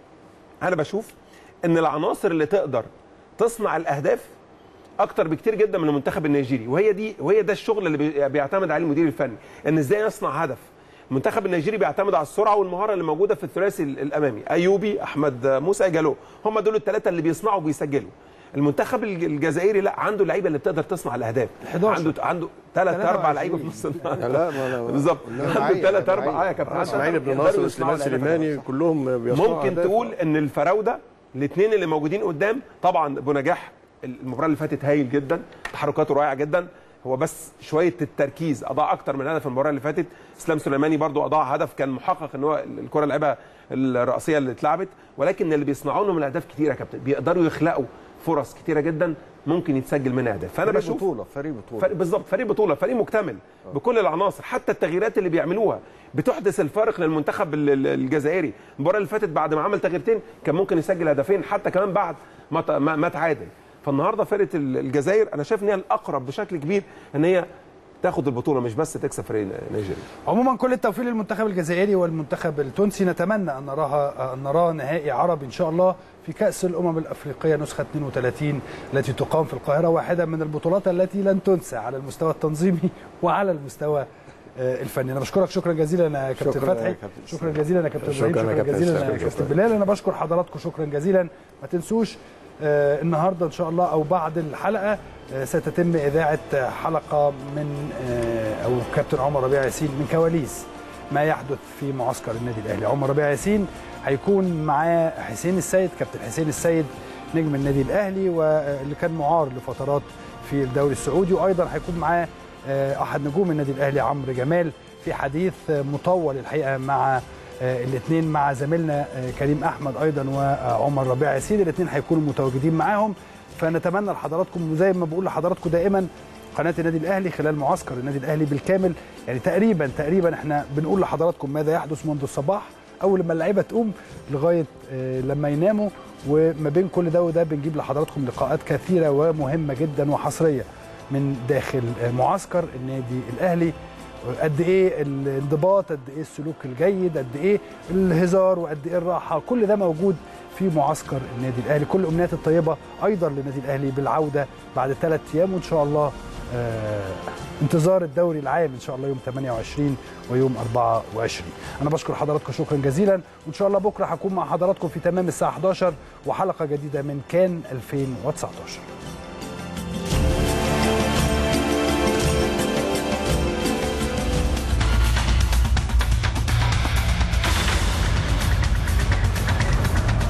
انا بشوف ان العناصر اللي تقدر تصنع الاهداف اكتر بكتير جدا من المنتخب النيجيري وهي دي وهي ده الشغل اللي بي- بيعتمد عليه المدير الفني ان ازاي يصنع هدف المنتخب النيجيري بيعتمد على السرعه والمهاره اللي موجوده في الثلاثي ال- الامامي ايوبي احمد موسى جالو هم دول الثلاثه اللي بيصنعوا وبيسجلوا المنتخب الج- الجزائري لا عنده لعيبه اللي بتقدر تصنع الاهداف 11. عنده عنده ثلاث اربع لعيبه في نص الملعب لا ما أنا- بالظبط لا، عنده معايا، ثلاث اربع معايا. اه يا كابتن اسماعيل بن يقدروا ناصر يصنعوا وسليمان الأهداف. سليماني كلهم بيصنعوا ممكن أهداف. تقول ان الفراوده الاثنين اللي موجودين قدام طبعا بنجاح المباراه اللي فاتت هايل جدا تحركاته رائعه جدا هو بس شويه التركيز اضاع اكتر من هدف المباراه اللي فاتت اسلام سليماني برضو اضاع هدف كان محقق ان هو الكره لعبها الرئيسيه اللي اتلعبت ولكن اللي بيصنعوا لهم الاهداف كتير يا كابتن بيقدروا يخلقوا فرص كتيره جدا ممكن يتسجل منها اهداف فانا فريق بشوف بطوله فريق بطوله فريق بالظبط فريق بطوله فريق مكتمل بكل العناصر حتى التغييرات اللي بيعملوها بتحدث الفارق للمنتخب ال- ال- الجزائري المباراه اللي فاتت بعد ما عمل تغييرتين كان ممكن يسجل هدفين حتى كمان بعد ما ت- ما ما تعادل فالنهارده فرقه ال- الجزائر انا شايف ان هي الاقرب بشكل كبير ان هي تاخد البطوله مش بس تكسب فريق نيجيريا عموما كل التوفيق للمنتخب الجزائري والمنتخب التونسي نتمنى ان نراها ان نراه نهائي عربي ان شاء الله في كاس الامم الافريقيه نسخه 32 التي تقام في القاهره واحده من البطولات التي لن تنسى على المستوى التنظيمي وعلى المستوى آه، الفني انا بشكرك شكرا جزيلا يا كابتن شكراً يا فتحي كابتن شكرا جزيلا يا كابتن شكراً ابراهيم يا شكرا كابتن جزيلا إسلام. يا كابتن بلال انا بشكر حضراتكم شكرا جزيلا ما تنسوش آه، النهارده ان شاء الله او بعد الحلقه آه، ستتم اذاعه آه، حلقه من آه، او كابتن عمر ربيع ياسين من كواليس ما يحدث في معسكر النادي الاهلي عمر ربيع ياسين هيكون معاه حسين السيد كابتن حسين السيد نجم النادي الاهلي واللي كان معار لفترات في الدوري السعودي وايضا هيكون معاه آه، احد نجوم النادي الاهلي عمرو جمال في حديث آه، مطول الحقيقه مع الاثنين مع زميلنا آه، كريم احمد ايضا وعمر ربيع ياسين الاثنين هيكونوا متواجدين معاهم فنتمنى لحضراتكم وزي ما بقول لحضراتكم دائما قناه النادي الاهلي خلال معسكر النادي الاهلي بالكامل يعني تقريبا تقريبا احنا بنقول لحضراتكم ماذا يحدث منذ الصباح اول لما اللعيبه تقوم لغايه آه، لما يناموا وما بين كل ده وده بنجيب لحضراتكم لقاءات كثيره ومهمه جدا وحصريه من داخل آه، معسكر النادي الاهلي قد ايه الانضباط قد ايه السلوك الجيد قد ايه الهزار وقد ايه الراحه كل ده موجود في معسكر النادي الاهلي كل الامنيات الطيبه ايضا للنادي الاهلي بالعوده بعد ثلاث ايام وان شاء الله آه انتظار الدوري العام ان شاء الله يوم 28 ويوم 24 انا بشكر حضراتكم شكرا جزيلا وان شاء الله بكره هكون مع حضراتكم في تمام الساعه 11 وحلقه جديده من كان 2019